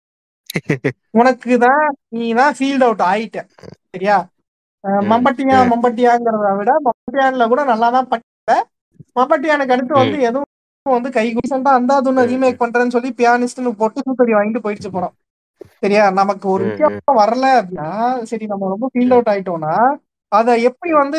உனக்கு தான் நீ தான் ஃபீல்ட் அவுட் ஆயிட்ட சரியா அஹ் ம். மம்பட்டியா ம். மம்பட்டியாங்கிறத விட மம்பட்டியான்ல கூட நல்லா தான் பண்ண மம்பட்டியானுக்கு அடுத்து வந்து எதுவும் வந்து கை குடிசண்டா அந்த அதுன்னு ம். ரீமேக் பண்றேன்னு சொல்லி பியானிஸ்ட்னு போட்டு சூத்தடி வாங்கிட்டு போயிடுச்சு படம் சரியா நமக்கு ஒரு ம், விஷயம் வரல அப்படின்னா சரி நம்ம ரொம்ப ஃபீல்ட் அவுட் ஆயிட்டோம்னா அதை எப்படி வந்து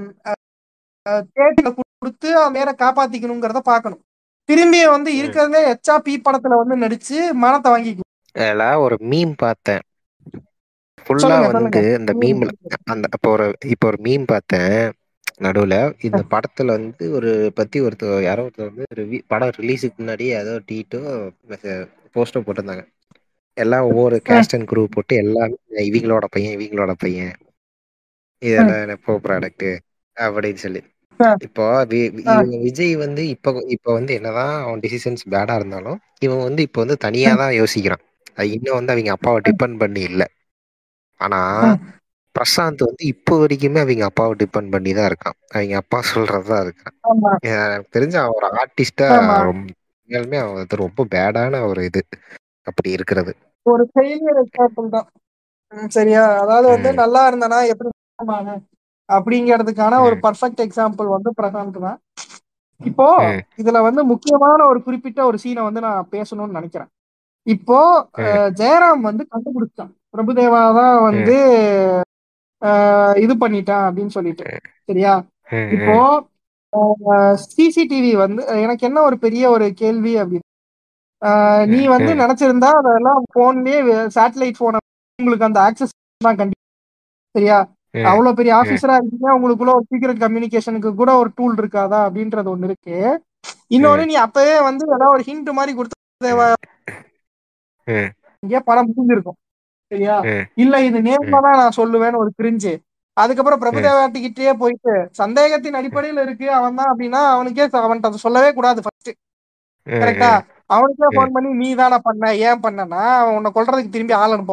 தேட்டர்ல கொடுத்து மேல காப்பாத்திக்கணுங்கிறத பார்க்கணும் திரும்பி வந்து இருக்கிறதே எச்சா பி படத்துல வந்து நடிச்சு மனத்தை வாங்கிக்கணும் அதுல ஒரு மீம் பார்த்தேன் ஃபுல்லா சொல்லுங்க, வந்து சொல்லுங்க. இந்த மீம்ல அந்த இப்போ ஒரு இப்போ ஒரு மீம் பார்த்தேன் நடுவுல இந்த படத்துல வந்து ஒரு பத்தி ஒருத்தர் யாரோ ஒருத்தர் வந்து ரிவி- படம் ரிலீஸுக்கு முன்னாடி ஏதோ டீட்டோ போஸ்டர் போட்டிருந்தாங்க எல்லாம் ஒவ்வொரு கேஸ்ட் அண்ட் குரூப் போட்டு எல்லாமே இவங்களோட பையன் இவங்களோட பையன் இதெல்லாம் நெப்போ ப்ராடக்ட் அப்படின்னு சொல்லி ஆ. இப்போ வி- வி- இவங்க விஜய் வந்து இப்போ இப்போ வந்து என்னதான் அவன் டிசிஷன்ஸ் பேடா இருந்தாலும் இவன் வந்து இப்போ வந்து தனியா தான் யோசிக்கிறான் அது இன்னும் வந்து அவங்க அப்பாவை டிபெண்ட் பண்ணி இல்ல ஆனா பிரசாந்த் வந்து இப்போ வரைக்குமே அவங்க அப்பாவை டிபெண்ட் பண்ணி தான் இருக்கான் அவங்க அப்பா சொல்றதுதான் இருக்கான் ஆமா எனக்கு தெரிஞ்ச அவன் ஒரு ஆர்டிஸ்டா ஆமா. ரொம்ப உண்மையாலுமே அவன் வந்து ரொம்ப பேடான ஒரு இது அப்படி இருக்கிறது ஒரு ஃபெயிலியர் எக்ஸாம்பிள் தான் ம், சரியா அதாவது வந்து ம். நல்லா இருந்தனா எப்படி ஆமாங்க அப்படிங்கிறதுக்கான ஒரு ம். பர்ஃபெக்ட் எக்ஸாம்பிள் வந்து பிரசாந்த் தான் இப்போ ம். இதுல வந்து முக்கியமான ஒரு குறிப்பிட்ட ஒரு சீனை வந்து நான் பேசணும்னு நினைக்கிறேன் இப்போ ம். அஹ், ஜெயராம் வந்து கண்டுபிடிச்சான் பிரபுதேவா தான் வந்து அஹ், இது பண்ணிட்டான் அப்படின்னு சொல்லிட்டு சரியா ம், இப்போ சிசிடிவி வந்து எனக்கு என்ன ஒரு பெரிய ஒரு கேள்வி அப்படின்னு அஹ், நீ வந்து ம். நினைச்சிருந்தா அதெல்லாம் போன்லயே சேட்டலைட் போன உங்களுக்கு அந்த ஆக்சஸ் தான் கண்டிப்பா சரியா ம். அவ்வளவு பெரிய ஆபீசரா இருக்கீங்க உங்களுக்குள்ள ஒரு சீக்கிரட் கம்யூனிகேஷனுக்கு கூட ஒரு டூல் இருக்காதா அப்படின்றது ஒண்ணு இருக்கு இன்னொன்னு நீ அப்பவே வந்து ஏதாவது ஒரு ஹிண்ட் மாதிரி கொடுத்து ம். இங்கே படம் முடிஞ்சிருக்கும் சரியா ம். இல்ல இது நேர்மா தான் நான் சொல்லுவேன்னு ஒரு கிரிஞ்சு அதுக்கப்புறம் பிரபுதேவாட்டிக்கிட்டே போயிட்டு சந்தேகத்தின் அடிப்படையில இருக்கு அவன் தான் அப்படின்னா அவனுக்கே அவன்கிட்ட அதை சொல்லவே கூடாது ஃபர்ஸ்ட் ம். கரெக்டா ம். அவனுக்கே ம். ஃபோன் பண்ணி நீ தானே பண்ண ஏன் பண்ணனா அவன் உன்னை கொல்றதுக்கு திரும்பி ஆள் அனுப்ப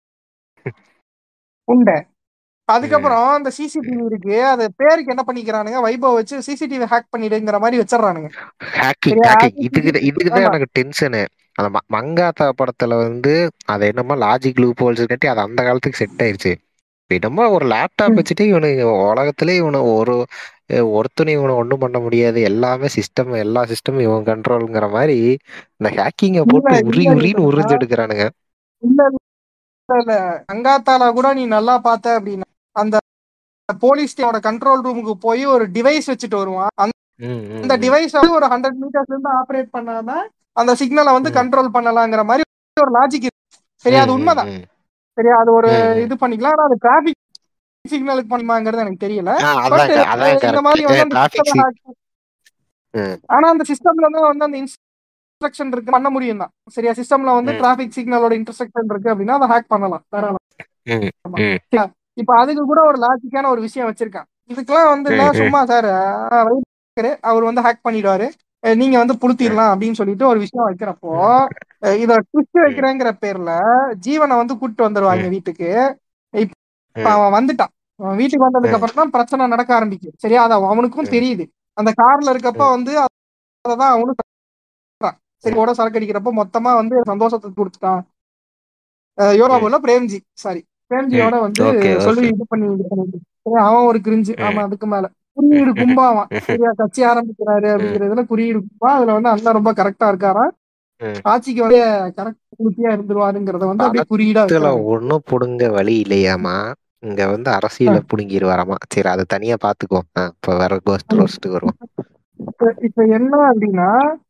உண்டு அதுக்கப்புறம் அந்த சிசிடிவி இருக்கு அது பேருக்கு என்ன பண்ணிக்கிறானுங்க வைபவ் வச்சு சிசிடிவி ஹேக் பண்ணிடுங்கிற மாதிரி வச்சிடறானுங்க ஹேக்கிங் சரியா? ஹேக்கிங் இதுக்கு இதுக்கு தான் ஆமா. எனக்கு டென்ஷனு அந்த ம- மங்காத்தா படத்துல வந்து அது என்னமோ லாஜிக் லூப் ஹோல்ஸ் கட்டி அது அந்த காலத்துக்கு செட் ஆயிருச்சு இப்ப என்னமோ ஒரு லேப்டாப் ம். வச்சுட்டு இவனுக்கு உலகத்திலே இவனை ஒரு அஹ் ஒருத்தனையும் இவனை ஒண்ணும் பண்ண முடியாது எல்லாமே சிஸ்டம் எல்லா சிஸ்டமும் இவன் கண்ட்ரோல்ங்கிற மாதிரி இந்த ஹேக்கிங்கை போட்டு இல்ல, உரி இல்ல, உரின்னு இல்ல. உறிஞ்சு எடுக்கிறானுங்க இல்ல இல்ல, இல்ல அங்காத்தால கூட நீ நல்லா பார்த்த அப்படின்னா அந்த போலீஸ் கண்ட்ரோல் ரூமுக்கு போய் ஒரு டிவைஸ் வச்சுட்டு வருவான் அந்த ம், ம், அந்த ம். டிவைஸ் வந்து ஒரு ஹண்ட்ரட் மீட்டர்ஸ்ல இருந்து ஆபரேட் பண்ணாதான் அந்த சிக்னலை வந்து ம். கண்ட்ரோல் பண்ணலாங்கிற மாதிரி ஒரு லாஜிக் இருக்கு சரியா அது ம், உண்மைதான் ம், ம். சரியா அது ஒரு ம், ம். இது பண்ணிக்கலாம் ஆனா அது டிராபிக் சிக்னலுக்கு பண்ணுமாங்கிறது எனக்கு தெரியல ஆ, பட் அதான் அதான் இந்த மாதிரி கரெக்ட் வந்து அந்த டிராபிக் system hack- ம். ஆனா அந்த சிஸ்டம்ல தான் வந்து அந்த இன்ஸ்ட்ரக்ஷன் இருக்கு பண்ண முடியும் தான் சரியா சிஸ்டம்ல வந்து ம். டிராபிக் சிக்னலோட இன்டர்செக்ஷன் இருக்கு அப்படின்னா அதை ஹேக் பண்ணலாம் தாராளமா ம், ம். இப்ப அதுக்கு கூட ஒரு லாஜிக்கான ஒரு விஷயம் வச்சிருக்கான் இதுக்கெல்லாம் வந்து இல்ல ம், ம். சும்மா சார் அவர் வந்து ஹேக் பண்ணிடுவாரு அஹ் நீங்க வந்து புளுத்திடலாம் அப்படின்னு சொல்லிட்டு ஒரு விஷயம் வைக்கிறப்போ அஹ் இத ட்விஸ்ட் வைக்கிறேங்கிற பேர்ல ஜீவனை வந்து கூட்டிட்டு வந்துருவாங்க வீட்டுக்கு இப்ப அவன் வந்துட்டான் அவன் வீட்டுக்கு வந்ததுக்கு அப்புறம் தான் பிரச்சனை நடக்க ஆரம்பிக்கும் சரியா அது அவனுக்கும் தெரியுது அந்த கார்ல இருக்கப்ப வந்து அததான் அவனும் சொல்றான். சரி ஓட சரக்கு அடிக்கிறப்ப மொத்தமா வந்து சந்தோஷத்தை கொடுத்துட்டான் அஹ் யோகாபுல பிரேம்ஜி சாரி பிரேம்ஜியோட வந்து Okay, okay. சொல்லி இது பண்ணி இது பண்ணிட்டு சரி, அவன் ஒரு கிரிஞ்சு ஆமா அதுக்கு மேல குறியீடு கும்பாவான் சரியா கட்சி ஆரம்பிக்கிறாரு அப்படிங்கறதுல குறியீடு கும்பா அதுல வந்து அண்ணன் ரொம்ப கரெக்டா இருக்காராம் ம். ஆட்சிக்கு வந்து கரெக்ட் குளிப்பியா இருந்துருவாருங்கிறத வந்து அப்படியே குறியீடா படத்துல வைக்கிறாங்க. ஒண்ணும் புடுங்க வழி இல்லையாமா இங்க வந்து அரசியல புடுங்கிடுவாராமா சரி அதை தனியா பாத்துக்கோ ஆ, இப்ப வேற கோஸ்ட் ரோஸ்ட் வருவோம் இப்ப இப்ப என்ன அப்படின்னா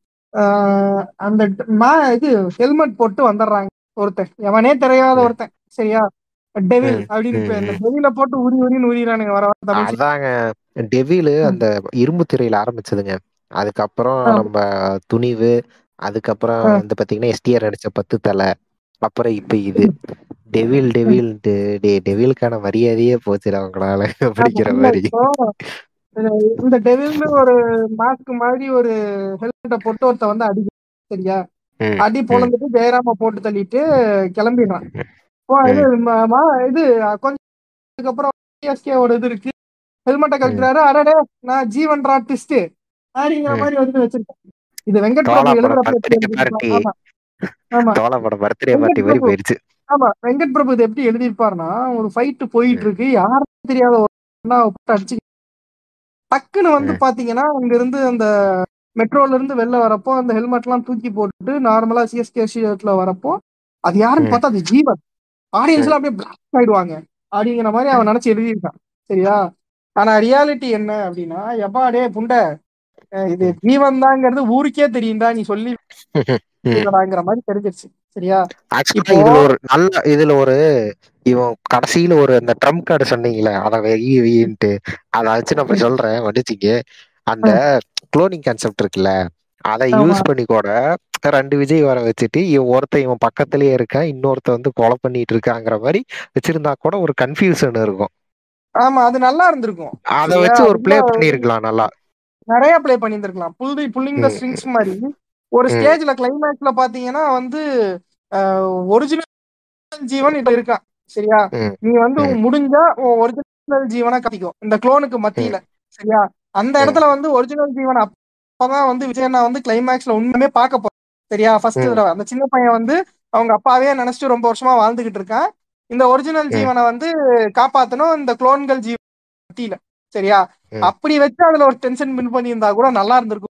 ஆஹ் அந்த ட- மா- இது ஹெல்மெட் போட்டு வந்துடுறாங்க ஒருத்தன் எவனே தெரியாத ஒருத்தன் சரியா டெவில் ம், அப்படின்னு இப்ப ம், இந்த ம். டெவில போட்டு உரி உரின்னு உரிறானுங்க வர வர தமிழ் சி- அதாங்க டெவிலு அந்த இரும்பு திரையில ஆரம்பிச்சதுங்க அதுக்கப்புறம் ஆ. நம்ம துணிவு அதுக்கப்புறம் ஆ. வந்து பாத்தீங்கன்னா எஸ்டிஆர் நடிச்ச பத்து தலை அப்புறம் இப்ப இது டெவில் டெவில் டே டெவிலுக்கான மரியாதையே போச்சு அவங்களால அப்படிங்கிற இல்ல, மாதிரி இப்போ, அஹ் இந்த டெவில்னு ஒரு மாஸ்க் மாதிரி ஒரு ஹெல்மெட்டை போட்டு ஒருத்த வந்து அடி சரியா ம், அடி ம், பொழந்துட்டு ஜெயராம போட்டு தள்ளிட்டு கிளம்பிடுறான் இப்போ இது ம- ம- இது கொஞ்சம் அப்புறம் சிஎஸ்கேவோட இது இருக்கு ஹெல்மெட்டை கழட்டுறாரு அடடே நான் ஜீவன் ஆர்டிஸ்ட் அப்படிங்கிற ம். மாதிரி வந்து வச்சிருக்கேன் இது வெங்கட் தோலா பிரபு படம் எழுதுறப்ப பர்த்டே எப்படி பார்ட்டி எழுதியிருப்பார்? ஆமா ஆமா தோலா படம் பர்த்டே வெங்கட் பார்ட்டி மாதிரி பிரபு. போயிருச்சு ஆமா வெங்கட் பிரபு இது எப்படி எழுதியிருப்பாருன்னா ஒரு ஃபைட் போயிட்டு இருக்கு யாருக்கும் தெரியாத ஒரு அண்ணாவை போட்டு அடிச்சு டக்குன்னு வந்து ம். பாத்தீங்கன்னா அங்க இருந்து அந்த மெட்ரோல இருந்து வெளில வரப்போ அந்த ஹெல்மெட் எல்லாம் தூக்கி போட்டுட்டு நார்மலா சிஎஸ்கே ஷீட்ல வரப்போ அது யாருன்னு ம். பார்த்தா அது ஜீவன் ஆடியன்ஸ் எல்லாம் அப்படியே பிளாக் ஆயிடுவாங்க அப்படிங்கிற மாதிரி அவன் நினைச்சு எழுதியிருக்கான் சரியா ஆனா ரியாலிட்டி என்ன அப்படின்னா எப்பா டே புண்டை அஹ் இது ஜீவன் தாங்கிறது ஊருக்கே தெரியும்டா நீ சொல்லி இல்லடாங்கிற மாதிரி தெரிஞ்சிருச்சு சரியா ஆக்சுவலா இப்போ- இதுல ஒரு நல்ல இதுல ஒரு இவன் கடைசியில ஒரு அந்த ட்ரம்ப் கார்டு சொன்னீங்களே அத வெயி வெயின்ட்டு அதை வச்சு நம்ம சொல்றேன் மன்னிச்சிங்க அந்த குளோனிங் கான்செப்ட் இருக்குல்ல அதை ஆமா. யூஸ் பண்ணி கூட ரெண்டு விஜய் வர வச்சுட்டு இவன் ஒருத்தன் இவன் பக்கத்துலயே இருக்கான் இன்னொருத்தன் வந்து கொலை பண்ணிட்டு இருக்காங்கிற மாதிரி வச்சிருந்தா கூட ஒரு கன்ஃபியூஷன் இருக்கும் ஆமா அது நல்லா இருந்திருக்கும் அதை சரியா? வச்சு ஒரு ப்ளே அதுதான் பண்ணிருக்கலாம் நல்லா நிறைய ப்ளே பண்ணியிருந்திருக்கலாம் புல்தி புல்லிங் த ம். ஸ்ட்ரிங்ஸ் மாதிரி ஒரு ம். ஸ்டேஜ்ல கிளைமேக்ஸ்ல பாத்தீங்கன்னா வந்து ஒரிஜினல் ஜீவன் இப்ப இருக்கான் சரியா ம். நீ வந்து ம். முடிஞ்சா ஒரிஜினல் ஜீவனா கத்திக்கும் இந்த குளோனுக்கு மத்தியில சரியா அந்த ம். இடத்துல வந்து ஒரிஜினல் ஜீவன் அப்பதான் வந்து விஜயண்ணா வந்து கிளைமேக்ஸ்ல உண்மையுமே பார்க்க போறோம் சரியா ஃபர்ஸ்ட் ம். தடவை அந்த சின்ன பையன் வந்து அவங்க அப்பாவே நினைச்சிட்டு ரொம்ப வருஷமா வாழ்ந்துகிட்டு இருக்கான் இந்த ஒரிஜினல் ம். ஜீவனை வந்து காப்பாத்தணும் இந்த குளோன்கள் ஜீவன் மத்தியில சரியா ம். அப்படி வச்சு அதுல ஒரு டென்ஷன் பின் பண்ணியிருந்தா கூட நல்லா இருந்திருக்கும்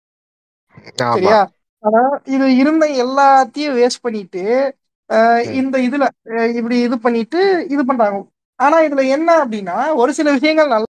ஆமா சரியா ஆனா இது இருந்த எல்லாத்தையும் வேஸ்ட் பண்ணிட்டு அஹ், ம். இந்த இதுல அஹ், இப்படி இது பண்ணிட்டு இது பண்றாங்க ஆனா இதுல என்ன அப்படின்னா ஒரு சில விஷயங்கள் நல்லா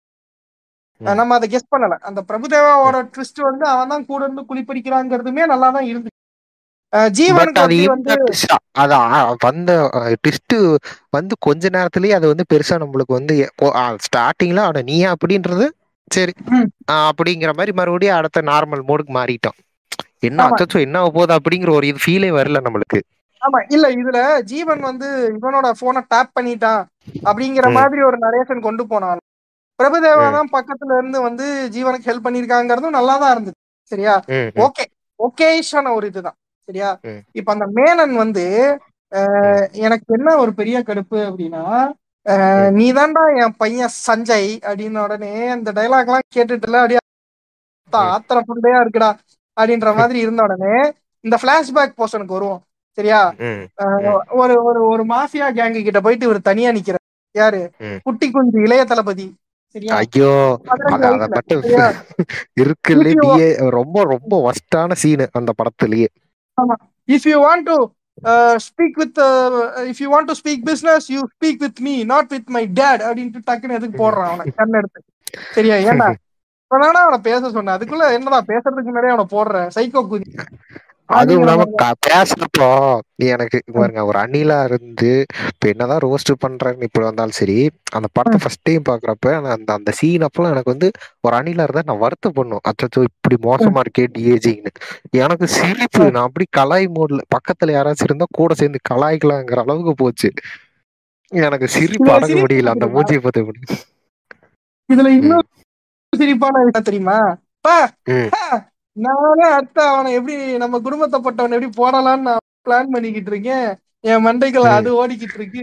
ம். நம்ம அதை கெஸ் பண்ணல அந்த பிரபுதேவாவோட ட்விஸ்ட் வந்து அவன் தான் கூட இருந்து குளிப்பறிக்கிறாங்கிறதுமே நல்லா தான் இருந்து பட் ஜீவனுக்கு அது வந்து வந்து impact ஷா- அது ஆ- வந்த ட்விஸ்ட் வந்து கொஞ்ச நேரத்திலேயே அது வந்து பெருசா நம்மளுக்கு வந்து ஸ்டார்டிங்ல ஆனா நீயா அப்படின்றது சரி ம். ஆ, அப்படிங்கிற மாதிரி மறுபடியும் அடுத்த நார்மல் மோடுக்கு மாறிட்டோம் என்ன ஆமா. அச்சோ என்ன ஆகப் போகுது அப்படிங்கிற ஒரு இது ஃபீலே வரல நம்மளுக்கு ஆமா இல்ல இதுல ஜீவன் வந்து இவனோட போனை டேப் பண்ணிட்டான் அப்படிங்கிற ம். மாதிரி ஒரு நரேஷன் கொண்டு போனான் பிரபுதேவா ம். தான் பக்கத்துல இருந்து வந்து ஜீவனுக்கு ஹெல்ப் பண்ணிருக்காங்கிறதும் நல்லா தான் இருந்தது சரியா ம், ம், ஓகே ஓகேஷான ஒரு இதுதான் சரியா ம். இப்ப அந்த மேனன் வந்து அஹ், எனக்கு என்ன ஒரு பெரிய கடுப்பு அப்படின்னா ம். நீ தான்டா என் பையன் சஞ்சய் அப்படின்னு உடனே அந்த டைலாக் எல்லாம் கேட்டுட்டுல அப்படியே ஆத்தா, ம். ஆத்திர புண்டையா இருக்குடா அப்படின்ற மாதிரி இருந்த உடனே இந்த பிளாஷ்பேக் போர்ஷனுக்கு வருவோம் சரியா ம், அஹ், ம். ஒரு ஒரு ஒரு மாஃபியா கேங்கு கிட்ட போயிட்டு இவர் தனியா நிக்கிறார் யாரு ம். குட்டி குஞ்சு இளைய தளபதி சரியா ஐயோ பதினஞ்சு அத அத வயசுல மட்டும் சரியா இருக்குல்லே If you- டிஏ ரொம்ப ரொம்ப ஒஸ்டான சீனு அந்த படத்துலயே if you want to uh, speak with uh, if you want to speak business you speak with me not with my dad அப்படின்ட்டு டக்குன்னு எதுக்கு போடுறான் அவனை கண்ண எடுத்து சரியா ஏன்டா இப்பதானே அவனை பேச சொன்னேன் அதுக்குள்ள என்னடா பேசுறதுக்கு முன்னாடியே அவனை போடுற சைக்கோ குதி அதுவும் அப்படிங்கிற இல்லாம மாதிரி க- பேசுறப்போ நீ எனக்கு இங்க பாருங்க ஒரு அணிலா இருந்து இப்ப என்னதான் ரோஸ்ட் பண்றேன்னு இப்படி வந்தாலும் சரி அந்த படத்தை ஃபர்ஸ்ட் டைம் பாக்குறப்ப நான் அந்த அந்த சீன் அப்பெல்லாம் எனக்கு வந்து ஒரு அணிலா இருந்தா நான் வருத்தம் பண்ணும் அச்சோ இப்படி மோசமா இருக்கே டிஏஜின்னு எனக்கு சிரிப்பு நான் அப்படி கலாய் மோட்ல பக்கத்துல யாராச்சும் இருந்தா கூட சேர்ந்து கலாய்க்கலாங்கிற அளவுக்கு போச்சு எனக்கு சிரிப்பு இதுல அடங்க சிரிப்பு முடியல அந்த தெரியுமா? மூஞ்சியை பார்த்து முடியல இதுல இன்னும் சிரிப்பான விஷயம் தெரியுமா பா ம். பா, நானே அடுத்த அவனை எப்படி நம்ம குடும்பத்தை பட்டவனை எப்படி போடலாம்னு நான் பிளான் பண்ணிக்கிட்டு இருக்கேன் என் மண்டைக்குள்ள அது ஓடிக்கிட்டு இருக்கு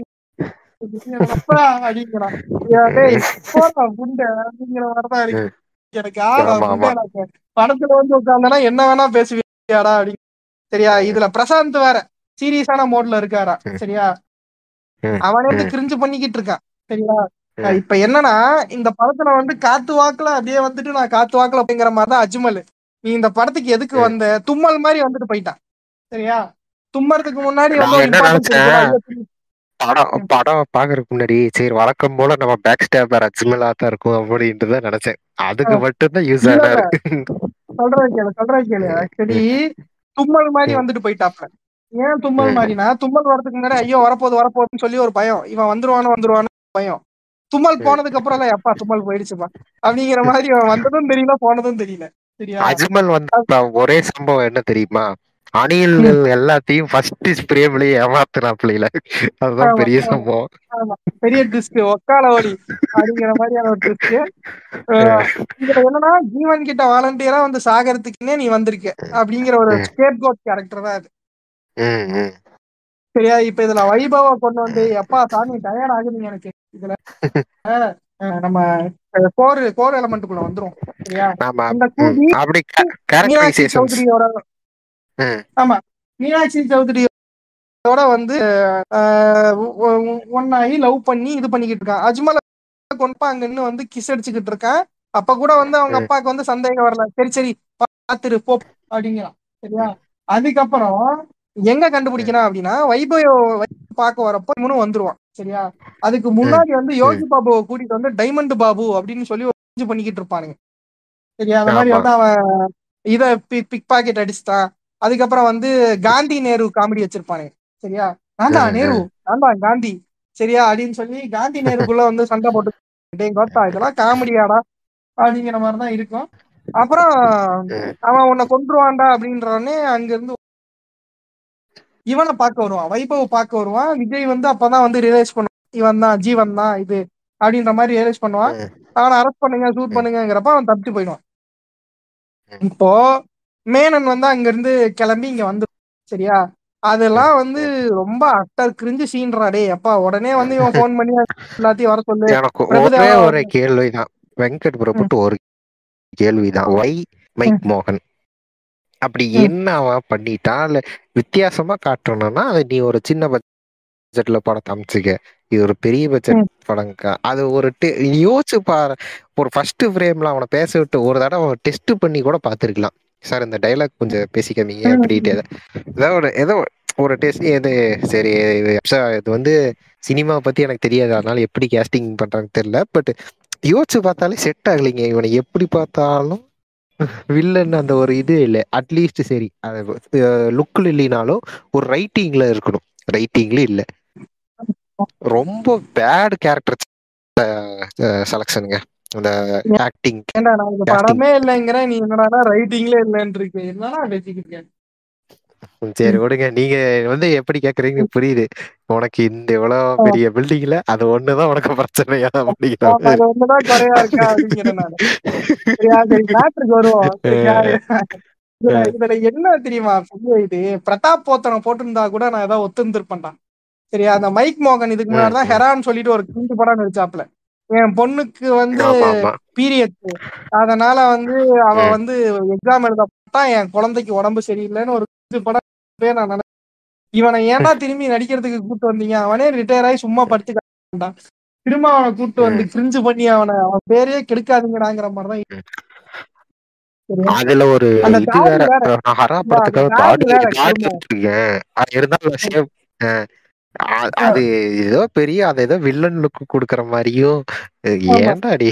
அப்பா அப்படிங்கிறான் ஏன் டேய், போடா புண்டை அப்படிங்கிற மாதிரிதான் இருக்கு எனக்கு ஆடா ஆமா, புண்டை ஆமா. எனக்கு படத்துல வந்து உட்கார்ந்தனா என்ன வேணா பேசுவியாடா அப்படின்னு சரியா இதுல பிரசாந்த் வேற சீரியஸான மோட்ல இருக்காரா ம். சரியா ம். அவனே வந்து ம். கிரிஞ்சு பண்ணிக்கிட்டு இருக்கான் சரியா ம். இப்ப என்னன்னா இந்த படத்துல வந்து காத்து வாக்குல அப்படியே வந்துட்டு நான் காத்து வாக்குல அப்படிங்கிற மாதிரி தான் அஜ்மல் நீ இந்த படத்துக்கு எதுக்கு ம். வந்த தும்மல் மாதிரி வந்துட்டு போயிட்டான் சரியா தும்மறதுக்கு முன்னாடி வந்து நான் ஒரு என்ன இம்பார்ட்டன்ஸ் நினைச்சேன்? கொடுக்கணும் படம் படம் பாக்குறதுக்கு முன்னாடி சரி வழக்கம் போல நம்ம பேக் ஸ்டாப்பர் அஜ்மலா தான் இருக்கும் அப்படின்ட்டு தான் நினைச்சேன் அதுக்கு மட்டும்தான் யூஸ் இல்ல, ஆனாரு சொல்றேன் கேளு சொல்றேன் கேளு ஆக்சுவலி தும்மல் மாதிரி ம். வந்துட்டு போயிட்டாப்ல ஏன் தும்மல் ம். மாதிரினா தும்மல் வரதுக்கு முன்னாடி ஐயோ வரப்போகுது வரப்போகுதுன்னு சொல்லி ஒரு பயம் இவன் வந்துருவானு வந்துருவானு பயம் தும்மல் ம். போனதுக்கு அப்புறம் எல்லாம் எப்பா தும்மல் போயிடுச்சுப்பா அப்படிங்கிற மாதிரி இவன் வந்ததும் தெரியல போனதும் தெரியல சரியா அஜ்மல் வந்து இப்ப ஒரே சம்பவம் என்ன தெரியுமா அணில்கள் எல்லாத்தையும் ஃபர்ஸ்ட் ஸ்ப்ரேவிலேயே ஏமாத்துறாப்ல அதுதான் ஆமா, பெரிய ஆமா. சம்பவம் ஆமா பெரிய ட்விஸ்ட் ஒக்கால ஓடி அப்படிங்கிற மாதிரியான ஒரு ட்விஸ்ட் இதுல என்னன்னா ஜீவன் கிட்ட வாலண்டியரா வந்து சாகறதுக்குன்னே நீ வந்திருக்க அப்படிங்கிற ஒரு ம். ஸ்கேப் கோட் கேரக்டர் தான் அது ம், ம். சரியா இப்ப இதுல வைபவ கொண்டு வந்து எப்பா சாமி டயர்ட் ஆகுதுங்க எனக்கு இதுல அஹ், அஹ், நம்ம கோர் கோர் எலமெண்ட்டுக்குள்ள வந்துரும் சரியா ஆமா இந்த ம். கூடி அப்படி மீனாட்சி கேரக்டரைசேஷன்ஸ் சௌத்ரியோட ம். ஆமா மீனாட்சி சௌத்ரியோட வந்து அஹ், ஒ- ஒ- ஒண்ணாகி லவ் பண்ணி இது பண்ணிக்கிட்டு இருக்கான் அஜ்மல் கொண்டு அங்க நின்னு வந்து கிஸ் அடிச்சுக்கிட்டு இருக்கான் அப்ப கூட வந்து அவங்க ம். அப்பாவுக்கு வந்து சந்தேகம் வரல சரி சரி பாத்துரு போ அப்படிங்கிறான் சரியா அதுக்கப்புறம் எங்க கண்டுபிடிக்கிறான் அப்படின்னா வைபவ பார்க்க வரப்போ இவனும் வந்துருவான் சரியா அதுக்கு முன்னாடி வந்து யோகி பாபுவை கூட்டிட்டு வந்து டைமண்ட் பாபு அப்படின்னு சொல்லி ஒரு இது பண்ணிக்கிட்டு இருப்பானுங்க சரியா அந்த மாதிரி ஆமா. வந்து அவன் இத பிக் பாக்கெட் அடிச்சுட்டான் அதுக்கப்புறம் வந்து காந்தி நேரு காமெடி வச்சிருப்பானுங்க சரியா நான்டா ம், ம். நேரு நான்டா காந்தி சரியா அப்படின்னு சொல்லி காந்தி நேருக்குள்ள வந்து சண்டை போட்டு டேய் கோத்தா இதெல்லாம் காமெடியாடா அப்படிங்கிற மாதிரி தான் இருக்கும் அப்புறம் ம். அவன் உன்னை கொன்றுவான்டா அப்படின்றவனே அங்க இருந்து இவனை பார்க்க வருவான் வைபவ பார்க்க வருவான் விஜய் வந்து அப்பதான் வந்து ரியலைஸ் பண்ணுவான் இவன் தான் ஜீவன் தான் இது அப்படின்ற மாதிரி ரியலைஸ் பண்ணுவான் ம். அவனை அரெஸ்ட் பண்ணுங்க ஷூட் ம். பண்ணுங்கிறப்ப அவன் தப்பிச்சு போயிடுவான் ம். இப்போ மேனன் வந்து அங்க இருந்து கிளம்பி இங்க வந்து சரியா அதெல்லாம் வந்து ரொம்ப அட்டர் கிரிஞ்சு சீன்றா டேய் அப்பா உடனே வந்து இவன் ஃபோன் பண்ணி எல்லாத்தையும் வர சொல்லு எனக்கு ஒரே பிரபுதேவா ஒரு கேள்விதான் வெங்கட் பிரபுட்டு ஒரு கேள்விதான் ஒய் மைக் மோகன் அப்படி ம். என்ன அவன் பண்ணிட்டான் இல்ல வித்தியாசமா காட்டணும்னா அது நீ ஒரு சின்ன பட்ஜெட்ல படத்தை அமைச்சுக்க இது ஒரு பெரிய பட்ஜெட் ம். படங்கா அது ஒரு te- நீ யோசிச்சு பாரு ஒரு ஃபர்ஸ்ட் ஃப்ரேம்ல அவனை பேச விட்டு ஒரு தடவை டெஸ்ட் பண்ணி கூட பார்த்துருக்கலாம் சார் இந்த டைலாக் கொஞ்சம் பேசிக்காமீங்க ம். அப்படின்ட்டு ஏதோ ஒரு ஏதோ ஒரு டெஸ்ட் இது சரி இது absurd- இது வந்து சினிமா பத்தி எனக்கு தெரியாது அதனால எப்படி கேஸ்டிங் பண்றாங்க தெரியல பட் யோசிச்சு பார்த்தாலே செட் ஆகலைங்க இவனை எப்படி பார்த்தாலும் வில்லன் அந்த ஒரு இது இல்லை அட்லீஸ்ட் சரி அது லுக்கில் இல்லைனாலும் ஒரு ரைட்டிங்ல இருக்கணும் ரைட்டிங்ல இல்ல ரொம்ப பேட் கேரக்டர் செலக்ஷனுங்க அந்த ஆக்டிங் ஏன்டா நான் இந்த படமே இல்லைங்கிறேன் நீ என்னடா ரைட்டிங்ல இல்லைன்னு இருக்கு என்னடா பேசிக்கிட்டு சரி விடுங்க நீங்க வந்து எப்படி கேக்குறீங்கன்னு புரியுது உனக்கு இந்த இவ்வளவு பெரிய பில்டிங்ல அது ஒண்ணுதான் உனக்கு பிரச்சனையா அப்படிங்கிற ஆமா, அது ஒண்ணுதான் குறையா இருக்கா அப்படிங்கிறேன் நானு சரியா சரி மேட்ருக்கு வருவோம் சரியா? இதுல இதுல என்ன தெரியுமா பெரிய இது பிரதாப் போத்தனை போட்டிருந்தா கூட நான் ஏதாவது ஒத்துந்திருப்பேன்டா சரியா அந்த மைக் மோகன் இதுக்கு முன்னாடி தான் ஹெரான் சொல்லிட்டு ஒரு கிண்டு படம் நடிச்சாப்ல என் பொண்ணுக்கு வந்து ஆமா ஆமா பீரியட் அதனால வந்து அவ ம். வந்து எக்ஸாம் எழுத போட்டா என் குழந்தைக்கு உடம்பு சரியில்லைன்னு ஒரு கிண்டு படம் பேர் நான் நினைச்சேன் இவனை ஏன்டா திரும்பி நடிக்கிறதுக்கு கூட்டு வந்தீங்க அவனே ரிட்டையர் ஆகி சும்மா படுத்துக்கான்டா திரும்ப அவனை கூட்டு வந்து கிரிஞ்சு பண்ணி அவனை அவன் பேரையே கெடுக்காதீங்கடாங்கிற மாதிரிதான் இருக்கு. சரியா? அதுல ஒரு அந்த இது தாடி வேற வேற. நான் ஹரா படத்துக்காக அந்த தாடி தாடி வேற தாடி கருமம். வச்சிருக்கேன் அது இருந்தாலும் சேம் அது ஏதோ பெரிய அது ஏதோ வில்லன் லுக் குடுக்கற மாதிரியும் அஹ் ஆமா. ஏன்டா அடி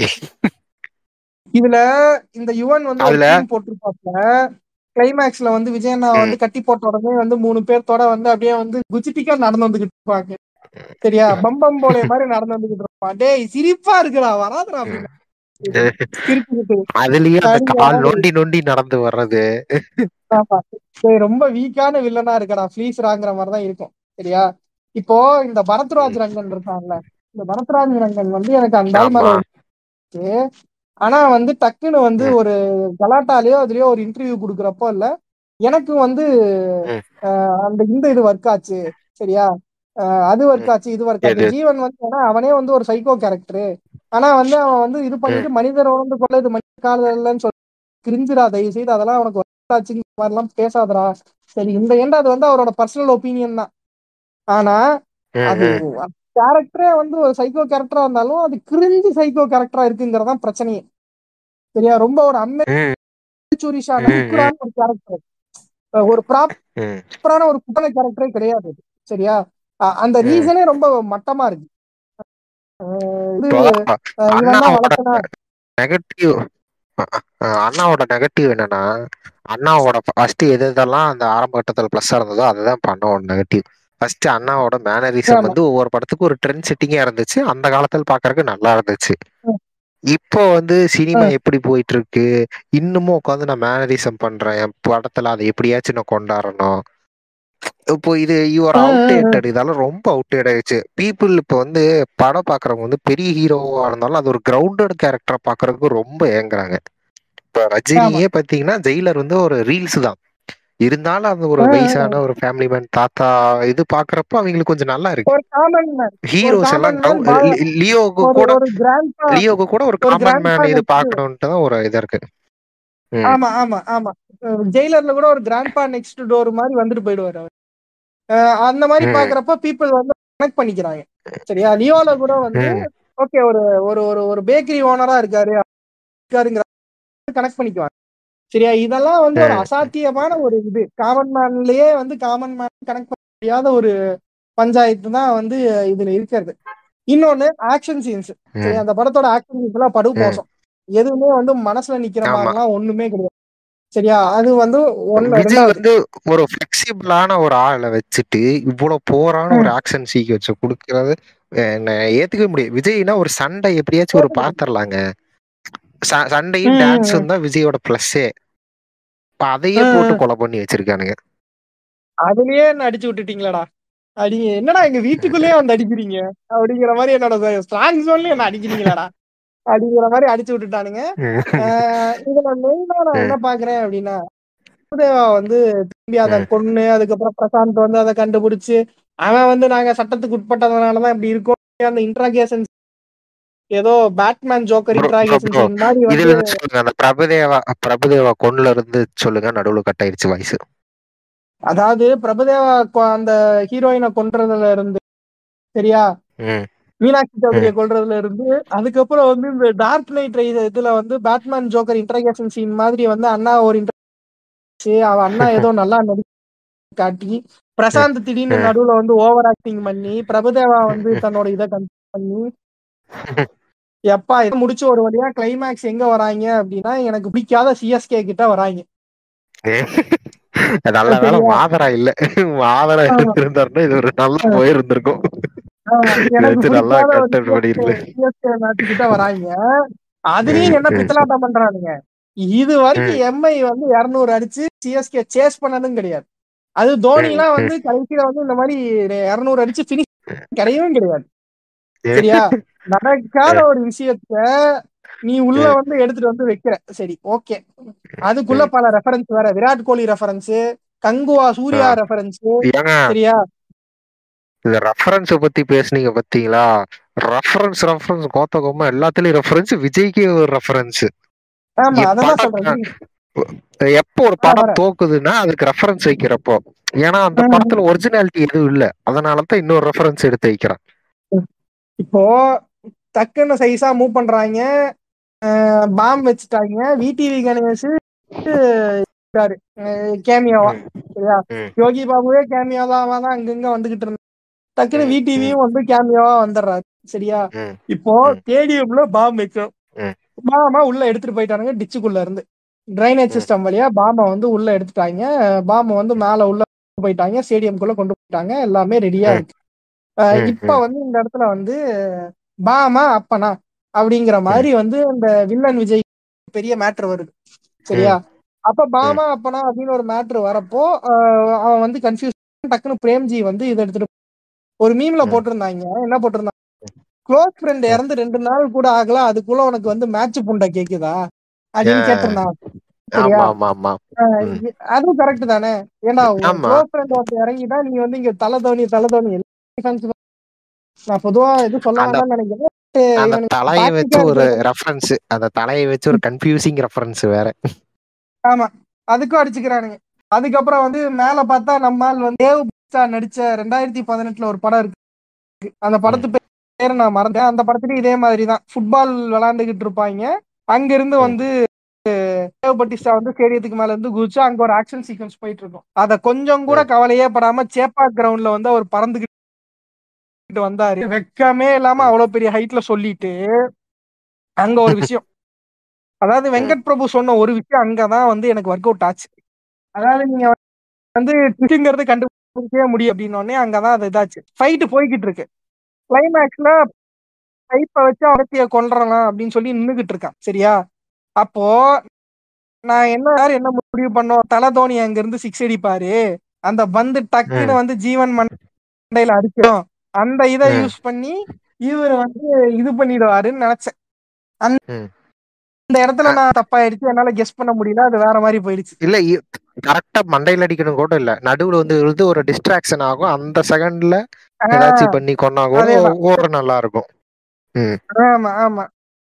இதுல இந்த யுவன் வந்து ஒரு அதுல- scene போட்டிருப்பாப்ல கிளைமேக்ஸ்ல வந்து விஜயண்ணா ம். வந்து கட்டி போட்ட உடனே வந்து மூணு பேர்த்தோட வந்து அப்படியே வந்து குச்சிட்டிக்கா நடந்து வந்துகிட்டு இருப்பாங்க சரியா பம்பம் போலே மாதிரி நடந்து வந்துகிட்டு இருப்பான் டேய் சிரிப்பா இருக்குடா வராதுடா அப்படின்னு சிரிச்சுக்கிட்டு அதுலயும் அந்த சரிங்க. கால் நொண்டி நொண்டி நடந்து வர்றது ஆமா. டேய் ரொம்ப வீக்கான வில்லனா இருக்கடா ப்ளீஸ்ராங்கிற மாதிரி தான் இருக்கும் சரியா இப்போ இந்த பரத்ராஜ் ரங்கன் இருக்கான்ல இந்த பரத்ராஜ் ரங்கன் வந்து எனக்கு அந்த ஆள் மேல ஆமா. இருக்கு. ஆனா வந்து டக்குன்னு வந்து ம். ஒரு கலாட்டாலயோ அதுலயோ ஒரு இன்டர்வியூ குடுக்குறப்போ இல்ல எனக்கு வந்து ம். அஹ், அந்த இந்த இது ஒர்க் ஆச்சு சரியா அஹ், அது ஒர்க் ஆச்சு இது ஒர்க் ஆச்சு எது? ஜீவன் வந்து ஏன்னா அவனே வந்து ஒரு சைக்கோ கேரக்டர் ஆனா வந்து அவன் வந்து இது பண்ணிட்டு மனிதர் உணர்ந்து கொள்ள இது மனித காதல்னு சொல்லி கிரிஞ்சிரா தயவு செய்து அதெல்லாம் அவனுக்கு ஒர்க் ஆச்சுங்கிற மாதிரிலாம் பேசாதடா சரி இந்த எண்ட் அது வந்து அவரோட பர்சனல் ஒப்பீனியன் தான் ஆனா ம், அது ம். கேரக்டரே வந்து ஒரு சைக்கோ கேரக்டரா இருந்தாலும் அது கிரிஞ்சு சைக்கோ கேரக்டரா இருக்குங்கிறதான் பிரச்சனையே சரியா ரொம்ப ஒரு ம், அமெச்சூரிஷான ம், உக்குரான ஒரு கேரக்டர் ஒரு ம். ப்ராப்பரான ஒரு குட்டன கேரக்டரே கிடையாது அது. சரியா அ- அந்த ம். ரீசனே ரொம்ப மட்டமா இருக்கு அஹ் இது இப்போ அஹ் இவன் தான் அண்ணாவோட வளர்த்தனா நெகட்டிவ் அண்ணாவோட நெகட்டிவ் என்னன்னா அண்ணாவோட ஃபர்ஸ்ட் எது எதெல்லாம் அந்த ஆரம்ப கட்டத்துல பிளஸ்ஸா இருந்ததோ அதுதான் இப்போ அண்ணாவோட நெகட்டிவ் ஃபர்ஸ்ட் அண்ணாவோட மேனரிசம் ஆமா. வந்து ஒவ்வொரு படத்துக்கும் ஒரு ட்ரெண்ட் செட்டிங்கா இருந்துச்சு அந்த காலத்துல பாக்குறதுக்கு நல்லா இருந்துச்சு ம். இப்போ வந்து சினிமா எப்படி போயிட்டு இருக்கு இன்னமும் உட்காந்து நான் மேனரிசம் பண்றேன் என் படத்துல அதை எப்படியாச்சும் நான் கொண்டாடணும் இப்போ இது யுவர் ம், ம், ம். அவுடேட்டட் இதெல்லாம் ரொம்ப அவுடேட் ஆயிடுச்சு பீப்புள் இப்போ வந்து படம் பாக்குறவங்க வந்து பெரிய ஹீரோவா இருந்தாலும் அது ஒரு கிரவுண்டட் கேரக்டரா பாக்குறதுக்கு ரொம்ப ஏங்குறாங்க இப்ப ரஜினியே பாத்தீங்கன்னா ஜெயிலர் வந்து ஒரு ரீல்ஸ் தான் இருந்தாலும் அந்த ஒரு ம், ம். வயசான ஒரு ஃபேமிலி மேன் தாத்தா இது பாக்குறப்ப அவங்களுக்கு கொஞ்சம் நல்லா இருக்கு ஒரு காமன் மேன் ஹீரோஸ் எல்லாம் common man ground- லி- லியோவுக்கு ஒரு கூட ஒரு கிராண்ட் லியோவுக்கு கூட ஒரு ஒரு காமன் grandpa மேன் இது நெக்ஸ்ட் பாக்கணும்ட்டு தான் ஒரு இதா இருக்கு ம். ஆமா ஆமா ஆமா ஜெயிலர்ல கூட ஒரு கிராண்ட்பா நெக்ஸ்ட் டோர் மாதிரி வந்துட்டு போயிடுவாரு அவர் அஹ் அந்த மாதிரி ம். பாக்குறப்ப பீப்புள் வந்து கனெக்ட் பண்ணிக்கிறாங்க சரியா லியோல கூட வந்து ம். ஓகே ஒரு ஒரு ஒரு ஒரு பேக்கரி ஓனரா இருக்காரு இருக்காருங்கிற கனெக்ட் பண்ணிக்குவாங்க சரியா இதெல்லாம் வந்து ஒரு ம். அசாத்தியமான ஒரு இது காமன் மேன்லயே வந்து காமன் மேன் கனெக்ட் பண்ண முடியாத ஒரு பஞ்சாயத்து தான் வந்து இதுல இருக்கிறது இன்னொன்னு ஆக்ஷன் சீன்ஸ் சரி ம். அந்த படத்தோட ஆக்ஷன் சீன்ஸ் எல்லாம் படு ம். மோசம் எதுவுமே வந்து மனசுல நிக்கிற ஆமா. மாதிரிலாம் ஒண்ணுமே கிடையாது சரியா அது வந்து ஒண்ணு விஜய் ரெண்டாவது வந்து ஒரு பிளெக்சிபிளான ஒரு ஆளை வச்சுட்டு இவ்வளவு போரான ஒரு ஆக்ஷன் சீக்வன்ஸ் கொடுக்கறது அஹ் நான் ஏத்துக்கவே முடியும் விஜய்னா ஒரு சண்டை எப்படியாச்சும் ஒரு பாத்திரலாங்க ச- சண்டையும் ம், ம், டான்ஸும் தான் விஜயோட பிளஸ்ஸே இப்ப அதையே ம், போட்டு ம். கொலை பண்ணி வச்சிருக்கானுங்க அதுலயே என்ன அடிச்சு விட்டுட்டீங்களாடா அடி என்னடா எங்க வீட்டுக்குள்ளேயே வந்து அடிக்கிறீங்க அப்படிங்கிற மாதிரி என்னோட ஸ்ட்ராங் ஜோன்லயே என்ன அடிக்கிறீங்களாடா அப்படிங்கிற மாதிரி அடிச்சு விட்டுட்டானுங்க ஆஹ் இதுல மெயினா நான் என்ன பாக்குறேன் அப்படின்னா பிரபுதேவா வந்து திரும்பி அதை ம். கொன்னு அதுக்கப்புறம் பிரசாந்த் வந்து அதை கண்டுபிடிச்சு அவன் வந்து நாங்க சட்டத்துக்கு உட்பட்டதுனாலதான் இப்படி இருக்கோம் அந்த இன்ட்ராகேஷன் ஏதோ Batman Joker Bro, bro, interrogation bro. மாதிரி இதுல வந்து இருந்து சொல்லுங்க அந்த பிரபுதேவா பிரபுதேவா கொண்டுல இருந்து சொல்லுங்க நடுவுல கட் ஆயிடுச்சு வாய்ஸ் அதாவது பிரபுதேவா கொ- அந்த ஹீரோயினை கொன்றதுல இருந்து சரியா ம் மீனாட்சி சௌதரிய கொல்றதுல இருந்து அதுக்கப்புறம் வந்து இந்த டார்க் நைட் ரைஸ் இதுல வந்து பேட்மேன் ஜோக்கர் இன்டர்கேஷன் சீன் மாதிரி வந்து அண்ணா ஒரு inter- அவ அண்ணா ஏதோ நல்லா நடி காட்டி பிரசாந்த் திடீர்னு ம். நடுவுல வந்து ஓவர் ஆக்டிங் பண்ணி பிரபுதேவா வந்து தன்னோட இதை கன்ஃபியூஸ் பண்ணி எப்பா இதை முடிச்சு ஒரு வழியா கிளைமேக்ஸ் எங்க வராங்க அப்படின்னா எனக்கு பிடிக்காத சிஎஸ்கே கிட்ட வராங்க நல்ல வேலை சரியா? மாதரா இல்ல மாதரா ஆமா. இருந்தாருன்னா இது ஒரு நல்ல போயிருந்திருக்கும் ஆமா, எனக்கு வச்சு நல்லா பிடிக்காத ஒரு content பண்ணிருக்கேன். சிஎஸ்கே மேட்ச் கிட்ட வராங்க அதுலயும் என்ன ம். பித்தலாட்டம் பண்றானுங்க இது வரைக்கும் எம்ஐ வந்து இருநூறு அடிச்சு சிஎஸ்கே சேஸ் பண்ணதும் கிடையாது அது தோனிலாம் ம், வந்து கடைசியில வந்து இந்த மாதிரி இருநூறு அடிச்சு பினிஷ் கிடையவே கிடையாது சரியா நடக்காத ஒரு விஷயத்த நீ உள்ள ம். வந்து எடுத்துட்டு வந்து வைக்கிற சரி ஓகே அதுக்குள்ள பல ரெஃபரன்ஸ் வேற விராட் கோலி ரெஃபரன்ஸ் கங்குவா சூர்யா ஆ. ரெஃபரன்ஸ் ஏங்க சரியா இந்த ரெஃபரன்ஸ் பத்தி பேசுனீங்க பாத்தீங்களா ரெஃபரன்ஸ் ரெஃபரன்ஸ் கோத்தகோமா எல்லாத்துலயும் ரெஃபரன்ஸ் விஜய்க்கு ஒரு ரெஃபரன்ஸ் ஆமா என் அதான் படம் சொல்றேன் எப்போ ஒரு படம் தோக்குதுன்னா அதுக்கு ரெஃபரன்ஸ் வைக்கிறப்போ ஏன்னா அந்த ம். படத்துல ஒரிஜினாலிட்டி எதுவும் இல்ல அதனாலதான் இன்னொரு ரெஃபரன்ஸ் எடுத்து வைக்கிறான் இப்போ டக்குன்னு சைஸா மூவ் பண்றாங்க பாம் வச்சுட்டாங்க விடிவி கணேஷ் கேமியாவா சரியா ம். யோகி பாபுவே கேமியாவா தான் அங்கங்க வந்துகிட்டு இருந்தா டக்குன்னு ம், விடிவியும் வந்து கேமியாவா வந்துடுறாரு சரியா ம். இப்போ ம். ஸ்டேடியம்ல பாம் வைக்கும் ம். பாமா உள்ள எடுத்துட்டு போயிட்டானுங்க டிச்சுக்குள்ள இருந்து ட்ரைனேஜ் ம். சிஸ்டம் வழியா பாமை வந்து உள்ள எடுத்துட்டாங்க பாமை வந்து மேல உள்ள போயிட்டாங்க ஸ்டேடியம்குள்ள கொண்டு போயிட்டாங்க எல்லாமே ரெடியா ம். இருக்கு அஹ் ம், இப்ப வந்து இந்த இடத்துல வந்து பாமா அப்பனா அப்படிங்கிற மாதிரி வந்து இந்த வில்லன் விஜய் பெரிய மேட்ரு வருது சரியா அப்ப பாமா அப்பனா அப்படின்னு ஒரு மேட்ரு வரப்போ அஹ் அவன் வந்து கன்ஃபியூஸ் டக்குன்னு பிரேம்ஜி வந்து இதை எடுத்துட்டு ஒரு மீம்ல ம். போட்டிருந்தாங்க என்ன போட்டிருந்தாங்க க்ளோஸ் ஃப்ரெண்ட் இறந்து ரெண்டு நாள் கூட ஆகல அதுக்குள்ள உனக்கு வந்து மேட்ச் புண்டை கேக்குதா அப்படின்னு Yeah. கேட்டிருந்தான் சரியா ஆமா ஆமா ஆமா அஹ் ம். இ- அதுவும் கரெக்ட் தானே ஏன்னா ஆமா. க்ளோஸ் ஃப்ரெண்ட் ஒருத்தர் இறங்கிட்டா நீ வந்து இங்க தலை தோனி தலை தோனி எல்லா fans தான். நான் பொதுவா எதுவும் சொல்ல அந்த- வேண்டாம்னு நினைக்கிறேன் அந்த இவனுக்கு தலையை வச்சு practical ஒரு இருக்கு. ரெஃபரன்ஸ் அந்த தலையை வச்சு ஒரு கன்ஃபியூசிங் ரெஃபரன்ஸ் வேற ஆமா அதுக்கும் அடிச்சுக்கிறானுங்க அதுக்கப்புறம் வந்து மேல பார்த்தா நம்ம ஆள் வந்து தேவ் பிக்ஸா நடிச்ச ரெண்டாயிரத்தி பதினெட்டுல ஒரு படம் இருக்கு அந்த படத்து பேரை நான் மறந்தேன் அந்த படத்துலயும் இதே மாதிரி தான் ஃபுட்பால் விளையாண்டுகிட்டு இருப்பாங்க அங்க இருந்து ம். வந்து தேவ் பட்டிஸ்டா வந்து ஸ்டேடியத்துக்கு மேல இருந்து குதிச்சு அங்க ஒரு ஆக்ஷன் சீக்வன்ஸ் போயிட்டு இருக்கும் அத கொஞ்சம் கூட கவலையே படாம சேப்பாக் கிரவுண்ட்ல வந்து அவர் பறந்துகிட்டு வந்தாரு வெக்கமே இல்லாம அவ்வளவு பெரிய ஹைட்ல சொல்லிட்டு அங்க ஒரு விஷயம் அதாவது வெங்கட் பிரபு சொன்ன ஒரு விஷயம் அங்கதான் வந்து எனக்கு ஒர்க் அவுட் ஆச்சு அதாவது நீங்க வந்து ட்விஸ்ட்ங்கிறது கண்டுபிடிக்கவே முடியும் அப்படின்னு உடனே அங்கதான் அது இதாச்சு ஃபைட் போய்கிட்டு இருக்கு கிளைமேக்ஸ்ல பைப்பை வச்சு அவரத்திய கொல்றலாம் அப்படின்னு சொல்லி நின்னுகிட்டு இருக்கான் சரியா அப்போ நான் என்ன யார் என்ன முடிவு பண்ணோம் தலை தோனி அங்க இருந்து சிக்ஸ் அடிப்பாரு அந்த பந்து டக்குன்னு வந்து ஜீவன் மண்டையில அடிக்கும் அந்த இதை ம். யூஸ் பண்ணி இவர் வந்து இது பண்ணிடுவாருன்னு நினைச்சேன் அந்த ம். இந்த இடத்துல நான் தப்பாயிடுச்சு என்னால கெஸ் பண்ண முடியல அது வேற மாதிரி போயிடுச்சு இல்ல கரெக்டா மண்டையில அடிக்கணும் கூட இல்ல நடுவுல வந்து இது ஒரு டிஸ்ட்ராக்ஷன் ஆகும் அந்த செகண்ட்ல ஏதாச்சும் பண்ணி கொன்னா கூட அதேதான். ஓர நல்லா இருக்கும் ஆமா ஆமா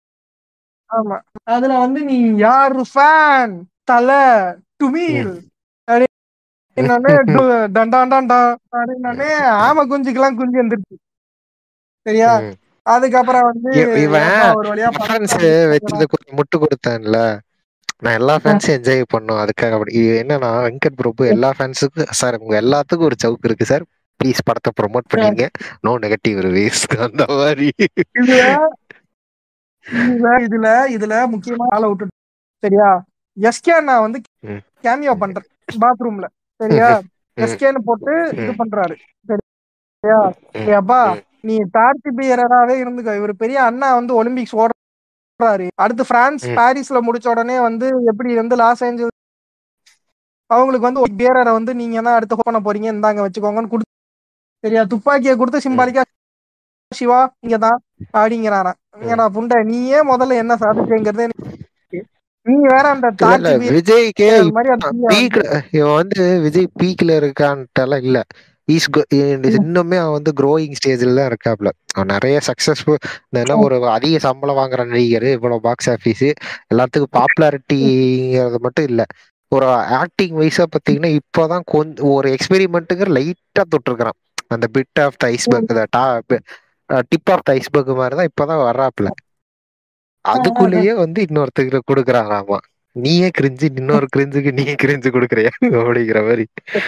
ஆமா அதுல வந்து நீ யாரு ஃபேன் தல டுமீல் அப்படின்னே டண்டான் டண்டா அப்படின்னே ஆமா குஞ்சுக்கெல்லாம் குஞ்சு வந்துருச்சு சரியா ம். அதுக்கப்புறம் வந்து இ- இவன் ஏப்பா ஒரு வழியா ரெஃபரன்ஸ் படம் வச்சது கொஞ்சம் முட்டு கொடுத்தேன்ல நான் எல்லா ஃபேன்ஸும் என்ஜாய் பண்ணோம் அதுக்காக அப்படி இது என்னன்னா வெங்கட் பிரபு எல்லா ஃபேன்ஸுக்கும் சார் உங்க எல்லாத்துக்கும் ஒரு சவுக்கு இருக்கு சார் ப்ளீஸ் படத்தை ப்ரோமோட் பண்ணிருங்க நோ நெகட்டிவ் ரிவ்யூஸ் அந்த மாதிரி இதுல இதுல இதுல இதுல முக்கியமா ஆளை விட்டு சரியா எஸ்கே நான் வந்து ம். கேமியோ பண்றேன் பாத்ரூம்ல சரியா ம். எஸ்கேன்னு போட்டு இது ம். பண்றாரு சரியா ம். ஏய் அப்பா ம். நீ டார்த்தி பியராவே இருந்துக்க இவர் பெரிய அண்ணா வந்து ஒலிம்பிக்ஸ் ஓடுறாரு அடுத்து பிரான்ஸ் ம். பாரிஸ்ல முடிச்ச உடனே வந்து எப்படி வந்து லாஸ் ஏஞ்சல்ஸ் அவங்களுக்கு வந்து ஒரு பியரரை வந்து நீங்க தான் அடுத்து பண்ண போறீங்க இந்தாங்க வச்சுக்கோங்கன்னு கொடுத்து சரியா துப்பாக்கியை கொடுத்து சிம்பாலிக்கா சிவா இங்க தான் அப்படிங்கிறாராம் ஏடா புண்டை நீயே முதல்ல என்ன சாதிச்சேங்கிறது எனக்கு நீங்க வேற அந்த இல்ல இல்ல டார்ச்சி விஜய்க்கே அது மாதிரி அந்த பிய பீக் இவன் வந்து விஜய் பீக்ல இருக்கான்ட்டெல்லாம் இல்ல ஈஸ் இன்னுமே அவன் வந்து க்ரோயிங் ஸ்டேஜ்ல தான் இருக்காப்ல அவன் நிறைய சக்சஸ்ஃபுல் என்ன ஒரு அதிக சம்பளம் வாங்குற நடிகர் இவ்வளவு பாக்ஸ் ஆபீஸ் எல்லாத்துக்கும் பாப்புலாரிட்டிங்கிறது மட்டும் இல்ல ஒரு ஆக்டிங் வைஸா பாத்தீங்கன்னா இப்போதான் கொஞ்சம் ஒரு எக்ஸ்பெரிமெண்ட்டுங்கிற லைட்டா தொட்டிருக்கிறான் அந்த bit of the iceberg tip of the iceberg மாதிரி தான் இப்பதான் வர்றாப்ல அதுக்குள்ளேயே வந்து இன்னொருத்தருக்கு கொடுக்குறாங்களாமா நீயே கிரிஞ்சு இன்னொரு கிரிஞ்சுக்கு நீ கிரிஞ்சு கொடுக்குறியா அப்படிங்கிற மாதிரி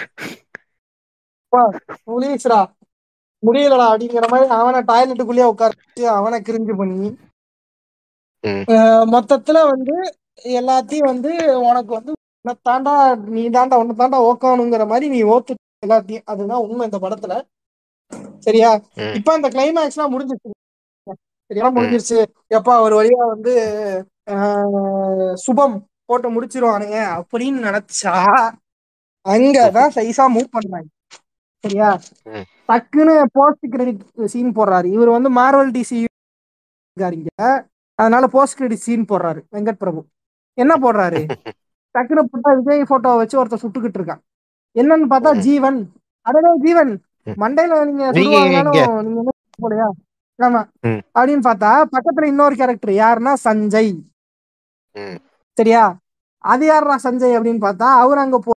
புலீஸ்ரா முடியலடா அப்படிங்கிற மாதிரி அவனை டாய்லெட்டுக்குள்ளேயே உட்கார அவனை கிரிஞ்சு பண்ணி ம். அஹ் மொத்தத்துல வந்து எல்லாத்தையும் வந்து உனக்கு வந்து உன்னை தாண்டா நீ தாண்டா உன்னை தாண்டா ஓக்கணுங்கிற மாதிரி நீ ஓத்து எல்லாத்தையும் அதுதான் உண்மை இந்த படத்துல சரியா ம். இப்ப இந்த கிளைமேக்ஸ்லாம் முடிஞ்சிருச்சு சரியா முடிஞ்சிருச்சு எப்பா ஒரு வழியா வந்து அஹ், சுபம் போட்டு முடிச்சிருவானுங்க அப்படின்னு நினைச்சா அங்கதான் சைஸா மூவ் பண்றாங்க சரியா ம். டக்குன்னு போஸ்ட் கிரெடிட் சீன் போடுறாரு இவர் வந்து மார்வல் டிசி இருக்காருங்க அதனால போஸ்ட் கிரெடிட் சீன் போடுறாரு வெங்கட் பிரபு என்ன போடுறாரு டக்குன்னு போட்டா விஜய் போட்டோ வச்சு ஒருத்தர் சுட்டுக்கிட்டு இருக்கான் என்னன்னு பார்த்தா ம். ஜீவன் அடடே ஜீவன் ம். மண்டையில நீங்க நீங்க சுடுவாங்கனாலும் எங்க? நீங்க என்ன போலையா ஆமா ம். அப்படின்னு பார்த்தா பக்கத்துல இன்னொரு கேரக்டர் யாருன்னா சஞ்சய் ம். சரியா அது யாருடா சஞ்சய் அப்படின்னு பார்த்தா அவர் அங்க போ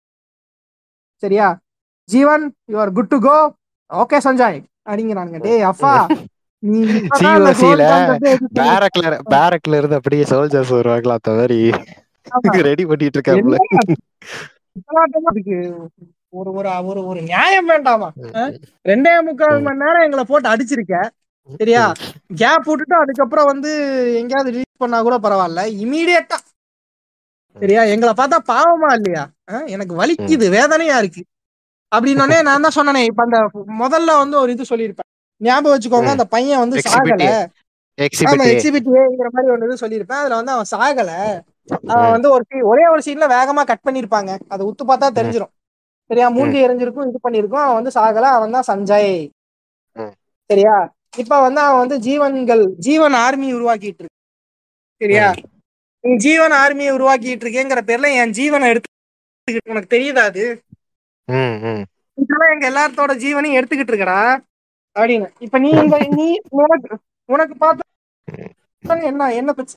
சரியா Jeevan you are good to go okay Sanjay அப்படிங்கிறானுங்க டேய் அப்பா நீ இப்பதான் அந்த COC ல goal concept ஏ இது பண்ணி- பேரக்ல பேரக்ல இருந்து அப்படியே சோல்ஜர்ஸ் வருவாங்களா அந்த மாதிரி ஆமா. ரெடி பண்ணிட்டு இருக்காப்ல என்ன இப்பதான் அதுக்கு ஒரு ஒரு ஒரு ஒரு நியாயம் வேண்டாமா ரெண்டே முக்கால் ம். மணி நேரம் எங்களை போட்டு அடிச்சிருக்க சரியா கேப் விட்டுட்டு அதுக்கப்புறம் வந்து எங்கேயாவது ரிலீஸ் பண்ணா கூட பரவாயில்ல இமீடியட்டா சரியா எங்களை பார்த்தா பாவமா இல்லையா அஹ், எனக்கு வலிக்குது வேதனையா இருக்கு அப்படின்னோடனே நான் தான் சொன்னேனே இப்ப அந்த முதல்ல வந்து ஒரு இது சொல்லியிருப்பேன் ஞாபகம் வச்சுக்கோங்க ம். அந்த பையன் வந்து Exhibit சாகல A. ஆமா எக்ஸிபிட் எக்ஸிபிட் ஏங்கிற மாதிரி ஒன்று இது சொல்லியிருப்பேன் அதுல வந்து அவன் சாகல அவன் ம். வந்து ஒரு scene- ஒரே ஒரு சீன்ல வேகமா கட் பண்ணிருப்பாங்க அதை உத்து பார்த்தா தெரிஞ்சிரும் சரியா மூஞ்சி எரிஞ்சிருக்கும் இது பண்ணிருக்கும் அவன் வந்து சாகல அவன் தான் சஞ்சய் ம். சரியா இப்ப வந்து அவன் வந்து ஜீவன்கள் ஜீவன் ஆர்மி உருவாக்கிட்டு இருக்கு சரியா நீ ஜீவன் ஆர்மியை உருவாக்கிட்டு இருக்கேங்கிற பேர்ல என் ஜீவனை எடுத்துக்கிட்டு உனக்கு தெரியுதா அது ம் ம் இதெல்லாம் எங்க எல்லாத்தோட ஜீவனையும் எடுத்துக்கிட்டு இருக்கடா அப்படின்னு இப்ப நீ இந்த நீ உனக்கு உனக்கு பார்த்து என்ன என்ன பிரச்சனை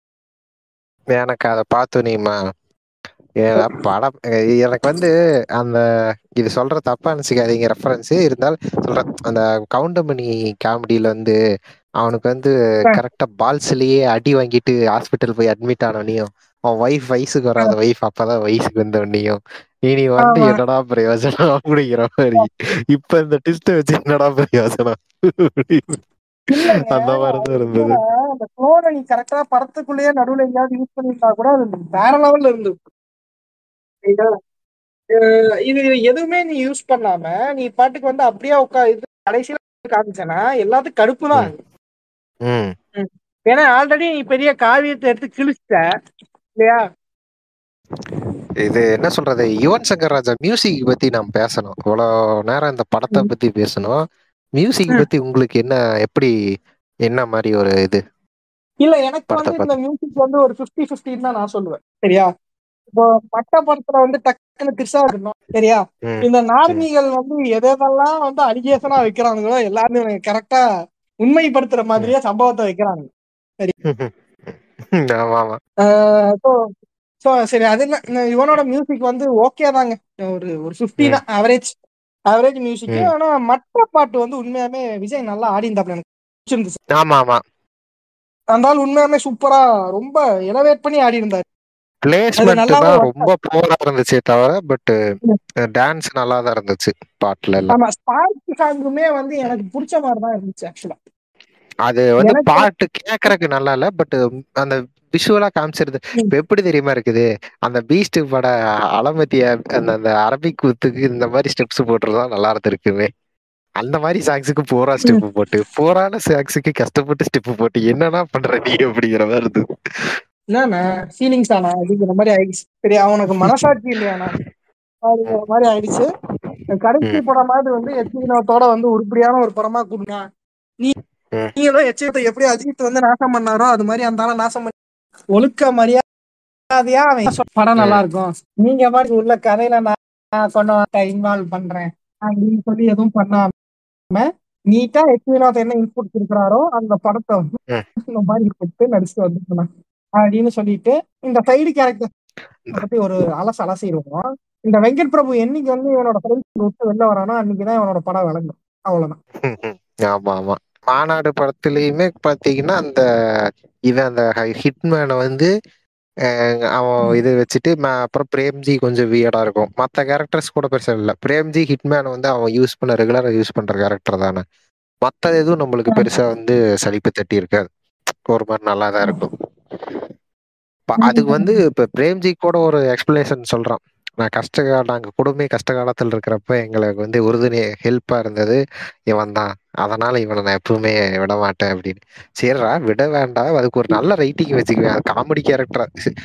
எனக்கு அதை பார்த்தோன்னேமா படம் அஹ் எனக்கு வந்து அந்த இது சொல்ற தப்பா நினைச்சுக்காதீங்க ரெஃபரன்ஸ் இருந்தாலும் சொல்றேன் அந்த கவுண்டமணி காமெடியில வந்து அவனுக்கு வந்து கரெக்டா பால்ஸ்லயே அடி வாங்கிட்டு ஹாஸ்பிட்டல் போய் அட்மிட் ஆனவனையும் அவன் ஒய்ஃப் வயசுக்கு வராத ஒய்ஃப் அப்பதான் வயசுக்கு வந்தவனையும் இனி வந்து ஆமா. என்னடா பிரயோஜனம் அப்படிங்கிற மாதிரி இப்ப இந்த டிஸ்ட வச்சு என்னடா பிரயோஜனம் இல்லைங்க, அந்த மாதிரிதான் இருந்தது இல்ல, அந்த clone-அ நீ கரெக்டா படத்துக்குள்ளேயே நடுவுல எங்கேயாவது யூஸ் பண்ணிருந்தா கூட அது வேற லெவல்ல இருந்து இது எதுவுமே நீ யூஸ் பண்ணாம நீ பாட்டுக்கு வந்து அப்படியே உட்கா இது கடைசியில காமிச்சனா எல்லாத்துக்கும் கடுப்பு தான் ம் ஏன்னா ஆல்ரெடி நீ பெரிய காவியத்தை எடுத்து கிழிச்சிட்ட இல்லையா இது என்ன சொல்றது யுவன் சங்கர் ராஜா மியூசிக் பத்தி நாம் பேசணும் இவ்வளவு நேரம் இந்த படத்தை ம். பத்தி பேசணும் மியூசிக் ம். பத்தி உங்களுக்கு என்ன எப்படி என்ன மாதிரி ஒரு இது இல்ல எனக்கு படத்தை வந்து இந்த மியூசிக் வந்து ஒரு 50 50 தான் நான் சொல்லுவேன் சரியா இப்போ பட்ட படத்துல வந்து டக்குன்னு திரிசா இருக்கணும் சரியா ம். இந்த நார்மிகள் வந்து எதெல்லாம் வந்து அலிகேஷனா வைக்கிறானுங்களோ எல்லாமே கரெக்டா உண்மைப்படுத்துற மாதிரியே சம்பவத்தை வைக்கிறாங்க ஆமா ஆமா ஸோ ஸோ சரி அது இல்ல இந்த இவனோட மியூசிக் வந்து ஓகே தாங்க ஒரு ஒரு ஃபிஃப்டி தான் ஆவரேஜ் ஆவரேஜ் மியூசிக் ம். ஆனா மற்ற பாட்டு வந்து உண்மையாமே விஜய் நல்லா ஆடிந்தாப்ல எனக்கு பிடிச்சிருந்துச்சு ஆமா ஆமா அந்த ஆள் உண்மையாமே சூப்பரா ரொம்ப எலவேட் பண்ணி ஆடி இருந்தாரு பிளேஸ்மெண்ட் நல்லாவும் தான் work ரொம்ப போரா இருந்துச்சே தவிர பட் டான்ஸ் நல்லா தான் இருந்துச்சு பாட்டுல எல்லாம் ஆமா ஸ்பார்க் சாங்குமே வந்து எனக்கு பிடிச்ச மாதிரி தான் இருந்துச்சு ஆக்சுவலா அது வந்து எனக்கு- பாட்டு கேக்குறதுக்கு நல்லா இல்ல பட் அந்த விஷுவலா காமிச்சிருது இப்ப எப்படி தெரியுமா இருக்குது அந்த பீஸ்ட் பட அலமத்திய அந்த அந்த அரபிக் குத்துக்கு இந்த மாதிரி ஸ்டெப்ஸ் போட்டுருந்தா நல்லா இருந்திருக்குமே அந்த மாதிரி சாங்ஸுக்கு போரா ஸ்டெப் போட்டு போரான சாங்ஸுக்கு கஷ்டப்பட்டு ஸ்டெப் போட்டு என்னன்னா பண்ற நீ அப்படிங்கிற மாதிரி இருந்தது என்னண்ணா ஃபீலிங்ஸ் ஆனா அப்படிங்கிற மாதிரி ஆயிடுச்சு சரி அவனுக்கு மனசாட்சி இல்லையாண்ணா அப்படிங்கிற மாதிரி ஆயிடுச்சு கடைசி படமாவது வந்து எச் வினோத்தோட வந்து உருப்படியான ஒரு படமா கொடுங்க நீ ம். நீங்களும் எச்சத்தை எப்படி அஜித் வந்து நாசம் பண்ணாரோ அது மாதிரி அந்த ஆளை நாசம் பண்ணி ஒழுக்க மரியாதையா அவன் சொ- படம் நல்லா இருக்கும் நீங்க மாதிரி உள்ள கதையில நான் நான் கொண்டு இன்வால்வ் பண்றேன் அப்படின்னு சொல்லி எதுவும் பண்ணாம நீட்டா எச் வினோத் என்ன இன்புட் கொடுக்குறாரோ அந்த படத்தை வந்து ம். இந்த மாதிரி கொடுத்து நடிச்சுட்டு வந்துருக்கணும் அப்படின்னு சொல்லிட்டு இந்த சைடு கேரக்டர் பத்தி ஒரு அலச அலசிடுவோம் இந்த வெங்கட் பிரபு என்னைக்கு வந்து இவனோட ஃப்ரெண்ட்ஸ் விட்டு வெளில வரானோ அன்னைக்குதான் இவனோட படம் விளங்கும் அவ்வளவுதான் ஆமா ஆமா மாநாடு படத்துலயுமே பாத்தீங்கன்னா அந்த இவன் அந்த ஹிட்மேனை வந்து அஹ், அவன் இது வச்சுட்டு ம- அப்புறம் பிரேம்ஜி கொஞ்சம் வியடா இருக்கும் மத்த கேரக்டர்ஸ் கூட பெருசா இல்ல பிரேம்ஜி ஹிட்மேன் வந்து அவன் யூஸ் பண்ண ரெகுலரா யூஸ் பண்ற கேரக்டர் தானே மத்த எதுவும் நம்மளுக்கு பெருசா வந்து சலிப்பு தட்டி இருக்காது ஒரு மாதிரி நல்லா தான் இருக்கும் ப- அதுக்கு வந்து இப்ப பிரேம்ஜி கூட ஒரு எக்ஸ்பிளனேஷன் சொல்றான் நான் கஷ்ட கா- நாங்க குடும்பமே கஷ்ட காலத்துல இருக்கிறப்ப எங்களுக்கு வந்து உறுதுணை ஹெல்ப்பா இருந்தது இவன் தான் அதனால இவனை நான் எப்பவுமே விட மாட்டேன் அப்படின்னு சரிடா விட வேண்டாம் அதுக்கு ஒரு நல்ல ரைட்டிங் வச்சுக்குவேன் காமெடி கேரக்டரா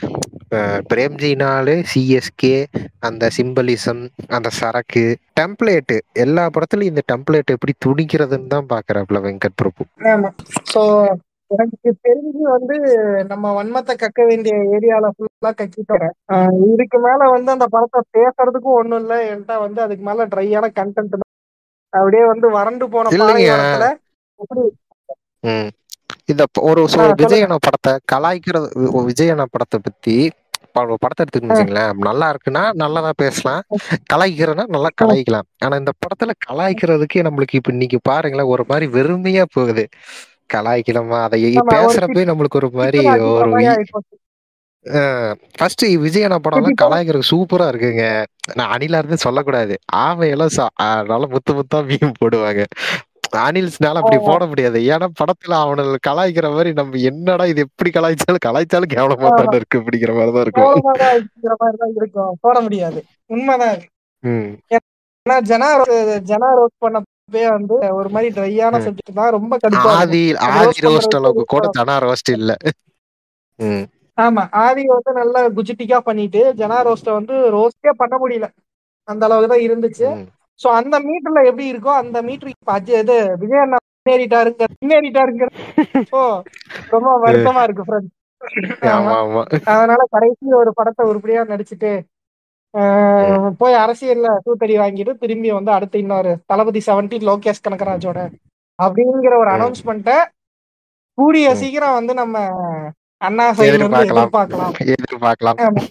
பிரேம்ஜினாலே சிஎஸ்கே அந்த சிம்பலிசம் அந்த சரக்கு டெம்ப்ளேட்டு எல்லா படத்துலயும் இந்த டெம்ப்ளேட் எப்படி துணிக்கிறதுன்னு தான் பாக்குறாப்ல வெங்கட் பிரபு ஆமா சோ எனக்கு தெரிஞ்சு வந்து நம்ம வன்மத்தை கக்க வேண்டிய ஏரியால ஃபுல்லா கக்கிட்டோம் ஆஹ் இதுக்கு மேல வந்து அந்த படத்தை பேசுறதுக்கும் ஒண்ணும் இல்ல என்கிட்ட வந்து அதுக்கு மேல ட்ரையான கண்டென்ட் அப்படியே வந்து வறண்டு போன இல்லைங்க. பாலைவனத்துல எப்படி ம். இந்த ப- ஒரு ஆ, ஒரு சொல்லுங்க. விஜயன படத்தை கலாய்க்கிறது வி- விஜயன படத்தை பத்தி ப- ஒரு படத்தை எடுத்துக்கணும் வச்சுங்களேன் நல்லா இருக்குன்னா நல்லதா பேசலாம் கலாய்க்கிறதுனா நல்லா கலாய்க்கலாம் ஆனா இந்த படத்துல கலாய்க்கிறதுக்கு நம்மளுக்கு இப்ப இன்னைக்கு பாருங்களேன் ஒரு மாதிரி வெறுமையா போகுது கலாய்க்கலாமா அதை ஆமா, ஒரு பேசுறப்பே நம்மளுக்கு ஒரு மாதிரி சிக்கல் ஒரு அதிகமா ஆயிப்போச்சு. ஃபர்ஸ்ட் விஜயன படம்லாம் கண்டிப்பா. கலாய்க்கிறது சூப்பரா இருக்குங்க நான் அணிலா இருந்து சொல்லக்கூடாது ஆமையெல்லாம் சா- ஆ, நல்லா முத்து முத்தா மீன் போடுவாங்க அனில்ஸ்னால அப்படி ஆமா. போட முடியாது ஏன்னா படத்துல அவனை கலாய்க்கிற மாதிரி நம்ம என்னடா இது எப்படி கலாய்ச்சாலும் கலாய்ச்சாலும் கேவலமா தானே இருக்கு அப்படிங்கிற மாதிரிதான் இருக்கும் கேவலமாதான் இருக்கிற மாதிரிதான் இருக்கும் போட முடியாது உண்மைதான் இது. ம். ஏன்னா ஜனா ரோ- ஜனா ரோஸ் பண்ணப்பே வந்து ஒரு மாதிரி ட்ரையான ம். சப்ஜெக்ட் தான் ரொம்ப கடுப்பா இருக்கும். ஆதி அது ஆதி roast ரோஸ்ட் பண்றதுக்கு அளவுக்கு கூட ரொம்ப- தனா ரோஸ்ட் இல்ல ம். ஆமா ஆதி வந்து நல்லா குஜிட்டிக்கா பண்ணிட்டு ஜனா ரோஸ்ட வந்து ரோஸ்டே பண்ண முடியல அந்த அளவுக்கு தான் இருந்துச்சு ம். சோ அந்த மீட்டர்ல எப்படி இருக்கோ அந்த மீட்டர் இப்ப அஜய் இது விஜய் அண்ணா முன்னேறிட்டாருங்க முன்னேறிட்டாருங்க சோ ரொம்ப வருத்தமா இருக்கு ஃப்ரெண்ட்ஸ் ஆமா ஆமா அதனால கடைசி ஒரு படத்தை உருப்படியா நடிச்சுட்டு ஆஹ், போய் அரசியல்ல தூத்தடி வாங்கிட்டு திரும்பி வந்து அடுத்து இன்னொரு தளபதி செவன்டீன் லோகேஷ் கனகராஜோட அப்படிங்கிற ஒரு ம். அனௌன்ஸ்மெண்ட்டை கூடிய ம். சீக்கிரம் வந்து நம்ம அண்ணா சைடுல இருந்து எதிர்பார்க்கலாம் எதிர்பார்க்கலாம் எதிர்பார்க்கலாம் ஆமா.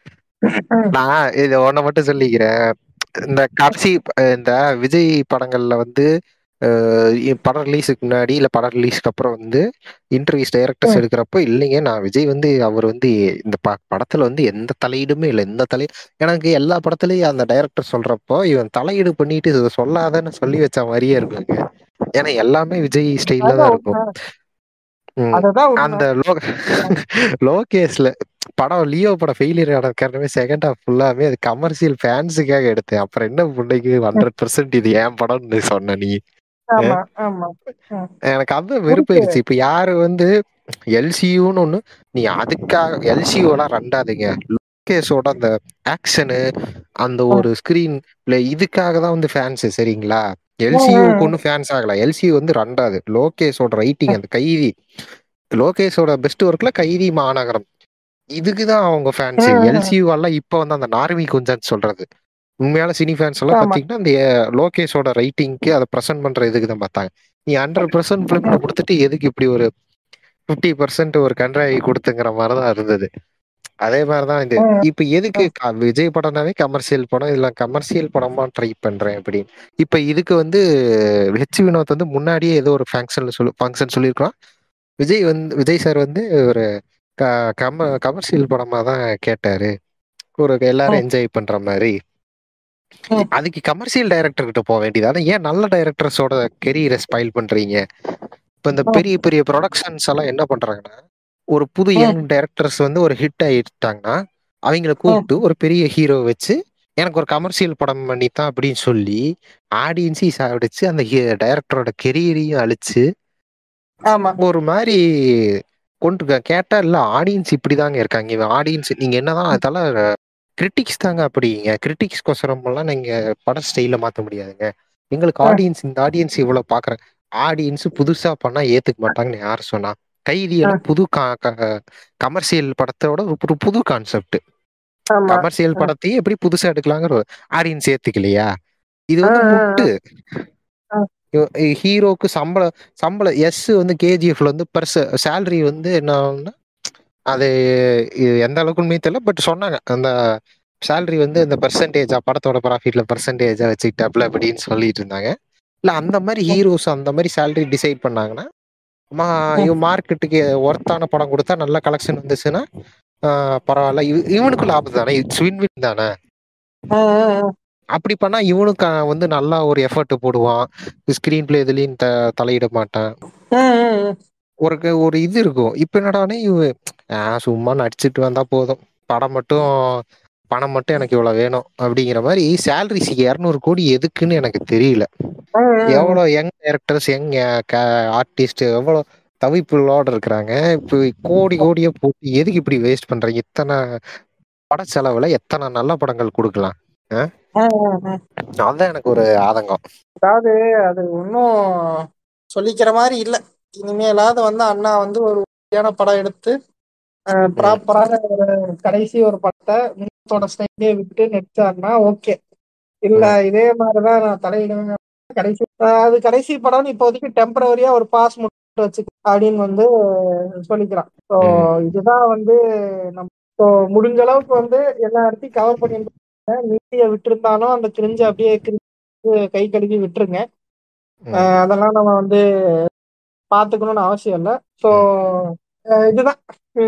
நான் இது ஒண்ண மட்டும் சொல்லிக்கிறேன் இந்த கடைசி அஹ் இந்த விஜய் படங்கள்ல வந்து அஹ் இ- படம் ரிலீஸுக்கு முன்னாடி இல்ல படம் ரிலீஸ்க்கு அப்புறம் வந்து இன்டர்வியூஸ் டைரக்டர்ஸ் ம். எடுக்கிறப்ப இல்லைங்க நான் விஜய் வந்து அவர் வந்து இந்த ப- படத்துல வந்து எந்த தலையீடுமே இல்லை எந்த தலை எனக்கு எல்லா படத்துலயும் அந்த டைரக்டர் சொல்றப்போ இவன் தலையீடு பண்ணிட்டு இதை சொல்லாதன்னு சொல்லி வச்ச மாதிரியே இருக்குங்க ஏன்னா எல்லாமே விஜய் ஸ்டைல்ல தான் அதான் இருக்கும் உண்மை. ம். அதுதான் உண்மை. அந்த லோ லோகேஷ்ல படம் லியோ படம் ஃபெயிலியர் ஆன காரணமே செகண்ட் ஹாஃப் ஃபுல்லாமே அது கமர்ஷியல் ஃபேன்ஸுக்காக எடுத்தேன் அப்புறம் என்ன புண்டைக்கு ஹண்ட்ரட் பர்சன்ட் இது ஏன் படம்னு சொன்ன நீ ஆமா ஆமா எனக்கு அது வெறுப்பாயிருச்சு இப்ப யாரு வந்து எல்சியூன்னு ஒண்ணு நீ அதுக்காக எல்சியூலாம் ரெண்டாதீங்க லோகேஷோட அந்த ஆக்ஷனு அந்த ஒரு ஸ்கிரீன் பிளே இதுக்காக தான் வந்து ஃபேன்ஸ் சரிங்களா எல்சியூக்கு ஒன்றும் ஃபேன்ஸ் ஆகல எல்சியூ வந்து ரெண்டாவது லோகேஷோட ரைட்டிங் அந்த கைதி லோகேஷோட பெஸ்ட் ஒர்க்ல கைதி மாநகரம் இதுக்கு தான் அவங்க ஃபேன்ஸ் ம், ம். எல்சியூ எல்லாம் இப்போ வந்து அந்த நார்வி குஞ்சான்னு சொல்றது உண்மையான சினி ஃபேன்ஸ் எல்லாம் ஆமா. பாத்தீங்கன்னா அந்த அஹ், லோகேஷோட ரைட்டிங்க்கு அதை ப்ரெசென்ட் பண்ற இதுக்கு தான் பார்த்தாங்க நீ ஹண்ட்ரட் பர்சன்ட் ஃபிலிம் கொடுத்துட்டு எதுக்கு இப்படி ஒரு ஃபிஃப்டி பர்சன்ட் ஒரு கன்றாவி கொடுத்துங்கிற மாதிரி தான் இருந்தது அதே மாதிரிதான் இது ம். இப்ப எதுக்கு க- விஜய் படம்னாவே கமர்ஷியல் படம் இதுல கமர்ஷியல் படமா ட்ரை பண்றேன் அப்படின்னு இப்ப இதுக்கு வந்து ஹெச் வினோத் வந்து முன்னாடியே ஏதோ ஒரு ஃபங்க்ஷன்ல சொல்லு ஃபங்க்ஷன் சொல்லியிருக்கலாம் விஜய் வந்து விஜய் சார் வந்து ஒரு கம கமர்ஷியல் படமா தான் கேட்டாரு ஒரு எல்லாரும் ம். என்ஜாய் பண்ற மாதிரி ம். அதுக்கு கமர்ஷியல் டைரக்டர் கிட்ட போக வேண்டியது அதான் ஏன் நல்ல டைரக்டர்ஸோட கெரியரை ஸ்பைல் பண்றீங்க இப்ப இந்த ம். பெரிய பெரிய ப்ரொடக்ஷன்ஸ் எல்லாம் என்ன பண்றாங்கன்னா ஒரு புது ம். யங் டைரக்டர்ஸ் வந்து ஒரு ஹிட் ஆயிட்டாங்கன்னா அவங்கள கூப்பிட்டு ஒரு பெரிய ஹீரோ வச்சு எனக்கு ஒரு கமர்ஷியல் படம் பண்ணித்தான் அப்படின்னு சொல்லி ஆடியன்ஸையும் சாப்பிடுச்சு அந்த டைரக்டரோட கெரியரையும் அழிச்சு ஆமா ஒரு மாதிரி கொண்டு க- கேட்டா இல்ல ஆடியன்ஸ் இப்படிதாங்க இருக்காங்க இவன் ஆடியன்ஸ் நீங்க என்னதான் அதெல்லாம் கிரிட்டிக்ஸ் தாங்க அப்படிங்க கிரிட்டிக்ஸ் கொசரம் எல்லாம் நீங்க பட ஸ்டைல மாத்த முடியாதுங்க எங்களுக்கு ஆ. ஆடியன்ஸ் இந்த ஆடியன்ஸ் இவ்வளவு பாக்குறேன் ஆடியன்ஸ் புதுசா பண்ணா ஏத்துக்க மாட்டாங்கன்னு யார் சொன்னா கைதி எல்லாம் புது கமர்ஷியல் படத்தோட ஒரு புது- புது கான்செப்ட் ஆமா கமர்ஷியல் ஆ. படத்தையும் எப்படி புதுசா எடுக்கலாங்கிற ஆடியன்ஸ் ஏத்துக்கலையா இது வந்து ஆ, ஆ, முட்டு ஆ. ஹீரோக்கு சம்பளம் சம்பளம் எஸ் வந்து கேஜிஎஃப்ல வந்து பெருசு சேலரி வந்து என்ன ஆகும்னா, அது இது எந்த அளவுக்கு உண்மையும் தெரியல பட் சொன்னாங்க அந்த சேலரி வந்து இந்த பெர்சன்டேஜா படத்தோட ப்ராஃபிட்ல பெர்சன்டேஜா வச்சுக்கிட்டாப்ல அப்படின்னு சொல்லிட்டு இருந்தாங்க இல்ல அந்த மாதிரி ஹீரோஸ் அந்த மாதிரி சேலரி டிசைட் பண்ணாங்கன்னா மா இவன் மார்க்கெட்டுக்கு ஒர்த்தான படம் கொடுத்தா நல்ல கலெக்ஷன் வந்துச்சுன்னா ஆஹ் பரவாயில்ல இவ- இவனுக்கும் லாபம் தானே ஸ்வின் வின் தானே ஆ, ஆ, ஆ. அப்படி பண்ணா இவனுக்கு அஹ், வந்து நல்லா ஒரு எஃபர்ட் போடுவான் ஸ்கிரீன் பிளே இதுலயும் த தலையிட மாட்டான் ஆ, ஆ, ஆ. ஒரு க- ஒரு இது இருக்கும் இப்ப என்னடானே இவ ஆஹ் சும்மா நடிச்சிட்டு வந்தா போதும் படம் மட்டும் பணம் மட்டும் எனக்கு இவ்வளவு வேணும் அப்படிங்கிற மாதிரி சேலரிஸ் இரநூறு கோடி எதுக்குன்னு எனக்கு தெரியல ஆ, ஆ. எவ்வளவு யங் டைரக்டர்ஸ் யங் ஆர்டிஸ்ட் எவ்வளவு தவிப்புகளோட இருக்கிறாங்க இப்போ கோடி கோடியா போட்டு எதுக்கு இப்படி வேஸ்ட் பண்றீங்க இத்தனை பட செலவுல எத்தனை நல்ல படங்கள் கொடுக்கலாம் ஆ, ஆ, ஆ. அதான் எனக்கு ஒரு ஆதங்கம் அதாவது அது ஒன்றும் சொல்லிக்கிற மாதிரி இல்லை இனிமேலாவது வந்து அண்ணா வந்து ஒரு உறுதியான படம் எடுத்து ப்ராப்பரான ஒரு கடைசி ஒரு படத்தை முன்னத்தோட ஸ்டைலே விட்டு நடிச்சாருன்னா ஓகே இல்ல இதே மாதிரிதான் நான் தலையிடுவேன் கடைசி அஹ் அது கடைசி படம்னு இப்போதைக்கு டெம்பரவரியா ஒரு பாஸ் மட்டும் வச்சு அப்படின்னு வந்து சொல்லிக்கிறான் ஸோ இதுதான் வந்து நம்ம ஸோ முடிஞ்ச அளவுக்கு வந்து எல்லா இடத்தையும் கவர் பண்ணியிருந்தாங்க மீடிய விட்டுருந்தாலும் அந்த கிரிஞ்சு அப்படியே கிரிஞ்சு கை கழுவி விட்டுருங்க அஹ் அதெல்லாம் நம்ம வந்து பாத்துக்கணும்னு அவசியம் இல்லை ஸோ இதுதான்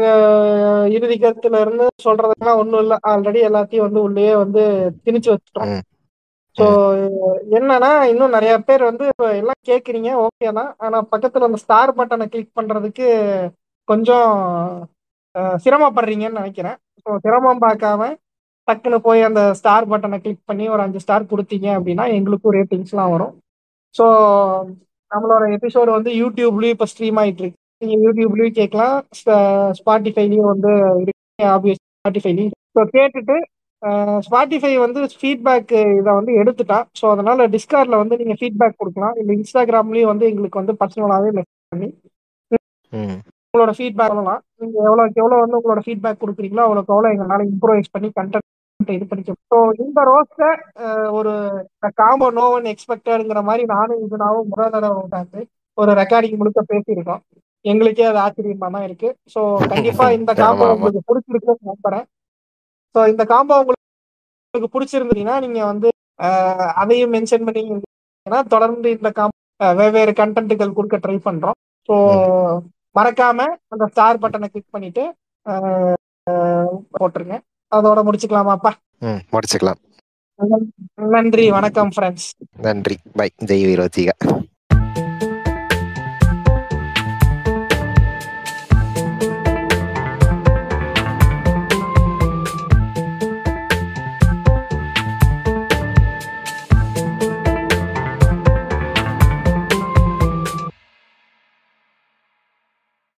அஹ் இறுதி கருத்துல இருந்து சொல்றதுக்கெல்லாம் ஒண்ணும் இல்லை ஆல்ரெடி எல்லாத்தையும் வந்து உள்ளேயே வந்து திணிச்சு வச்சுட்டோம் ம். ஸோ என்னன்னா இன்னும் நிறைய பேர் வந்து இப்ப எல்லாம் கேக்குறீங்க ஓகே தான் ஆனா பக்கத்துல அந்த ஸ்டார் பட்டனை கிளிக் பண்றதுக்கு கொஞ்சம் அஹ், சிரமப்படுறீங்கன்னு நினைக்கிறேன் ஸோ சிரமம் பார்க்காம டக்குன்னு போய் அந்த ஸ்டார் பட்டனை கிளிக் பண்ணி ஒரு அஞ்சு ஸ்டார் கொடுத்தீங்க அப்படின்னா எங்களுக்கும் ரேட்டிங்ஸ்லாம் வரும் ஸோ நம்மளோட எபிசோடு வந்து யூடியூப்லயும் இப்போ ஸ்ட்ரீம் ஆயிட்டு இருக்கு நீங்க யூடியூப்லயும் கேட்கலாம் ஸ்பாட்டிஃபைலயும் வந்து இருக்கு ஆப்வியஸ் ஸ்பாட்டிஃபைலையும் ஸோ கேட்டுட்டு ஸ்பாட்டிஃபை வந்து ஃபீட்பேக் இதை வந்து எடுத்துட்டான் ஸோ அதனால டிஸ்கார்ட்ல வந்து நீங்க ஃபீட்பேக் கொடுக்கலாம் இல்லை இன்ஸ்டாகிராம்லயும் வந்து எங்களுக்கு வந்து பர்சனலாகவே மெசேஜ் பண்ணி ம். உங்களோட ஃபீட்பேக் சொல்லலாம் நீங்க எவ்வளோக்கு எவ்வளோ வந்து உங்களோட ஃபீட்பேக் கொடுக்குறீங்களோ அவ்வளோக்கு எவ்வளோ எங்களால் இம்ப்ரூவைஸ் பண்ணி கண்டென்ட் இது பண்ணிக்க ஸோ இந்த ரோஸ்ட்டை ஒரு காம்போ நோ ஒன் எக்ஸ்பெக்டடுங்கிற மாதிரி நானும் இது நானும் முதல் தடவை உட்காந்து ஒரு ரெக்கார்டிங் முழுக்க பேசியிருக்கோம் எங்களுக்கே அது ஆச்சரியமா தான் இருக்கு ஸோ கண்டிப்பா இந்த ஆமா, காம்போ ஆமா. உங்களுக்கு பிடிச்சிருக்குன்னு நம்புறேன் ஸோ இந்த காம்போ உங்களுக்கு பிடிச்சிருந்தீங்கன்னா நீங்க வந்து அஹ், அதையும் மென்ஷன் பண்ணி ஏன்னா தொடர்ந்து இந்த காம் அஹ், வெவ்வேறு கண்டென்ட்டுகள் கொடுக்க ட்ரை பண்றோம் ஸோ மறக்காம அந்த ஸ்டார் பட்டனை கிளிக் பண்ணிட்டு அஹ், அஹ், போட்டுருங்க அதோட முடிச்சுக்கலாமாப்பா ம் முடிச்சுக்கலாம் நன்றி வணக்கம் ஃப்ரெண்ட்ஸ் நன்றி பை ஜெய் வீரோஜிகா